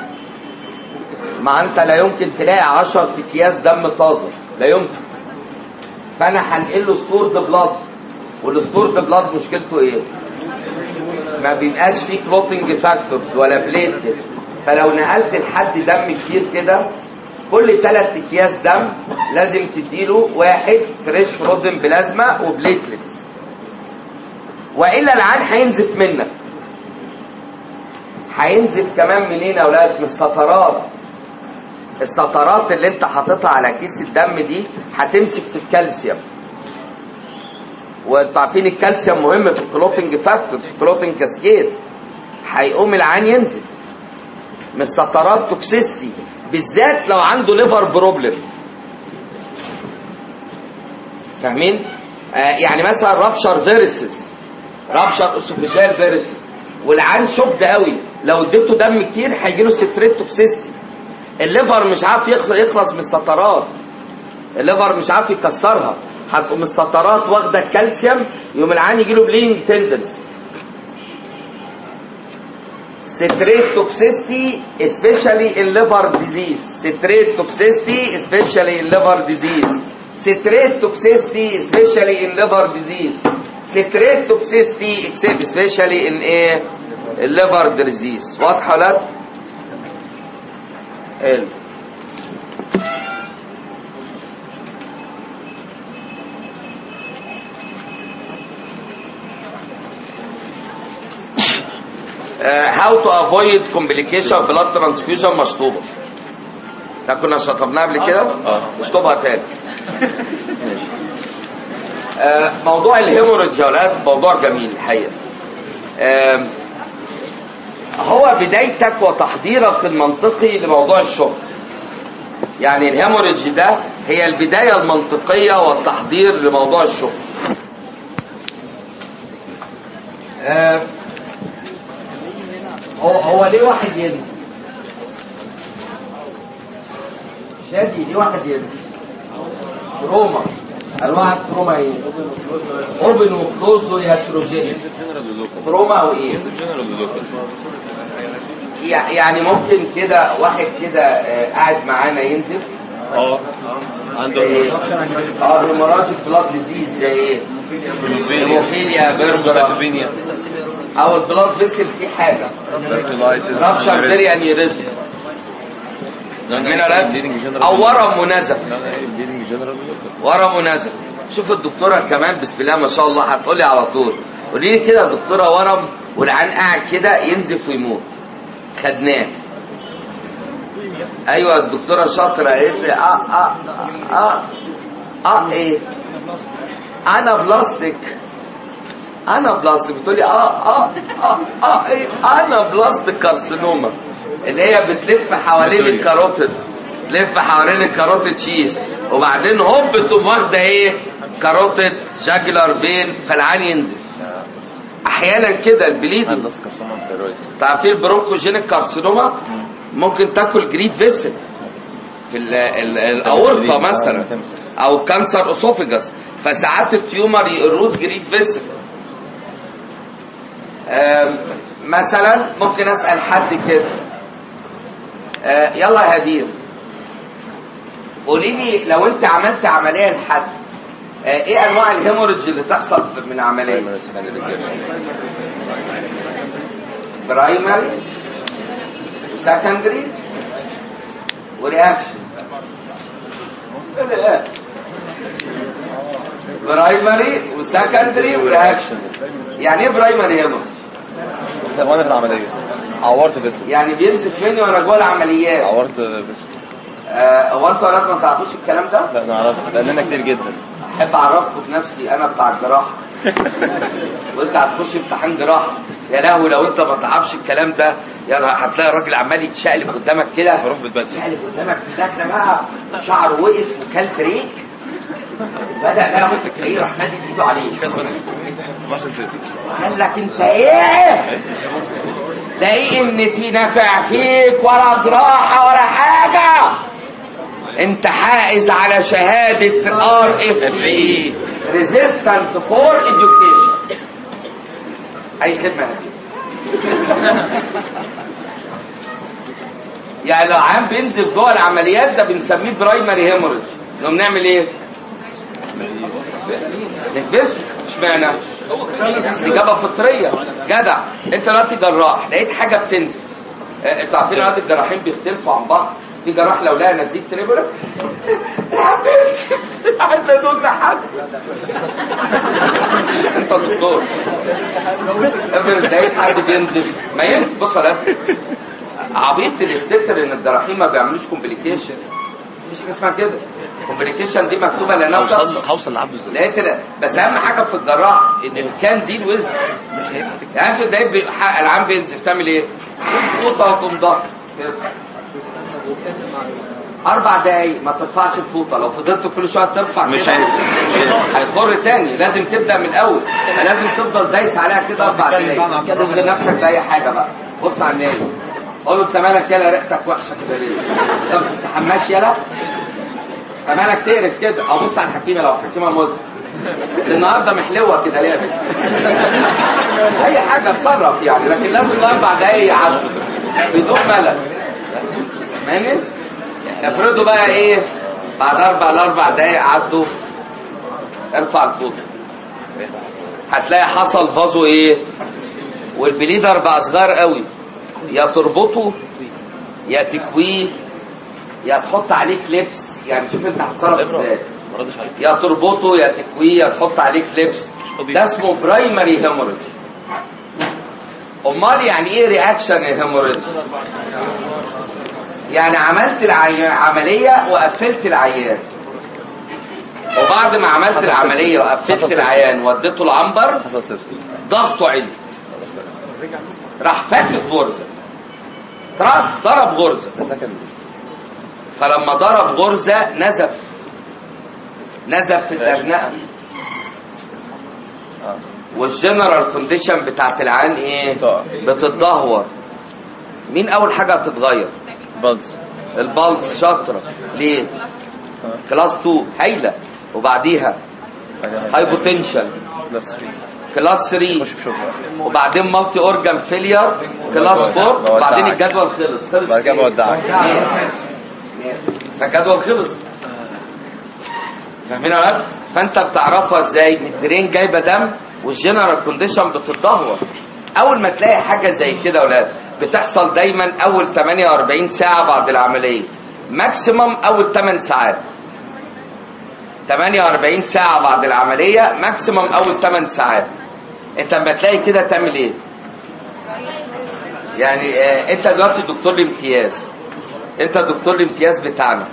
ما أنت لا يمكن تلاقي 10 أكياس دم طازة لا يمكن فأنا هنقل له ستورد بلاد والستورد بلاد مشكلته إيه؟ ما بيبقاش فيه كلوتنج فاكتورز ولا بليتلت فلو نقلت لحد دم كتير كده كل ثلاث اكياس دم لازم تديله واحد فريش فروزن بلازما وبليتلتس والا العيان هينزف منك هينزف كمان منين يا اولاد من السطرات السطرات اللي انت حاططها على كيس الدم دي هتمسك في الكالسيوم وانتوا عارفين الكالسيوم مهم في الكلوتنج فاكتور في الكلوتنج كاسكيد هيقوم العيان ينزف من السطرات توكسيستي بالذات لو عنده ليفر بروبلم فاهمين آه يعني مثلا رابشر فيرسز رابشر اسوفيجال فيرسز والعيان شوكد قوي لو اديته دم كتير هيجي له ستريت توكسيستي الليفر مش عارف يخلص يخلص من السطرات الليفر مش عارف يكسرها هتقوم السطرات واخده الكالسيوم يقوم العيان يجي له بلينج تندنسي citrate toxicity especially in liver disease citrate toxicity especially in liver disease citrate toxicity especially in liver disease citrate toxicity except especially in a liver disease واضحه ولا لا؟ حلو هاو تو افويد كومبليكيشن بلاد ترانسفيوجن مشطوبه ده كنا شطبناها قبل كده اه نشطبها تاني آه، موضوع الهيموريدج يا ولاد موضوع جميل الحقيقه آم، هو بدايتك وتحضيرك المنطقي لموضوع الشغل يعني الهيموريدج ده هي البدايه المنطقيه والتحضير لموضوع الشغل آه، هو هو ليه واحد ينزل شادي ليه واحد ينزل تروما انواع التروما ايه اوبن وكلوز وهيتروجينيك تروما او ايه جنرال لوكال يع- يعني ممكن كده واحد كده آه، قاعد معانا ينزل اه عنده ايه اه هيموراجيك بلاد ديزيز زي ايه هيموفيليا بيربرا هيموفيليا او البلاد فيسل فيه حاجه رابشر بريان يرزق من الألم او ورم منازف جنرال ورم منازف شوف الدكتوره كمان بسم الله ما شاء الله هتقولي على طول قولي لي كده يا دكتوره ورم والعيان قاعد كده ينزف ويموت خدناه ايوه الدكتوره شاطره قالت لي اه اه اه اه ايه انا بلاستيك انا بلاست بتقولي اه اه اه اه ايه انا بلاست كارسينوما اللي هي بتلف حوالين الكاروتيد تلف حوالين الكاروتيد شيز وبعدين هوب تقوم واخده ايه كاروتيد جاجلر بين فالعين ينزل احيانا كده البليدنج عندس كارسوما ثيرويد تعرفين البرونكوجينيك كارسينوما ممكن تاكل جريد فيسل في ال- ال- الاورطه مثلا او كانسر اسوفيجاس فساعات التيومر يقرود جريد فيسل آم، مثلا ممكن اسال حد كده آه، يلا يا هدير قولي لي لو انت عملت عمليه لحد آه، ايه انواع الهيموريدج اللي تحصل في- من عمليه برايمري سكندري ورياكشن برايمري وسكندري ورياكشن يعني ايه برايمري هيموريدج وانا في العمليه عورت بس يعني بينزف مني وانا جوه العمليات عورت بس آه، هو انتوا يا ولاد ما تعرفوش الكلام ده؟ لا نعرف لاننا كتير جدا احب اعرفكم بنفسي انا بتاع الجراحه وانت هتخش امتحان جراحه يا لهوي لو انت ما تعرفش الكلام ده يا نهار هتلاقي الراجل عمال يتشقلب قدامك كده بروح بتبدل يتشقلب قدامك بالذات بقى شعره وقف وكل بريك بدا بقى ممكن تلاقيه راح مادد ايده عليه قال لك انت ايه؟ لاقي ان تي نافع فيك ولا جراحه ولا حاجه انت حائز على شهاده ار اف اي ريزيستنت فور education اي خدمه هدي يعني لو عام بينزل جوه العمليات ده بنسميه برايمري هيموريدج نقوم نعمل ايه؟ نكبسه اشمعنى؟ استجابه فطريه جدع انت دلوقتي جراح لقيت حاجه بتنزل اه، انتوا عارفين عدد الجراحين بيختلفوا عن بعض في جراح لو لقى نزيف تريبولر عايز ادوس حد انت دكتور افرض لقيت حد بينزل ما ينزل بص يا ولاد. عبيط اللي يفتكر ان الجراحين ما بيعملوش كومبليكيشن مفيش حاجه اسمها كده كومبليكيشن دي مكتوبه لانها هوصل بتحصل هوصل لعبده ازاي لقيت لا بس اهم حاجه في الجراح ان كان دي الوزن مش هيبقى يعني في دقايق بي- ح- العام بينزف تعمل ايه؟ فوطه وتقوم ضغط كده. اربع دقايق ما ترفعش الفوطه لو فضلت كل شويه ترفع مش كده، هينزل. هيخر تاني لازم تبدا من الاول لازم تفضل دايس عليها كده اربع دقايق تشغل نفسك باي حاجه بقى بص على النايم قول له انت مالك يالا ريحتك وحشه كده ليه؟ انت ما بتستحماش يالا؟ انت مالك تقرف كده او بص على الحكيمه لو الحكيمه مزه النهارده محلوه كده ليه اي حاجه اتصرف يعني لكن لازم اربع دقايق يعدوا بدون ملل فاهمني افرضوا بقى ايه بعد اربع لاربع دقايق عدوا ارفع الفوطه هتلاقي حصل فازو ايه والبليدر بقى صغير قوي يا تربطه يا تكويه يا تحط عليه كليبس يعني شوف انت هتتصرف ازاي ما ردش عليك يا تربطه يا تكويه يا تحط عليه كليبس ده اسمه برايمري هيموريج امال يعني ايه رياكشن هيموريج يعني عملت العمليه وقفلت العيان وبعد ما عملت حصل العمليه سبسس. وقفلت حصل العيان وديته العنبر حصل سبسي ضغطه عالي راح فاتت غرزه ضرب- ضرب غرزه ده سكن فلما ضرب غرزة نزف نزف في الأرنقة اه والجنرال كونديشن بتاعت العين ايه؟ طبعا. بتتدهور مين أول حاجة هتتغير؟ بلز البلس شاطرة ليه؟ كلاس 2 هايلة وبعديها هايبوتنشن بلس 3 كلاس 3 خش في شغل وبعدين مالتي اورجان فيلير كلاس 4 وبعدين الجدول خلص خلص بعد كده إيه؟ بودعك فالجدول خلص فاهمين يا ولاد؟ فانت بتعرفها ازاي؟ ان الدرين جايبه دم والجنرال كونديشن بتتدهور اول ما تلاقي حاجه زي كده يا ولاد بتحصل دايما اول 48 ساعه بعد العمليه ماكسيمم اول 8 ساعات 48 ساعه بعد العمليه ماكسيمم اول 8 ساعات انت لما تلاقي كده تعمل ايه يعني آه انت دلوقتي دكتور الامتياز انت دكتور الامتياز بتاعنا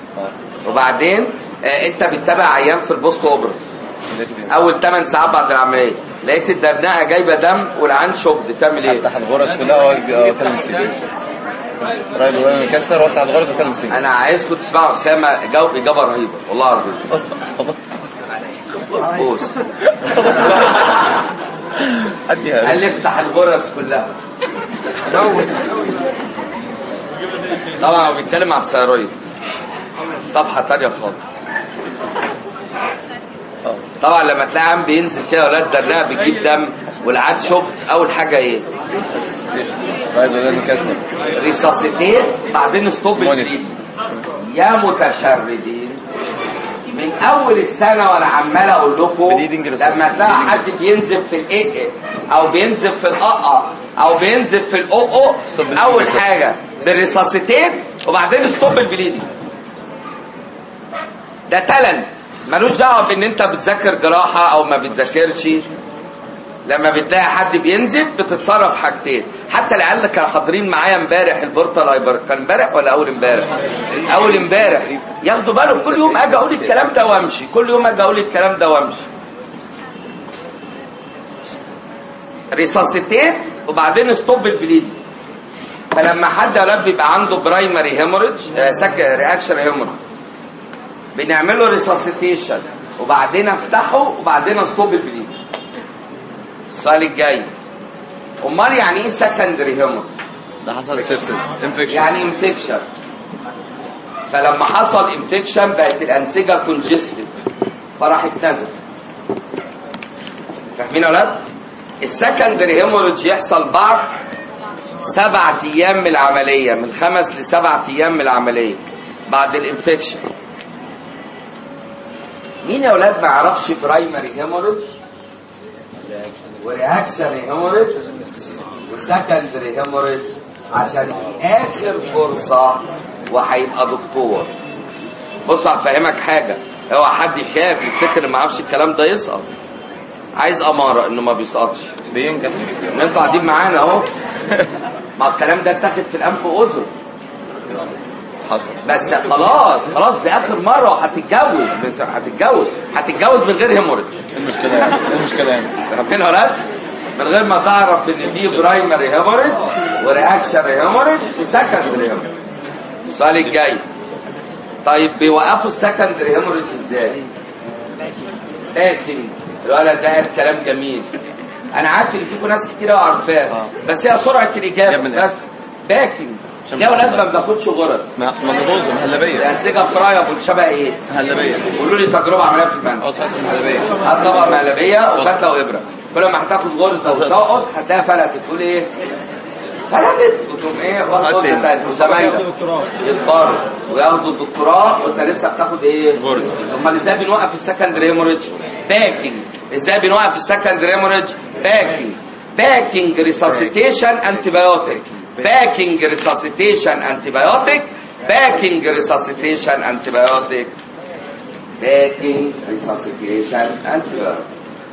وبعدين آه انت بتتابع عيان في البوست اوبرا اول 8 ساعات بعد العمليه لقيت الدرنقه جايبه دم والعين شغل تعمل ايه افتح الغرز كلها واكلم السجين رايح جوايا من كسر وافتح الغرز واكلم السجين انا عايزكم تسمعوا اسامه جاوب اجابه رهيبه والله العظيم خلاص فوز اديها قال لي افتح الغرز كلها طبعا هو بيتكلم على الثيرويد صفحه تانية خالص اه. طبعا لما تلاقي عم بينزل كده ولاد درنقه بتجيب دم والعاد شغل اول حاجه ايه رايح جوايا من كسر ريساسيتيت بعدين ستوب مونيتور. البليد يا متشردين من اول السنه وانا عمال اقول لكم Bleeding resuscitation. لما تلاقي حد بينزف في الايه او بينزف في الققه او بينزف في الققه Stop اول bleeding. حاجه بالريساسيتيت وبعدين ستوب البليدنج ده تالنت ملوش دعوه بان انت بتذاكر جراحه او ما بتذاكرش لما بتلاقي حد بينزف بتتصرف حاجتين حتى العيال اللي كانوا حاضرين معايا امبارح البورتا لايبر كان امبارح ولا اول امبارح اول امبارح ياخدوا بالهم كل يوم اجي اقول الكلام ده وامشي كل يوم اجي اقول الكلام ده وامشي ريساسيتيت وبعدين ستوب البليد فلما حد يا ولاد بيبقى عنده برايمري هيموريدج سك رياكشن هيموريدج بنعمله ريساسيتيشن وبعدين افتحه وبعدين ستوب البليد السؤال الجاي امال يعني ايه سكندري هيموريدج ده حصل سيبسس انفكشن يعني انفكشن فلما حصل انفكشن بقت الانسجه كونجستد فراحت نزل فاهمين يا ولاد السكندري هيموريدج يحصل بعد سبعة ايام من العمليه من خمس لسبعة ايام من العمليه بعد الانفكشن مين يا ولاد ما يعرفش برايمري هيموريدج ورياكشن هيموريدج وسكندري هيموريدج عشان دي اخر فرصه وهيبقى دكتور بص هفهمك حاجه اوعى حد يخاف يفتكر ما اعرفش الكلام ده يسقط عايز اماره انه ما بيسقطش بينجح ان انتوا قاعدين معانا اهو ما الكلام ده اتاخد في الانف واذن حصل بس خلاص خلاص دي اخر مره وهتتجوز بس هتتجوز هتتجوز من غير هيموريدج ايه المشكله يعني ايه المشكله يعني فاهمين يا ولاد؟ من غير ما تعرف ان في برايمري هيموريدج ورياكشن هيموريدج وسكندري هيموريدج السؤال الجاي طيب بيوقفوا السكندري هيموريدج ازاي؟ لكن الولد ده قال كلام جميل انا عارف ان فيكم ناس كتير قوي عارفاه آه. بس هي سرعه يا الاجابه ابن بس باكينج عشان ليه يا ولاد بحبها. ما بناخدش غرز مجدوزه مهلبيه الانسجه فرايبل شبه ايه؟ مهلبيه قولوا لي تجربه عمليه في المنزل اه تحصل مهلبيه هات طبق مهلبيه وفتله وابره كل ما هتاخد غرزه وتقعد هتلاقيها فلتت تقول ايه؟ فلتت وتقوم ايه واخد هات غرزه تاني. تاني وزمايلك يتضاروا وياخدوا الدكتوراه وانت لسه بتاخد ايه؟ غرزة. امال ازاي بنوقف السكندري هيموريدج؟ باكينج ازاي بنوقف السكندري هيموريدج؟ باكينج باكينج ريساسيتيشن انتيبيوتيك باكينج ريساسيتيشن انتيبيوتيك باكينج ريساسيتيشن انتيبيوتيك باكينج ريساسيتيشن انتيبيوتيك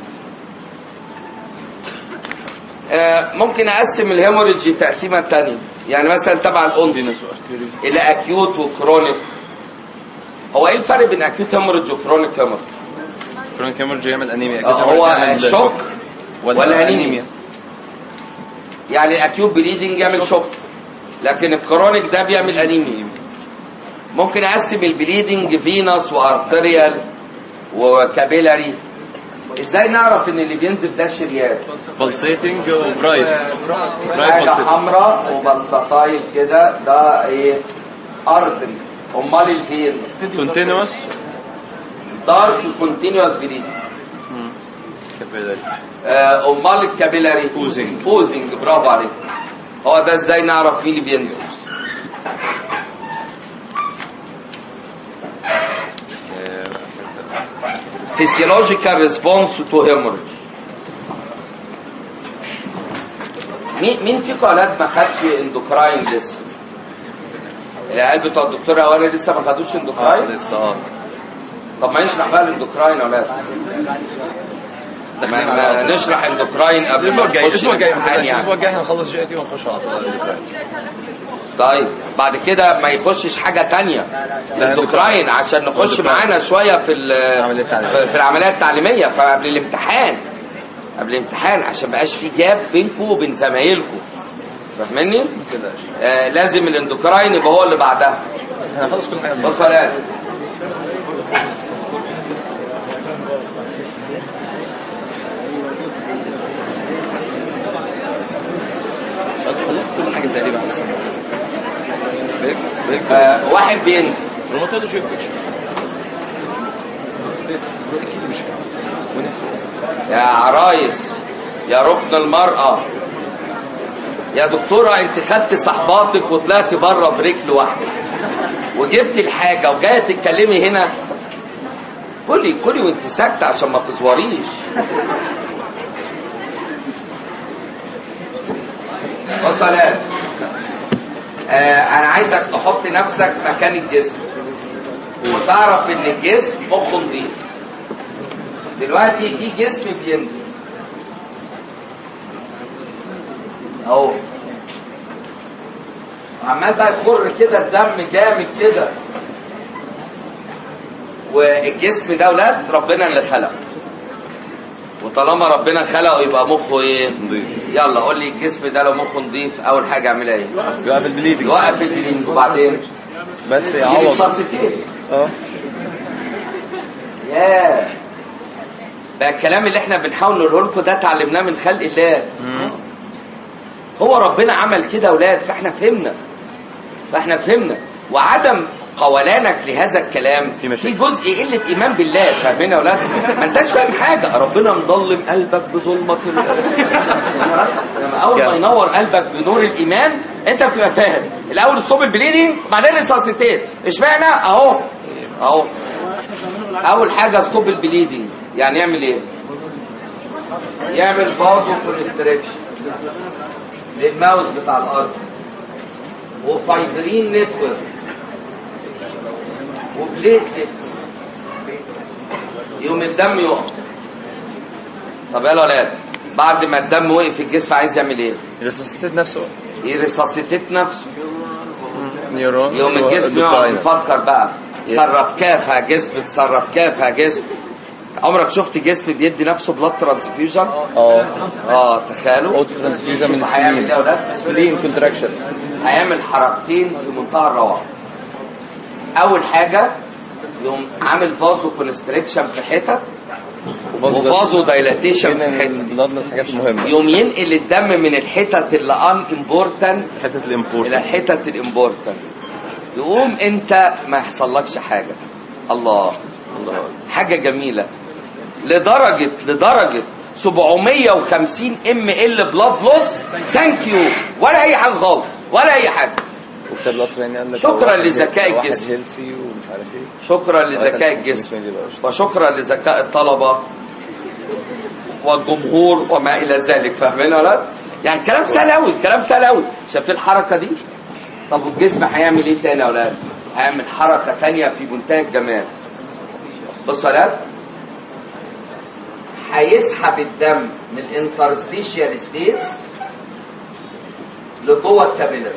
آه، ممكن اقسم الهيموريدج تقسيمه تانية يعني مثلا تبع الانس الى اكيوت وكرونيك هو ايه الفرق بين اكيوت هيموريدج وكرونيك هيموريدج كرونيك هيموريدج يعمل انيميا آه، هو شوك ولا, ولا انيميا أنيميا؟ يعني الاكيوت بليدنج يعمل شوك لكن الكرونيك ده بيعمل انيميا ممكن اقسم البليدنج فينس وارتريال وكابيلاري ازاي نعرف ان اللي بينزف ده شريان بلسيتنج وبرايت برايت حاجه بلسيتنج حمراء وبلسطايل كده ده ايه ارتري امال الفين كونتينوس دارك كونتينوس بليدنج كابيلاري آه، امال الكابيلاري Oozing. اوزنج برافو عليك هو ده ازاي نعرف مين اللي بينزل physiological response to hemorrhage مين مين فيكم يا اولاد ما خدش اندوكراين لسه؟ العيال بتوع الدكتور اولا لسه ما خدوش اه اندوكراين؟ لسه اه طب ما نشرح بقى الاندوكراين يا اولاد ما, ما نشرح اندوكراين قبل الاسبوع ما الجاي نخش الاسبوع الجاي الامتحان الاسبوع يعني الجاي هنخلص جي تي ونخش على طول طيب بعد كده ما يخشش حاجة تانية الاندوكراين عشان نخش الاندوكراين. معانا شوية في ال- العملية التعليمية. في العملية التعليمية فقبل الامتحان قبل الامتحان عشان مبقاش في جاب بينكم وبين زمايلكم فاهمني؟ كده آه لازم الاندوكراين يبقى هو اللي بعدها احنا هنخلص كل حاجه بص يا ولاد. خلصت كل حاجه تقريبا بس بيك بيك آه واحد بينزل روماتويد وشيب فيكشن اكيد مش ونفس يا عرايس يا ركن المرأة يا دكتورة انت خدت صحباتك وطلعت بره برجل واحدة وجبت الحاجة وجاية تتكلمي هنا كلي كلي وانت ساكتة عشان ما تزوريش بص يا ولاد. آه انا عايزك تحط نفسك مكان الجسم وتعرف ان الجسم مخه نضيف دلوقتي في جسم بينزل اهو عمال بقى يخر كده الدم جامد كده والجسم ده ولاد ربنا اللي خلقه وطالما ربنا خلقه يبقى مخه ايه؟ نضيف يلا قول لي الجسم ده لو مخه نضيف اول حاجه اعملها ايه؟ يوقف البليدنج يوقف البلينج وبعدين بس يجيب يعوض صاصتين اه ياه بقى الكلام اللي احنا بنحاول نقوله لكم ده اتعلمناه من خلق الله مم. هو ربنا عمل كده يا اولاد فاحنا فهمنا فاحنا فهمنا وعدم قولانك لهذا الكلام في في مشاكل. جزء قله ايمان بالله فاهمين يا اولاد ما انتش فاهم حاجه ربنا مضلم قلبك بظلمه ال- لما اول ما ينور قلبك بنور الايمان انت بتبقى فاهم الاول ستوب البليدنج وبعدين الساسيتين اشمعنى اهو اهو اول حاجه ستوب البليدنج يعني يعمل ايه يعمل فازو كونستريكشن للماوس بتاع الارض وفايبرين نتورك وبليتلتس يوم الدم يقف طب يلا يا ولاد بعد ما الدم وقف في الجسم عايز يعمل ايه؟ الريسوسيتيت نفسه يريساسيتيت نفسه نيورون يوم الجسم يقعد يفكر بقى تصرف كافها جسم تصرف كافها جسم عمرك شفت جسم بيدي نفسه بلاد ترانسفيوجن؟ اه اه تخيلوا اوتو ترانسفيوجن من هيعمل ايه يا السبلين ولاد؟ سبلين كونتراكشن هيعمل حركتين في منتهى الروعه اول حاجه يقوم عامل فازو كونستريكشن في حتت وفازو دايلاتيشن في حتت البلاد من الحاجات المهمه يقوم ينقل الدم من الحتت اللي ان امبورتنت حته الامبورت الى الحتت الامبورتنت يقوم انت ما يحصلكش حاجه الله الله حاجه جميله لدرجه لدرجه 750 ام ال بلاد لوس ثانك يو ولا اي حاجه خالص ولا اي حاجه وكتاب الأصل يعني قال لك شكراً واحد لذكاء هيل- الجسم. واحد هيلثي ومش عارف ايه شكرا لذكاء الجسم وشكرا لذكاء الطلبة والجمهور وما إلى ذلك فاهمين ولا لا؟ يعني كلام سهل أوي كلام سهل أوي شايفين الحركة دي؟ طب والجسم هيعمل إيه تاني يا أولاد؟ هيعمل حركة تانية في منتهى الجمال بصوا يا أولاد هيسحب الدم من الانترستيشيال سبيس لجوه الكابيلاري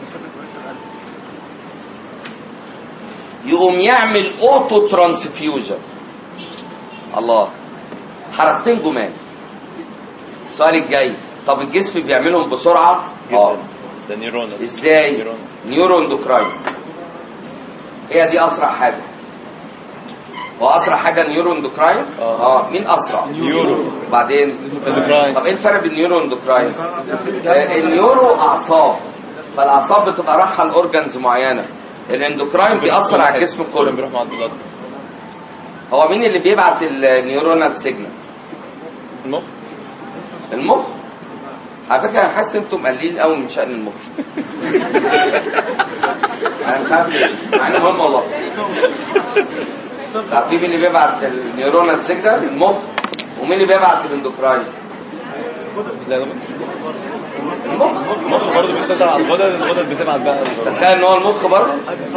يقوم يعمل اوتو ترانسفيوجن الله حركتين جمال السؤال الجاي طب الجسم بيعملهم بسرعه اه ده نيرون ازاي نيرون. نيورو اندوكراين هي دي اسرع حاجه هو اسرع حاجه نيورو اندوكراين آه. اه مين اسرع نيورو. بعدين اندوكراين. طب ايه الفرق بين نيورو اندوكراين آه، النيورو اعصاب فالاعصاب بتبقى رايحه لاورجنز معينه الاندوكراين بيأثر على الجسم كله بيروح مع البلاد هو مين اللي بيبعت النيورونال سيجنال المخ المخ على فكره انا حاسس انتم قليل قوي من شأن المخ انا مش عارف ليه مع انه مهم والله عارفين مين اللي بيبعت النيورونال سيجنال المخ ومين اللي بيبعت الاندوكراين لا المخ المخ برضه بيسيطر على الغدد الغدد بتبعت بقى تخيل ان هو المخ برضه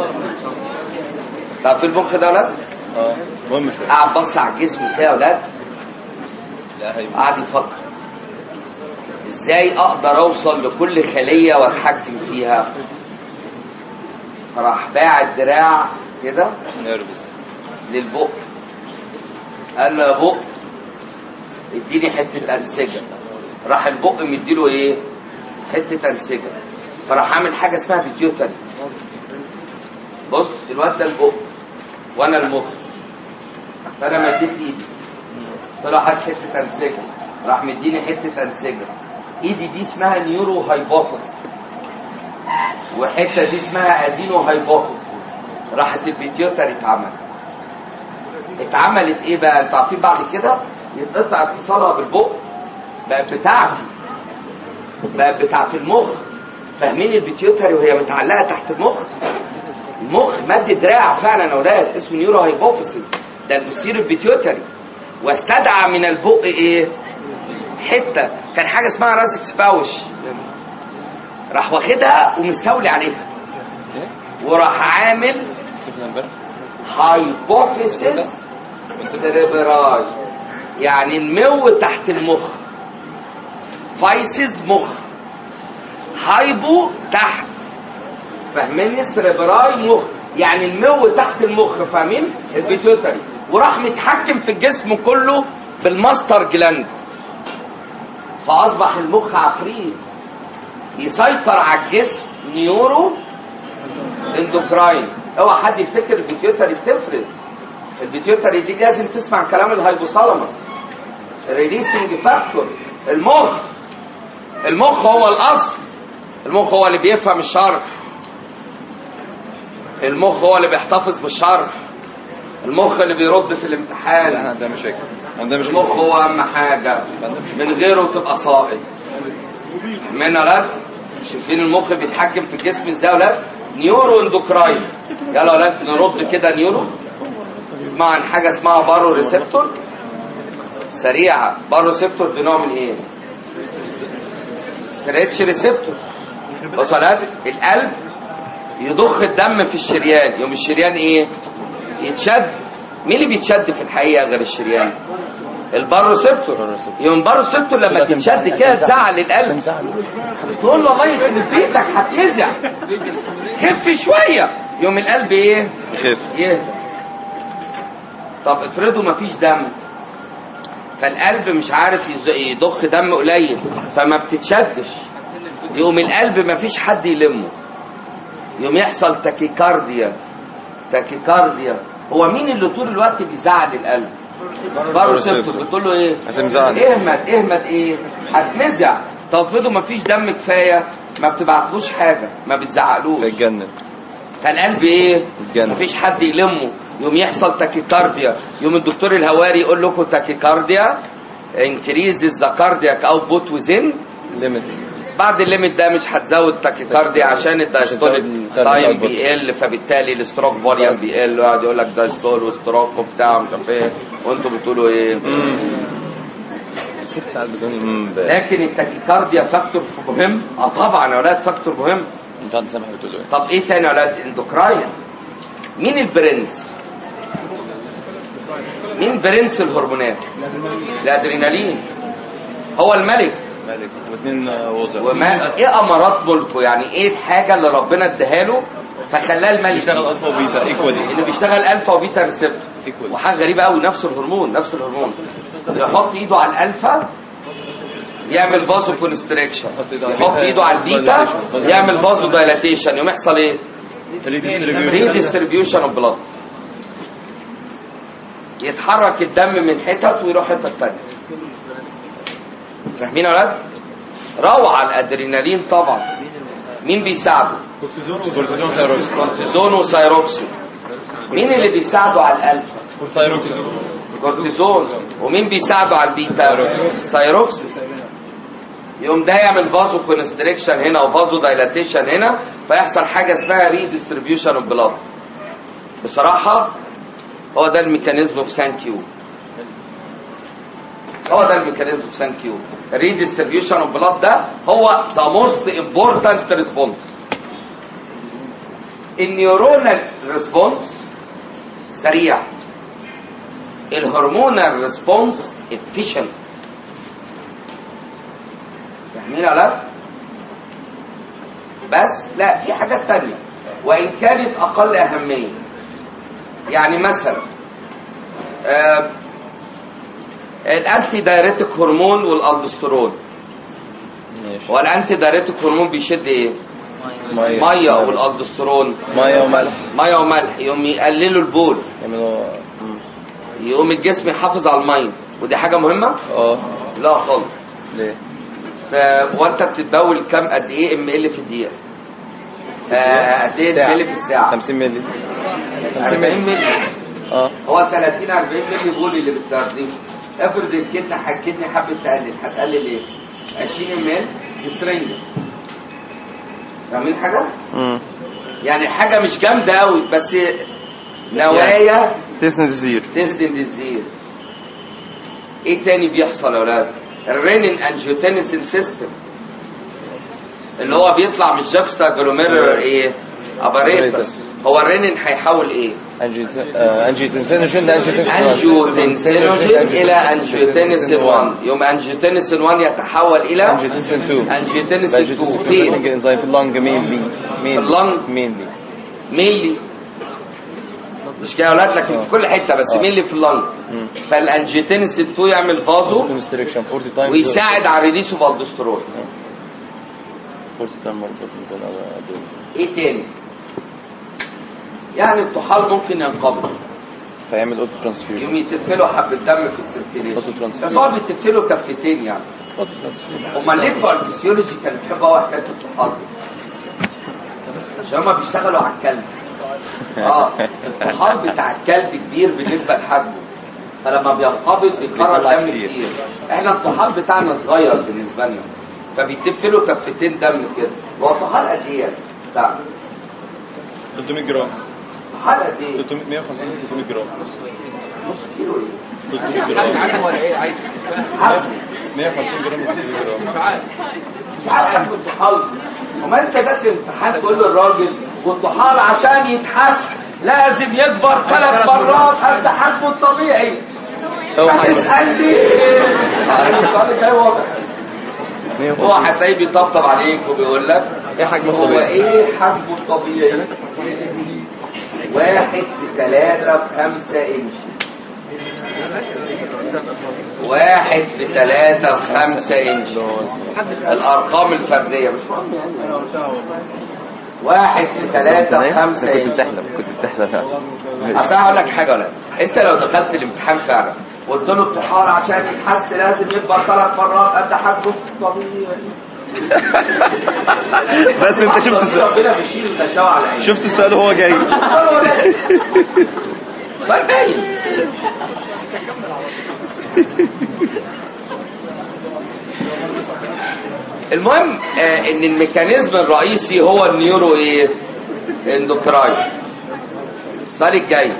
تعرفين المخ ده يا ولاد اه مهم شويه قاعد بص على الجسم كده يا ولاد لا هيبقى قاعد يفكر ازاي اقدر اوصل لكل خليه واتحكم فيها راح باع الدراع كده نيرفس للبق قال له يا بق اديني حته انسجه راح البق مديله ايه حته انسجه فراح عامل حاجه اسمها بيتيوتري بص الواد ده البق وانا المخ فانا مديت ايدي طلع خد حته انسجه راح مديني حته انسجه ايدي دي اسمها نيورو هايبوفيس وحته دي اسمها ادينو هايبوفيس راحت البيتيوتري اتعمل اتعملت ايه بقى انتوا عارفين بعد كده يتقطع اتصالها بالبق بقت بتاعتي بقت بتاعت المخ فاهمين البيتيوتري وهي متعلقه تحت المخ المخ مد دراع فعلا يا اولاد اسمه نيورو هايبوفيسيس ده البوستيريور بيتيوتري واستدعى من البق ايه حته كان حاجه اسمها راسكس باوش راح واخدها ومستولي عليها وراح عامل هايبوفيسيس سيريبراي يعني المو تحت المخ فايسز مخ هايبو تحت فاهميني سيريبراي مخ يعني المو تحت المخ فاهمين البيتيوتري وراح متحكم في الجسم كله بالماستر جلاند فاصبح المخ عفريت يسيطر على الجسم نيورو اندوكراين اوعى حد يفتكر البيتيوتري بتفرز البيتيوتري دي لازم تسمع كلام الهايبوثالاموس ريليسنج فاكتور المخ المخ هو الاصل المخ هو اللي بيفهم الشرح المخ هو اللي بيحتفظ بالشرح المخ اللي بيرد في الامتحان احنا عندنا مشاكل عندنا مشاكل المخ هو اهم حاجه من غيره تبقى ساقط من ولاد شايفين المخ بيتحكم في الجسم ازاي يا ولاد نيورو اندوكراين يلا يا ولاد نرد كده نيورو اسمع عن حاجه اسمها بارو ريسبتور سريعه بارو ريسبتور دي نوع من ايه ستريتش ريسبتور بص يا ولاد القلب يضخ الدم في الشريان يوم الشريان ايه يتشد مين اللي بيتشد في الحقيقه غير الشريان الباروسيبتور يوم الباروسيبتور لما تتشد كده تزعل القلب تقول له والله يخرب بيتك هتنزع خف شويه يوم القلب ايه يخف يهدى طب افرضوا مفيش دم فالقلب مش عارف يز- يضخ دم قليل فما بتتشدش يقوم القلب مفيش حد يلمه يوم يحصل تاكيكارديا تاكيكارديا هو مين اللي طول الوقت بيزعل القلب باروسيبتور بتقول له ايه هتمزعني اهمد اهمد ايه هتنزع طب افرضوا مفيش دم كفايه ما بتبعتلوش حاجه ما بتزعقلوش فيتجنن فالقلب ايه يتجنن. مفيش حد يلمه يوم يحصل تاكيكارديا يوم الدكتور الهواري يقول لكم تاكيكارديا انكريز ذا كاردياك اوتبوت وزن ليميت بعد الليميت ده مش هتزود تاكيكارديا عشان الدايستوليك هتزود تايم output. بيقل فبالتالي الستروك فوليوم بيقل ويقعد يقول لك دايستول وستروك وبتاع مش عارف ايه وانتوا بتقولوا ايه ست ساعات بدون امم لكن التاكيكارديا فاكتور مهم اه طبعا يا اولاد فاكتور مهم مش عارف سامح بتقول ايه طب ايه تاني يا اولاد اندوكراين مين البرنس مين برنس الهرمونات الادرينالين هو الملك مالك واثنين وزر وما ايه امارات ملكه يعني ايه الحاجه اللي ربنا اداها له فخلاه الملك بيشتغل الفا وبيتا ايكوالي اللي بيشتغل الفا وبيتا ريسبتور ايكوالي وحاجه غريبه قوي نفس الهرمون نفس الهرمون يحط ايده على الالفا يعمل فازو كونستريكشن يحط ايده على البيتا يعمل فازو دايلاتيشن يوم يحصل ايه ريديستريبيوشن اوف بلاد يتحرك الدم من حتت ويروح حتت تانية فاهمين يا ولاد؟ روعة الادرينالين طبعا مين بيساعده؟ كورتيزون ثايروكسين كورتيزون وسايروكسين مين اللي بيساعده على الالفا؟ ثايروكسين كورتيزون ومين بيساعده على البيتا؟ سايروكسين يقوم ده يعمل فازو كونستريكشن هنا وفازو دايلاتيشن هنا فيحصل حاجه اسمها ريديستريبيوشن اوف بلاد بصراحه هو ده الميكانيزم في سان كيو هو ده الميكانيزم في سان كيو ريديستريبيوشن اوف بلاد ده هو ذا موست امبورتنت ريسبونس النيورونال ريسبونس سريع الهرمونال ريسبونس efficient فاهمين ولا لا؟ بس لا في حاجات تانية وإن كانت أقل أهمية يعني مثلا آه الانتي دايريتك هرمون والالدوسترون ماشي هو الانتي دايريتك هرمون بيشد ايه ميه ميه والالدوسترون ميه وملح ميه وملح يقوم يقللوا البول يعملوا مم. يقوم الجسم يحافظ على الميه ودي حاجه مهمه اه لا خالص ليه؟ ف... وانت بتتبول كام قد ايه ام ال في الدقيقه آه، قد ايه ساعة. ام ال في الساعه 50 مللي 50 40 مللي مللي اه هو 30 40 مللي بول اللي بتاخديه افرض الكدنه الكدنه حبت تقلل هتقلل ايه 20 ام ال بسرنجه فاهمين حاجه امم يعني حاجه مش جامده قوي بس نوايا تسند الزير تسند الزير ايه تاني بيحصل يا اولاد الرينين انجيوتنسين سيستم اللي هو بيطلع من الجاكستا جلوميرر ايه اباريتس هو الرينين هيحول ايه انجيوتنسينوجين ده انجيوتنسينوجين الى انجيوتنسين 1 يوم انجيوتنسين 1 يتحول الى انجيوتنسين 2 انجيوتنسين 2 فين انزيم في اللنج مين مين مين اللنج؟ مين دي ميلي مش كده يا اولاد لكن في كل حته بس آه. ميلي في اللنج فالانجيوتنسين 2 يعمل فازو كونستريكشن 40 تايمز ويساعد على ريليس اوف الدوسترون 40 تايمز بروتينز ايه تاني يعني الطحال ممكن ينقبض فيعمل اوتو ترانسفيوجن يوم يتفلوا حبة دم في السيركيليشن أوتو ترانسفير. بس هو بيتفلوا كفتين يعني اوتو ترانسفيوجن امال ليه بتوع الفسيولوجي كانوا بيحبوا قوي حكايه الطحال دي عشان هما بيشتغلوا على الكلب اه الطحال بتاع الكلب كبير بالنسبه لحجمه فلما بينقبض بيخرج بيطلع دم كتير. كتير احنا الطحال بتاعنا صغير بالنسبه لنا فبيتفلوا كفتين دم كده هو الطحال قد ايه يعني بتاعنا 300 جرام الطحال قد ايه 300 150 300 جرام نص كيلو ايه 300 جرام عارف ولا ايه عايز 150 جرام 300 جرام مش عارف مش عارف حجم الطحال وما انت داخل امتحان تقول للراجل والطحال عشان يتحس لازم يكبر ثلاث مرات قد حجمه الطبيعي هو هتسألني السؤال جاي واضح هو هتلاقيه بيطبطب عليك وبيقول لك ايه حجمه هو الطبيعي؟ ايه حجمه الطبيعي واحد في ثلاثة في خمسة انش واحد في ثلاثة في خمسة انش الارقام الفردية مش مهم يعني واحد في ثلاثة في خمسة كنت انش بتحلم كنت بتحلم اصل أنا هقول لك حاجه ولا انت لو دخلت الامتحان فعلا وقلت له الطحال عشان يتحس لازم يكبر ثلاث مرات قد حجمه الطبيعي بس انت شفت السؤال ربنا بيشيل الغشاوة على عينك شفت السؤال وهو جاي سؤال باين المهم آه ان الميكانيزم الرئيسي هو النيورو ايه اندوكراين السؤال الجاي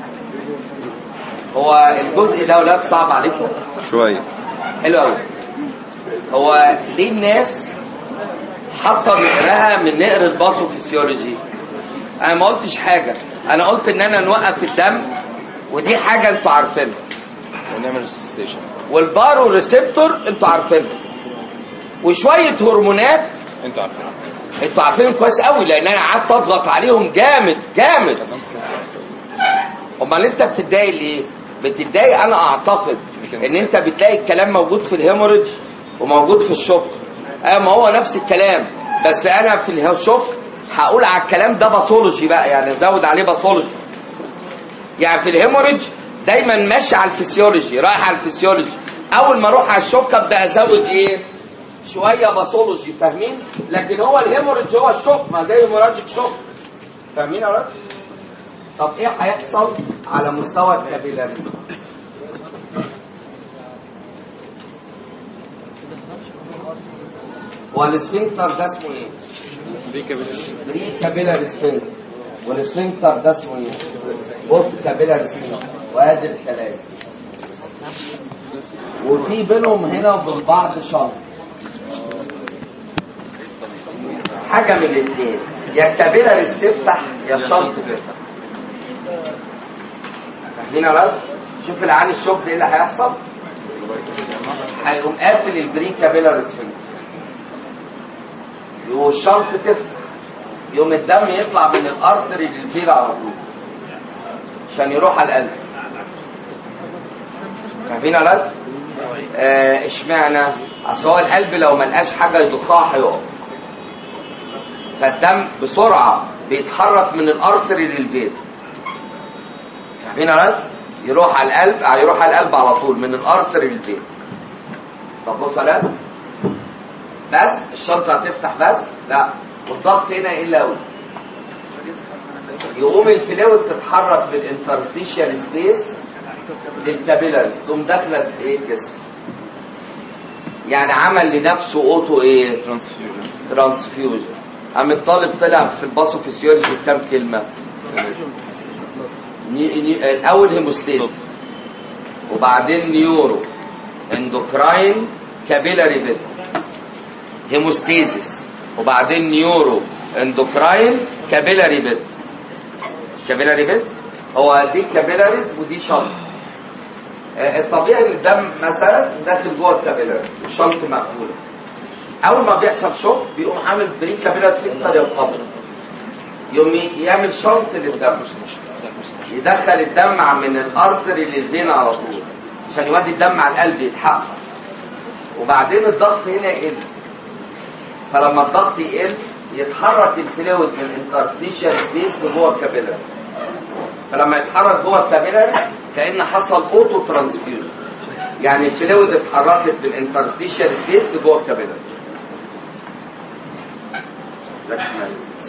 هو الجزء ده ولاد صعب عليكم شويه حلو قوي هو ليه الناس حاطه نقرها من نقر الباثوفيسيولوجي انا ما قلتش حاجه انا قلت ان انا نوقف الدم ودي حاجه انتوا عارفينها ونعمل ستيشن والبارو ريسبتور انتوا عارفينها وشويه هرمونات انتوا عارفين انتوا عارفينهم كويس قوي لان انا قعدت اضغط عليهم جامد جامد امال انت بتتضايق ليه بتتضايق انا اعتقد ان انت بتلاقي الكلام موجود في الهيموريدج وموجود في الشوك ايوه ما هو نفس الكلام بس انا في الشوك هقول على الكلام ده باثولوجي بقى يعني ازود عليه باثولوجي يعني في الهيموريدج دايما ماشي على الفسيولوجي رايح على الفسيولوجي اول ما اروح على الشوك ابدا ازود ايه شويه باثولوجي فاهمين لكن هو الهيموريدج هو الشوك ما ده هيموراجيك شوك فاهمين يا ولاد طب ايه هيحصل على مستوى الكابيلاري هو الاسفنكتر ده اسمه ايه بري كابيلاري سفنكتر والاسفنكتر ده اسمه ايه بوست كابيلاري سفنكتر وادي الخلايا وفي بينهم هنا وبين بعض شرط حاجة من الاثنين يا الكابيلاريز تفتح يا الشنط تفتح فاهمين يا ولاد؟ شوف العين الشوك ده ايه اللي هيحصل؟ هيقوم قافل البري كابيلاريز فين والشنط تفتح يقوم الدم يطلع من الارتري للفيرا على طول عشان يروح على القلب فاهمين يا ولاد؟ آه، اشمعنى اصل هو القلب لو ما لقاش حاجه يضخها هيقف فالدم بسرعه بيتحرك من الارتري للفين فاهمين يا ولاد؟ يروح على القلب هيروح على القلب على طول من الارتري للفين طب بص يا ولاد بس الشنطه هتفتح بس لا والضغط هنا يقل قوي يقوم الفلويد تتحرك بالانترستيشيال سبيس للكابيلاريز تقوم داخله في ايه الجسم يعني عمل لنفسه اوتو ايه ترانسفيوجن ترانسفيوجن قام الطالب طلع في الباثوفيسيولوجي كام كلمه ني... ني... الاول هيموستيز وبعدين نيورو اندوكراين كابيلاري بيت هيموستيزيس وبعدين نيورو اندوكراين كابيلاري بيت كابيلاري بيت هو دي كابيلاريز ودي شنط آه، الطبيعي ان الدم مثلا داخل جوه الكابيلاريز والشنط مقفوله اول ما بيحصل شوك بيقوم عامل بري كابيلاريز فلتر ينقبض يقوم ي- يعمل شنط للدم يدخل الدم من الارتري للفين على طول عشان يودي الدم على القلب يتحقق وبعدين الضغط هنا يقل فلما الضغط يقل يتحرك الفلويد من الانترستيشال سبيس لجوه الكابيلاري فلما يتحرك جوه الكابيلاري كأن حصل اوتو ترانسفيوجن يعني الفلويد اتحركت بالانترستيشال سبيس لجوه الكابيلاري لكن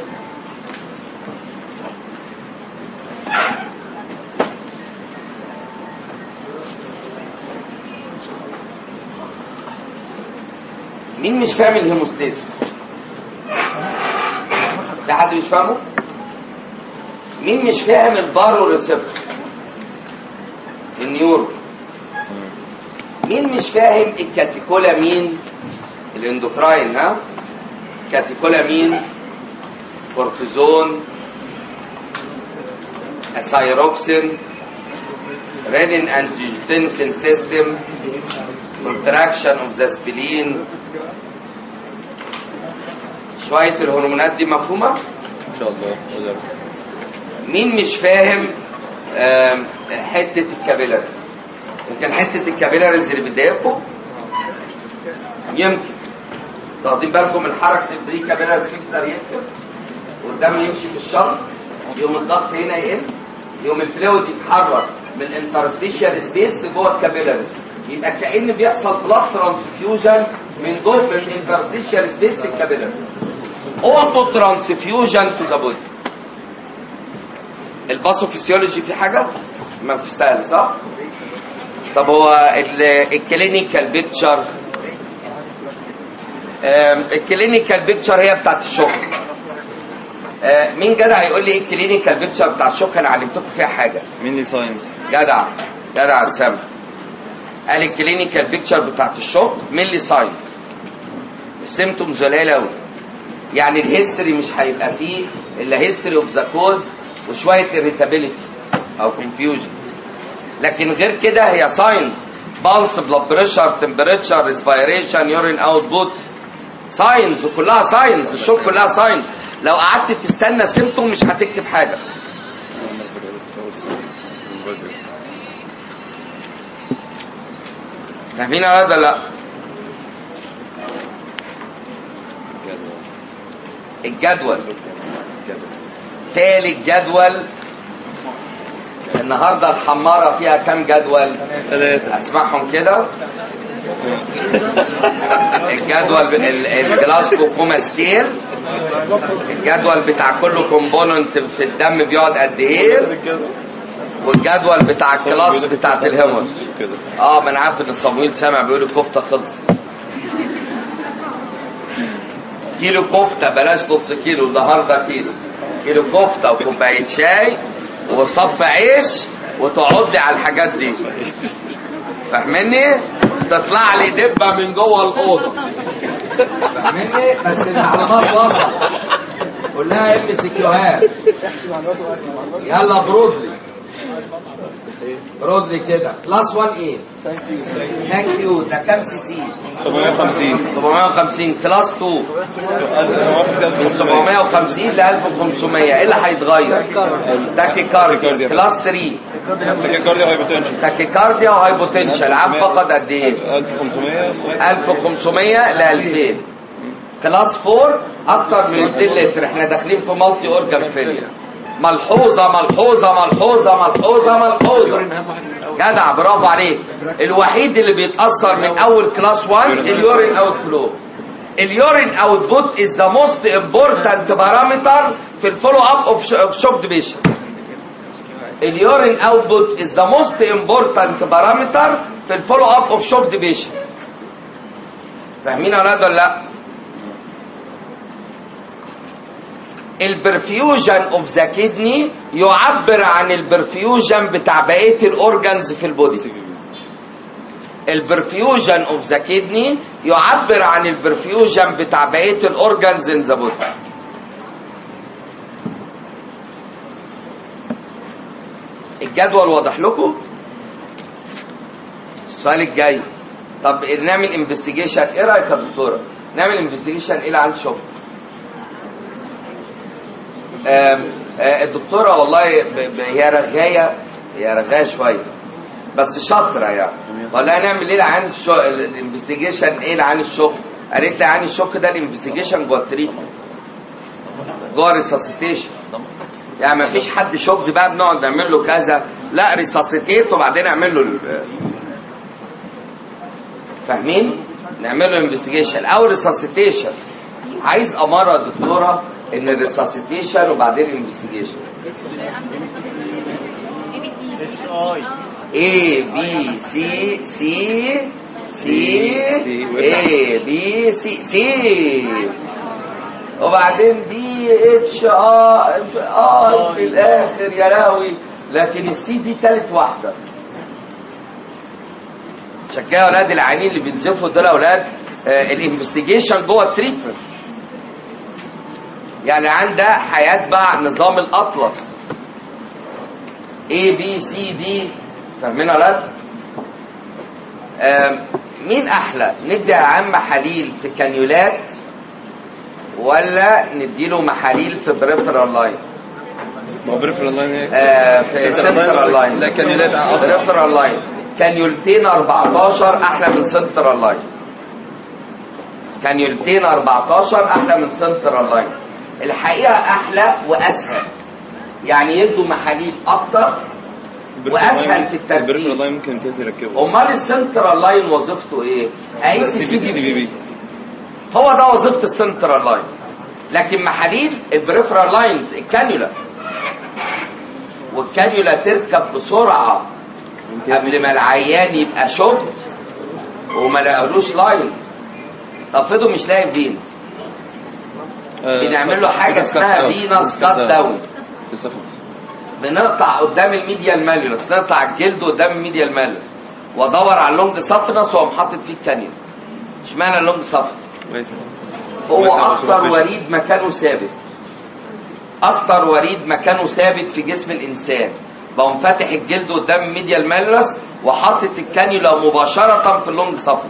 مين مش فاهم الهيموستاسيس؟ في حد مش فاهمه؟ مين مش فاهم البارو ريسبتور؟ النيورو مين مش فاهم الكاتيكولا مين؟ الاندوكراين ها؟ كاتيكولا مين؟ كورتيزون الثايروكسين رينين انجيوتنسين سيستم contraction of the spleen شوية الهرمونات دي مفهومة؟ ان شاء الله وده. مين مش فاهم آم، حتة الكابيلاريز يمكن حتة الكابيلاريز اللي بتضايقكم يمكن واخدين بالكم من حركة البري كابيلاريز فيكتر يقفل والدم يمشي في الشنط يقوم الضغط هنا يقل يقوم الفلويد يتحرك من الانترستيشال سبيس لجوه الكابيلاريز يبقى كأن بيحصل بلاد ترانسفيوجن من جوه الانترستيشال سبيس للكابيلاريز اوتو ترانسفيوجن تو ذا بودي الباثوفيسيولوجي في حاجه ما في سهل صح طب هو ال- الكلينيكال بيكتشر آم، الكلينيكال بيكتشر هي بتاعت الشغل آه، مين جدع يقول لي ايه الكلينيكال بيكتشر بتاعت الشغل انا علمتكم فيها حاجه مين لي ساينس جدع جدع سام قال الكلينيكال بيكتشر بتاعت الشوك ملي ساين السيمتومز قليله قوي يعني الهيستوري مش هيبقى فيه الا هيستوري اوف ذا كوز وشويه irritability او confusion لكن غير كده هي ساينز بالس بلاد بريشر تمبريتشر ريسبيريشن يورين اوتبوت ساينز وكلها ساينز الشوك كلها ساينز لو قعدت تستنى سيمتوم مش هتكتب حاجه فاهمين يا ولاد ولا لا؟ الجدول تالت جدول النهارده الحمارة فيها كام جدول؟ ثلاثة اسمعهم كده الجدول ب- ال- الجلاسكو كوما سكيل الجدول بتاع كل كومبوننت في الدم بيقعد قد ايه والجدول بتاع الكلاس بتاعت الهيمورز كده اه ما انا عارف ان صمويل سامع بيقول الكفته خلص كيلو كفته بلاش نص كيلو النهارده كيلو كيلو كفته وكوبايه شاي وصف عيش وتقعدي على الحاجات دي فاهمني؟ تطلع لي دبه من جوه الاوضه فاهمني؟ بس العلامات بره قول لها ام سي كيوهات احسب معلومات واكل معلومات يلا برودلي رد لي كده كلاس 1 ايه ثانك يو ده كام سي سي 750 750 كلاس 2 من 750 ل 1500 ايه اللي هيتغير تاكي كارديا كلاس 3 تاكيكارديا هايبوتنشن تاكيكارديا وهايبوتنشن العام فقط قد ايه 1500 1500 ل 2000 كلاس 4 اكتر من 200 لتر احنا داخلين في مالتي اورجان فيلير ملحوظه ملحوظه ملحوظه ملحوظه ملحوظه جدع برافو عليك الوحيد اللي بيتاثر من اول كلاس 1 اليورين اوت فلو اليورين اوت بوت از ذا موست امبورتنت بارامتر في الفولو اب اوف شوكد بيشنت اليورين اوت بوت از ذا موست امبورتنت بارامتر في الفولو اب اوف شوكد بيشنت فاهمين يا ولاد ولا لا البرفيوجن اوف ذا كدني يعبر عن البرفيوجن بتاع بقيه الاورجنز في البودي البرفيوجن اوف ذا كدني يعبر عن البرفيوجن بتاع بقيه الاورجنز ان ذا بودي الجدول واضح لكم السؤال الجاي طب نعمل انفستيجيشن ايه رايك يا دكتوره نعمل انفستيجيشن ايه اللي عند شغل آم، آه، الدكتوره والله ب- ب- هي رغايه هي رغايه شويه بس شاطره يعني والله نعمل ايه عن الانفستيجيشن ايه عن الشغل قالت لي عن الشوك ده الانفستيجيشن جوه التريتمنت جوه الريساسيتيشن يعني ما فيش حد شوك بقى بنقعد نعمل له كذا لا ريساسيتيت وبعدين نعمل له ال- فاهمين نعمل له انفستيجيشن او ريساسيتيشن عايز اماره يا دكتوره ان الريساسيتيشن وبعدين انفستيجيشن A B C C C A B C C وبعدين دي اتش ار ار في الاخر يا لهوي لكن السي دي تالت واحده عشان كده اولاد العيانين اللي بينزفوا دول اولاد الانفستيجيشن جوه التريتمنت يعني عندها هيتبع نظام الاطلس A B C D فاهمين يا ولاد؟ آم، مين احلى ندي عام محاليل في كانيولات ولا نديله محاليل في بريفرال لاين ما هو بريفرال لاين هيك آه في سنترال لاين لا كانيولات أصلاً. بريفرال لاين كانيولتين 14 احلى من سنترال لاين كانيولتين 14 احلى من سنترال لاين الحقيقه احلى واسهل يعني يدوا محاليل اكتر وأسهل في التركيب. البريفرال لاين ممكن يمتاز يركبه امال السنترال لاين وظيفته ايه؟ اقيس سي السي بي بي بي هو ده وظيفه السنترال لاين لكن محاليل البريفرال لاينز الكانيولا والكانيولا تركب بسرعه قبل ما العيان يبقى شغل وما لقالوش لاين طب فضل مش لاقي فين بنعمل له حاجه اسمها فينس كات داون بنقطع قدام الميديال ماليولس نقطع الجلد قدام الميديال ماليولس وادور على اللونج سافنس واقوم حاطط فيه الكانيولا اشمعنى اللونج سافنس هو كويس أوي، اكتر كويس. وريد مكانه ثابت اكتر وريد مكانه ثابت في جسم الانسان بقوم فاتح الجلد قدام الميديال ماليولس وحاطط الكانيولا مباشره في اللونج سافنس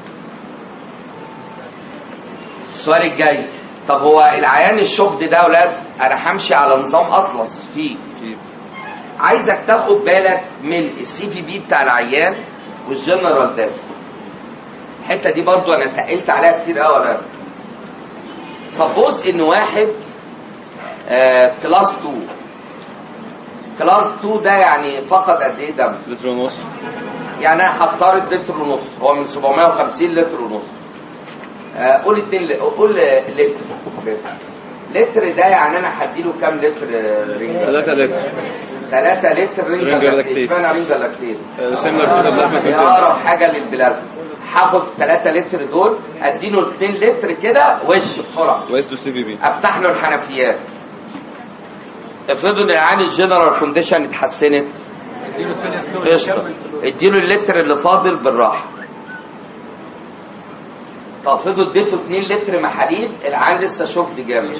السؤال الجاي طب هو العيان الشغد ده يا اولاد انا همشي على نظام اطلس فيه عايزك تاخد بالك من السي في بي بتاع العيان والجنرال داتا الحته دي برضو انا تقلت عليها كتير قوي انا سبوز ان واحد آه كلاس 2 كلاس 2 ده يعني فقد قد ايه دم لتر ونص يعني انا هفترض لتر ونص هو من 750 لتر ونص آه، قول اتنين ل- قول لتر لتر ده يعني انا هديله كام لتر آه، رينجر 3 لتر 3 لتر رينجر رينجر لاكتيت لاكتيت. اشمعنى رينجر لاكتيت سيميلر تو ذا بلازما هي اقرب حاجه للبلازما هاخد 3 لتر دول اديله 2 لتر كده وش بسرعه كويس تو سي في بي افتح له الحنفيات افرضوا ان العيان الجنرال كونديشن اتحسنت اديله التاني سلو قشطه اديله اللتر اللي فاضل بالراحه طب افرضوا اديته 2 لتر محاليل العيان لسه شوكد جامد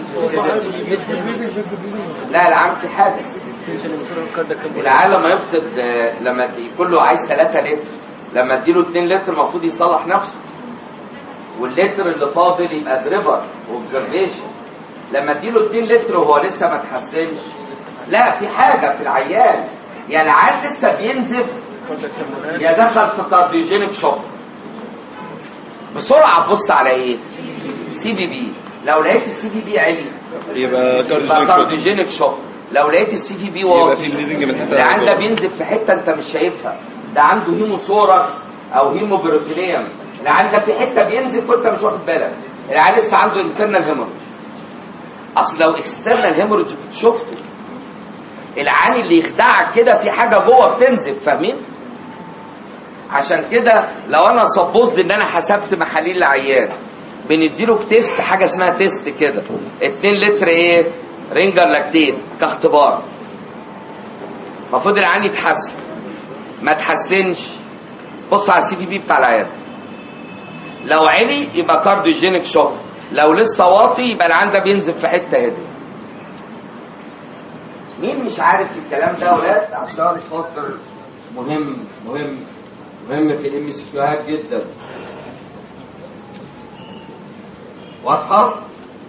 لا العيان في حاجه العيان لما يفقد آه، لما يكون له عايز 3 لتر لما اديله 2 لتر المفروض يصلح نفسه واللتر اللي فاضل يبقى دريبر اوبزرفيشن لما اديله 2 لتر وهو لسه ما اتحسنش لا في حاجه في العيان يا العيان لسه بينزف يا دخل في كارديوجينيك شوك بسرعه بص على ايه سي بي بي لو لقيت السي بي بي عالي يبقى يبقى كارديو كارديوجينيك شوك لو لقيت السي في بي يبقى واطي في بليدنج من الحته العيان ده اللي بينزف في حته انت مش شايفها ده عنده هيموثوركس او هيموبروتينيوم العيان ده في حته بينزف وانت مش واخد بالك العيان لسه عنده انترنال هيموريج اصل لو اكسترنال هيموريج كنت شفته العيان اللي يخدعك كده في حاجه جوه بتنزف فاهمين عشان كده لو انا سبوزد ان انا حسبت محاليل العيان بنديله تيست حاجه اسمها تيست كده 2 لتر ايه رينجر لاكتين كاختبار المفروض العيان يتحسن ما تحسنش بص على السي في بي بتاع العيان لو علي يبقى كارديوجينيك شوك لو لسه واطي يبقى العيان ده بينزل في حته هدي مين مش عارف الكلام ده يا ولاد عشان خاطر مهم مهم مهم في الام اس كيوهات جدا واضحه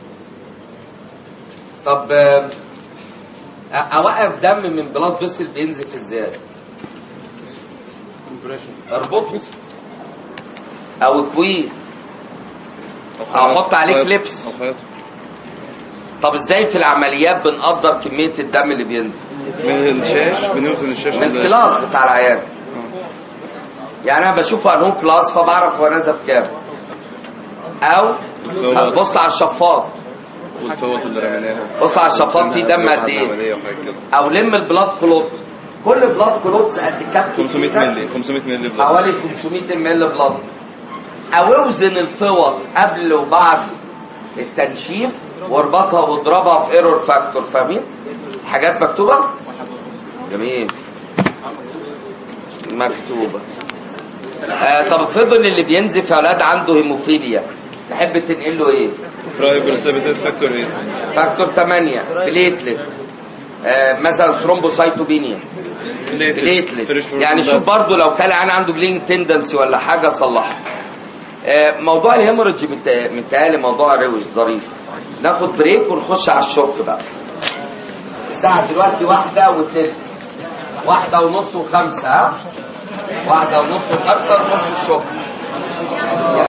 طب آه، اوقف دم من بلاد فيسل بينزف ازاي اربطه او اكويه أو أحط عليه كليبس. او خيط طب ازاي في العمليات بنقدر كميه الدم اللي بينزف من الشاش بنوزن الشاش من الكلاس بتاع العيان يعني انا بشوف انهم كلاس فبعرف هو نزف كام او بص على الشفاط والفوط اللي رميناها بص على الشفاط فيه دم قد ايه عملية وحاجات كده او لم البلاد كلوت كل بلاد كلوتس قد كام 500 كيلو؟ مللي 500 مللي بلاد حوالي 500 مل بلاد او اوزن الفوط قبل وبعد التنشيف واربطها واضربها في ايرور فاكتور فاهمين حاجات مكتوبه جميل مكتوبه آه طب افرضوا ان اللي بينزف يا اولاد عنده هيموفيليا تحب تنقل له ايه براي برسبيتد فاكتور 8 فاكتور 8 بليتلت آه مثلا ثرومبوسايتوبينيا بليتلت يعني شوف برضو لو كان العيان عنده بلينج تندنسي ولا حاجه صلحها آه، موضوع الهيموريدج مت- متهيألي موضوع روش ظريف ناخد بريك ونخش على الشوك بقى الساعة دلوقتي واحدة وتلت واحدة ونص وخمسة ها واحدة ونص وخمسة نخش الشوك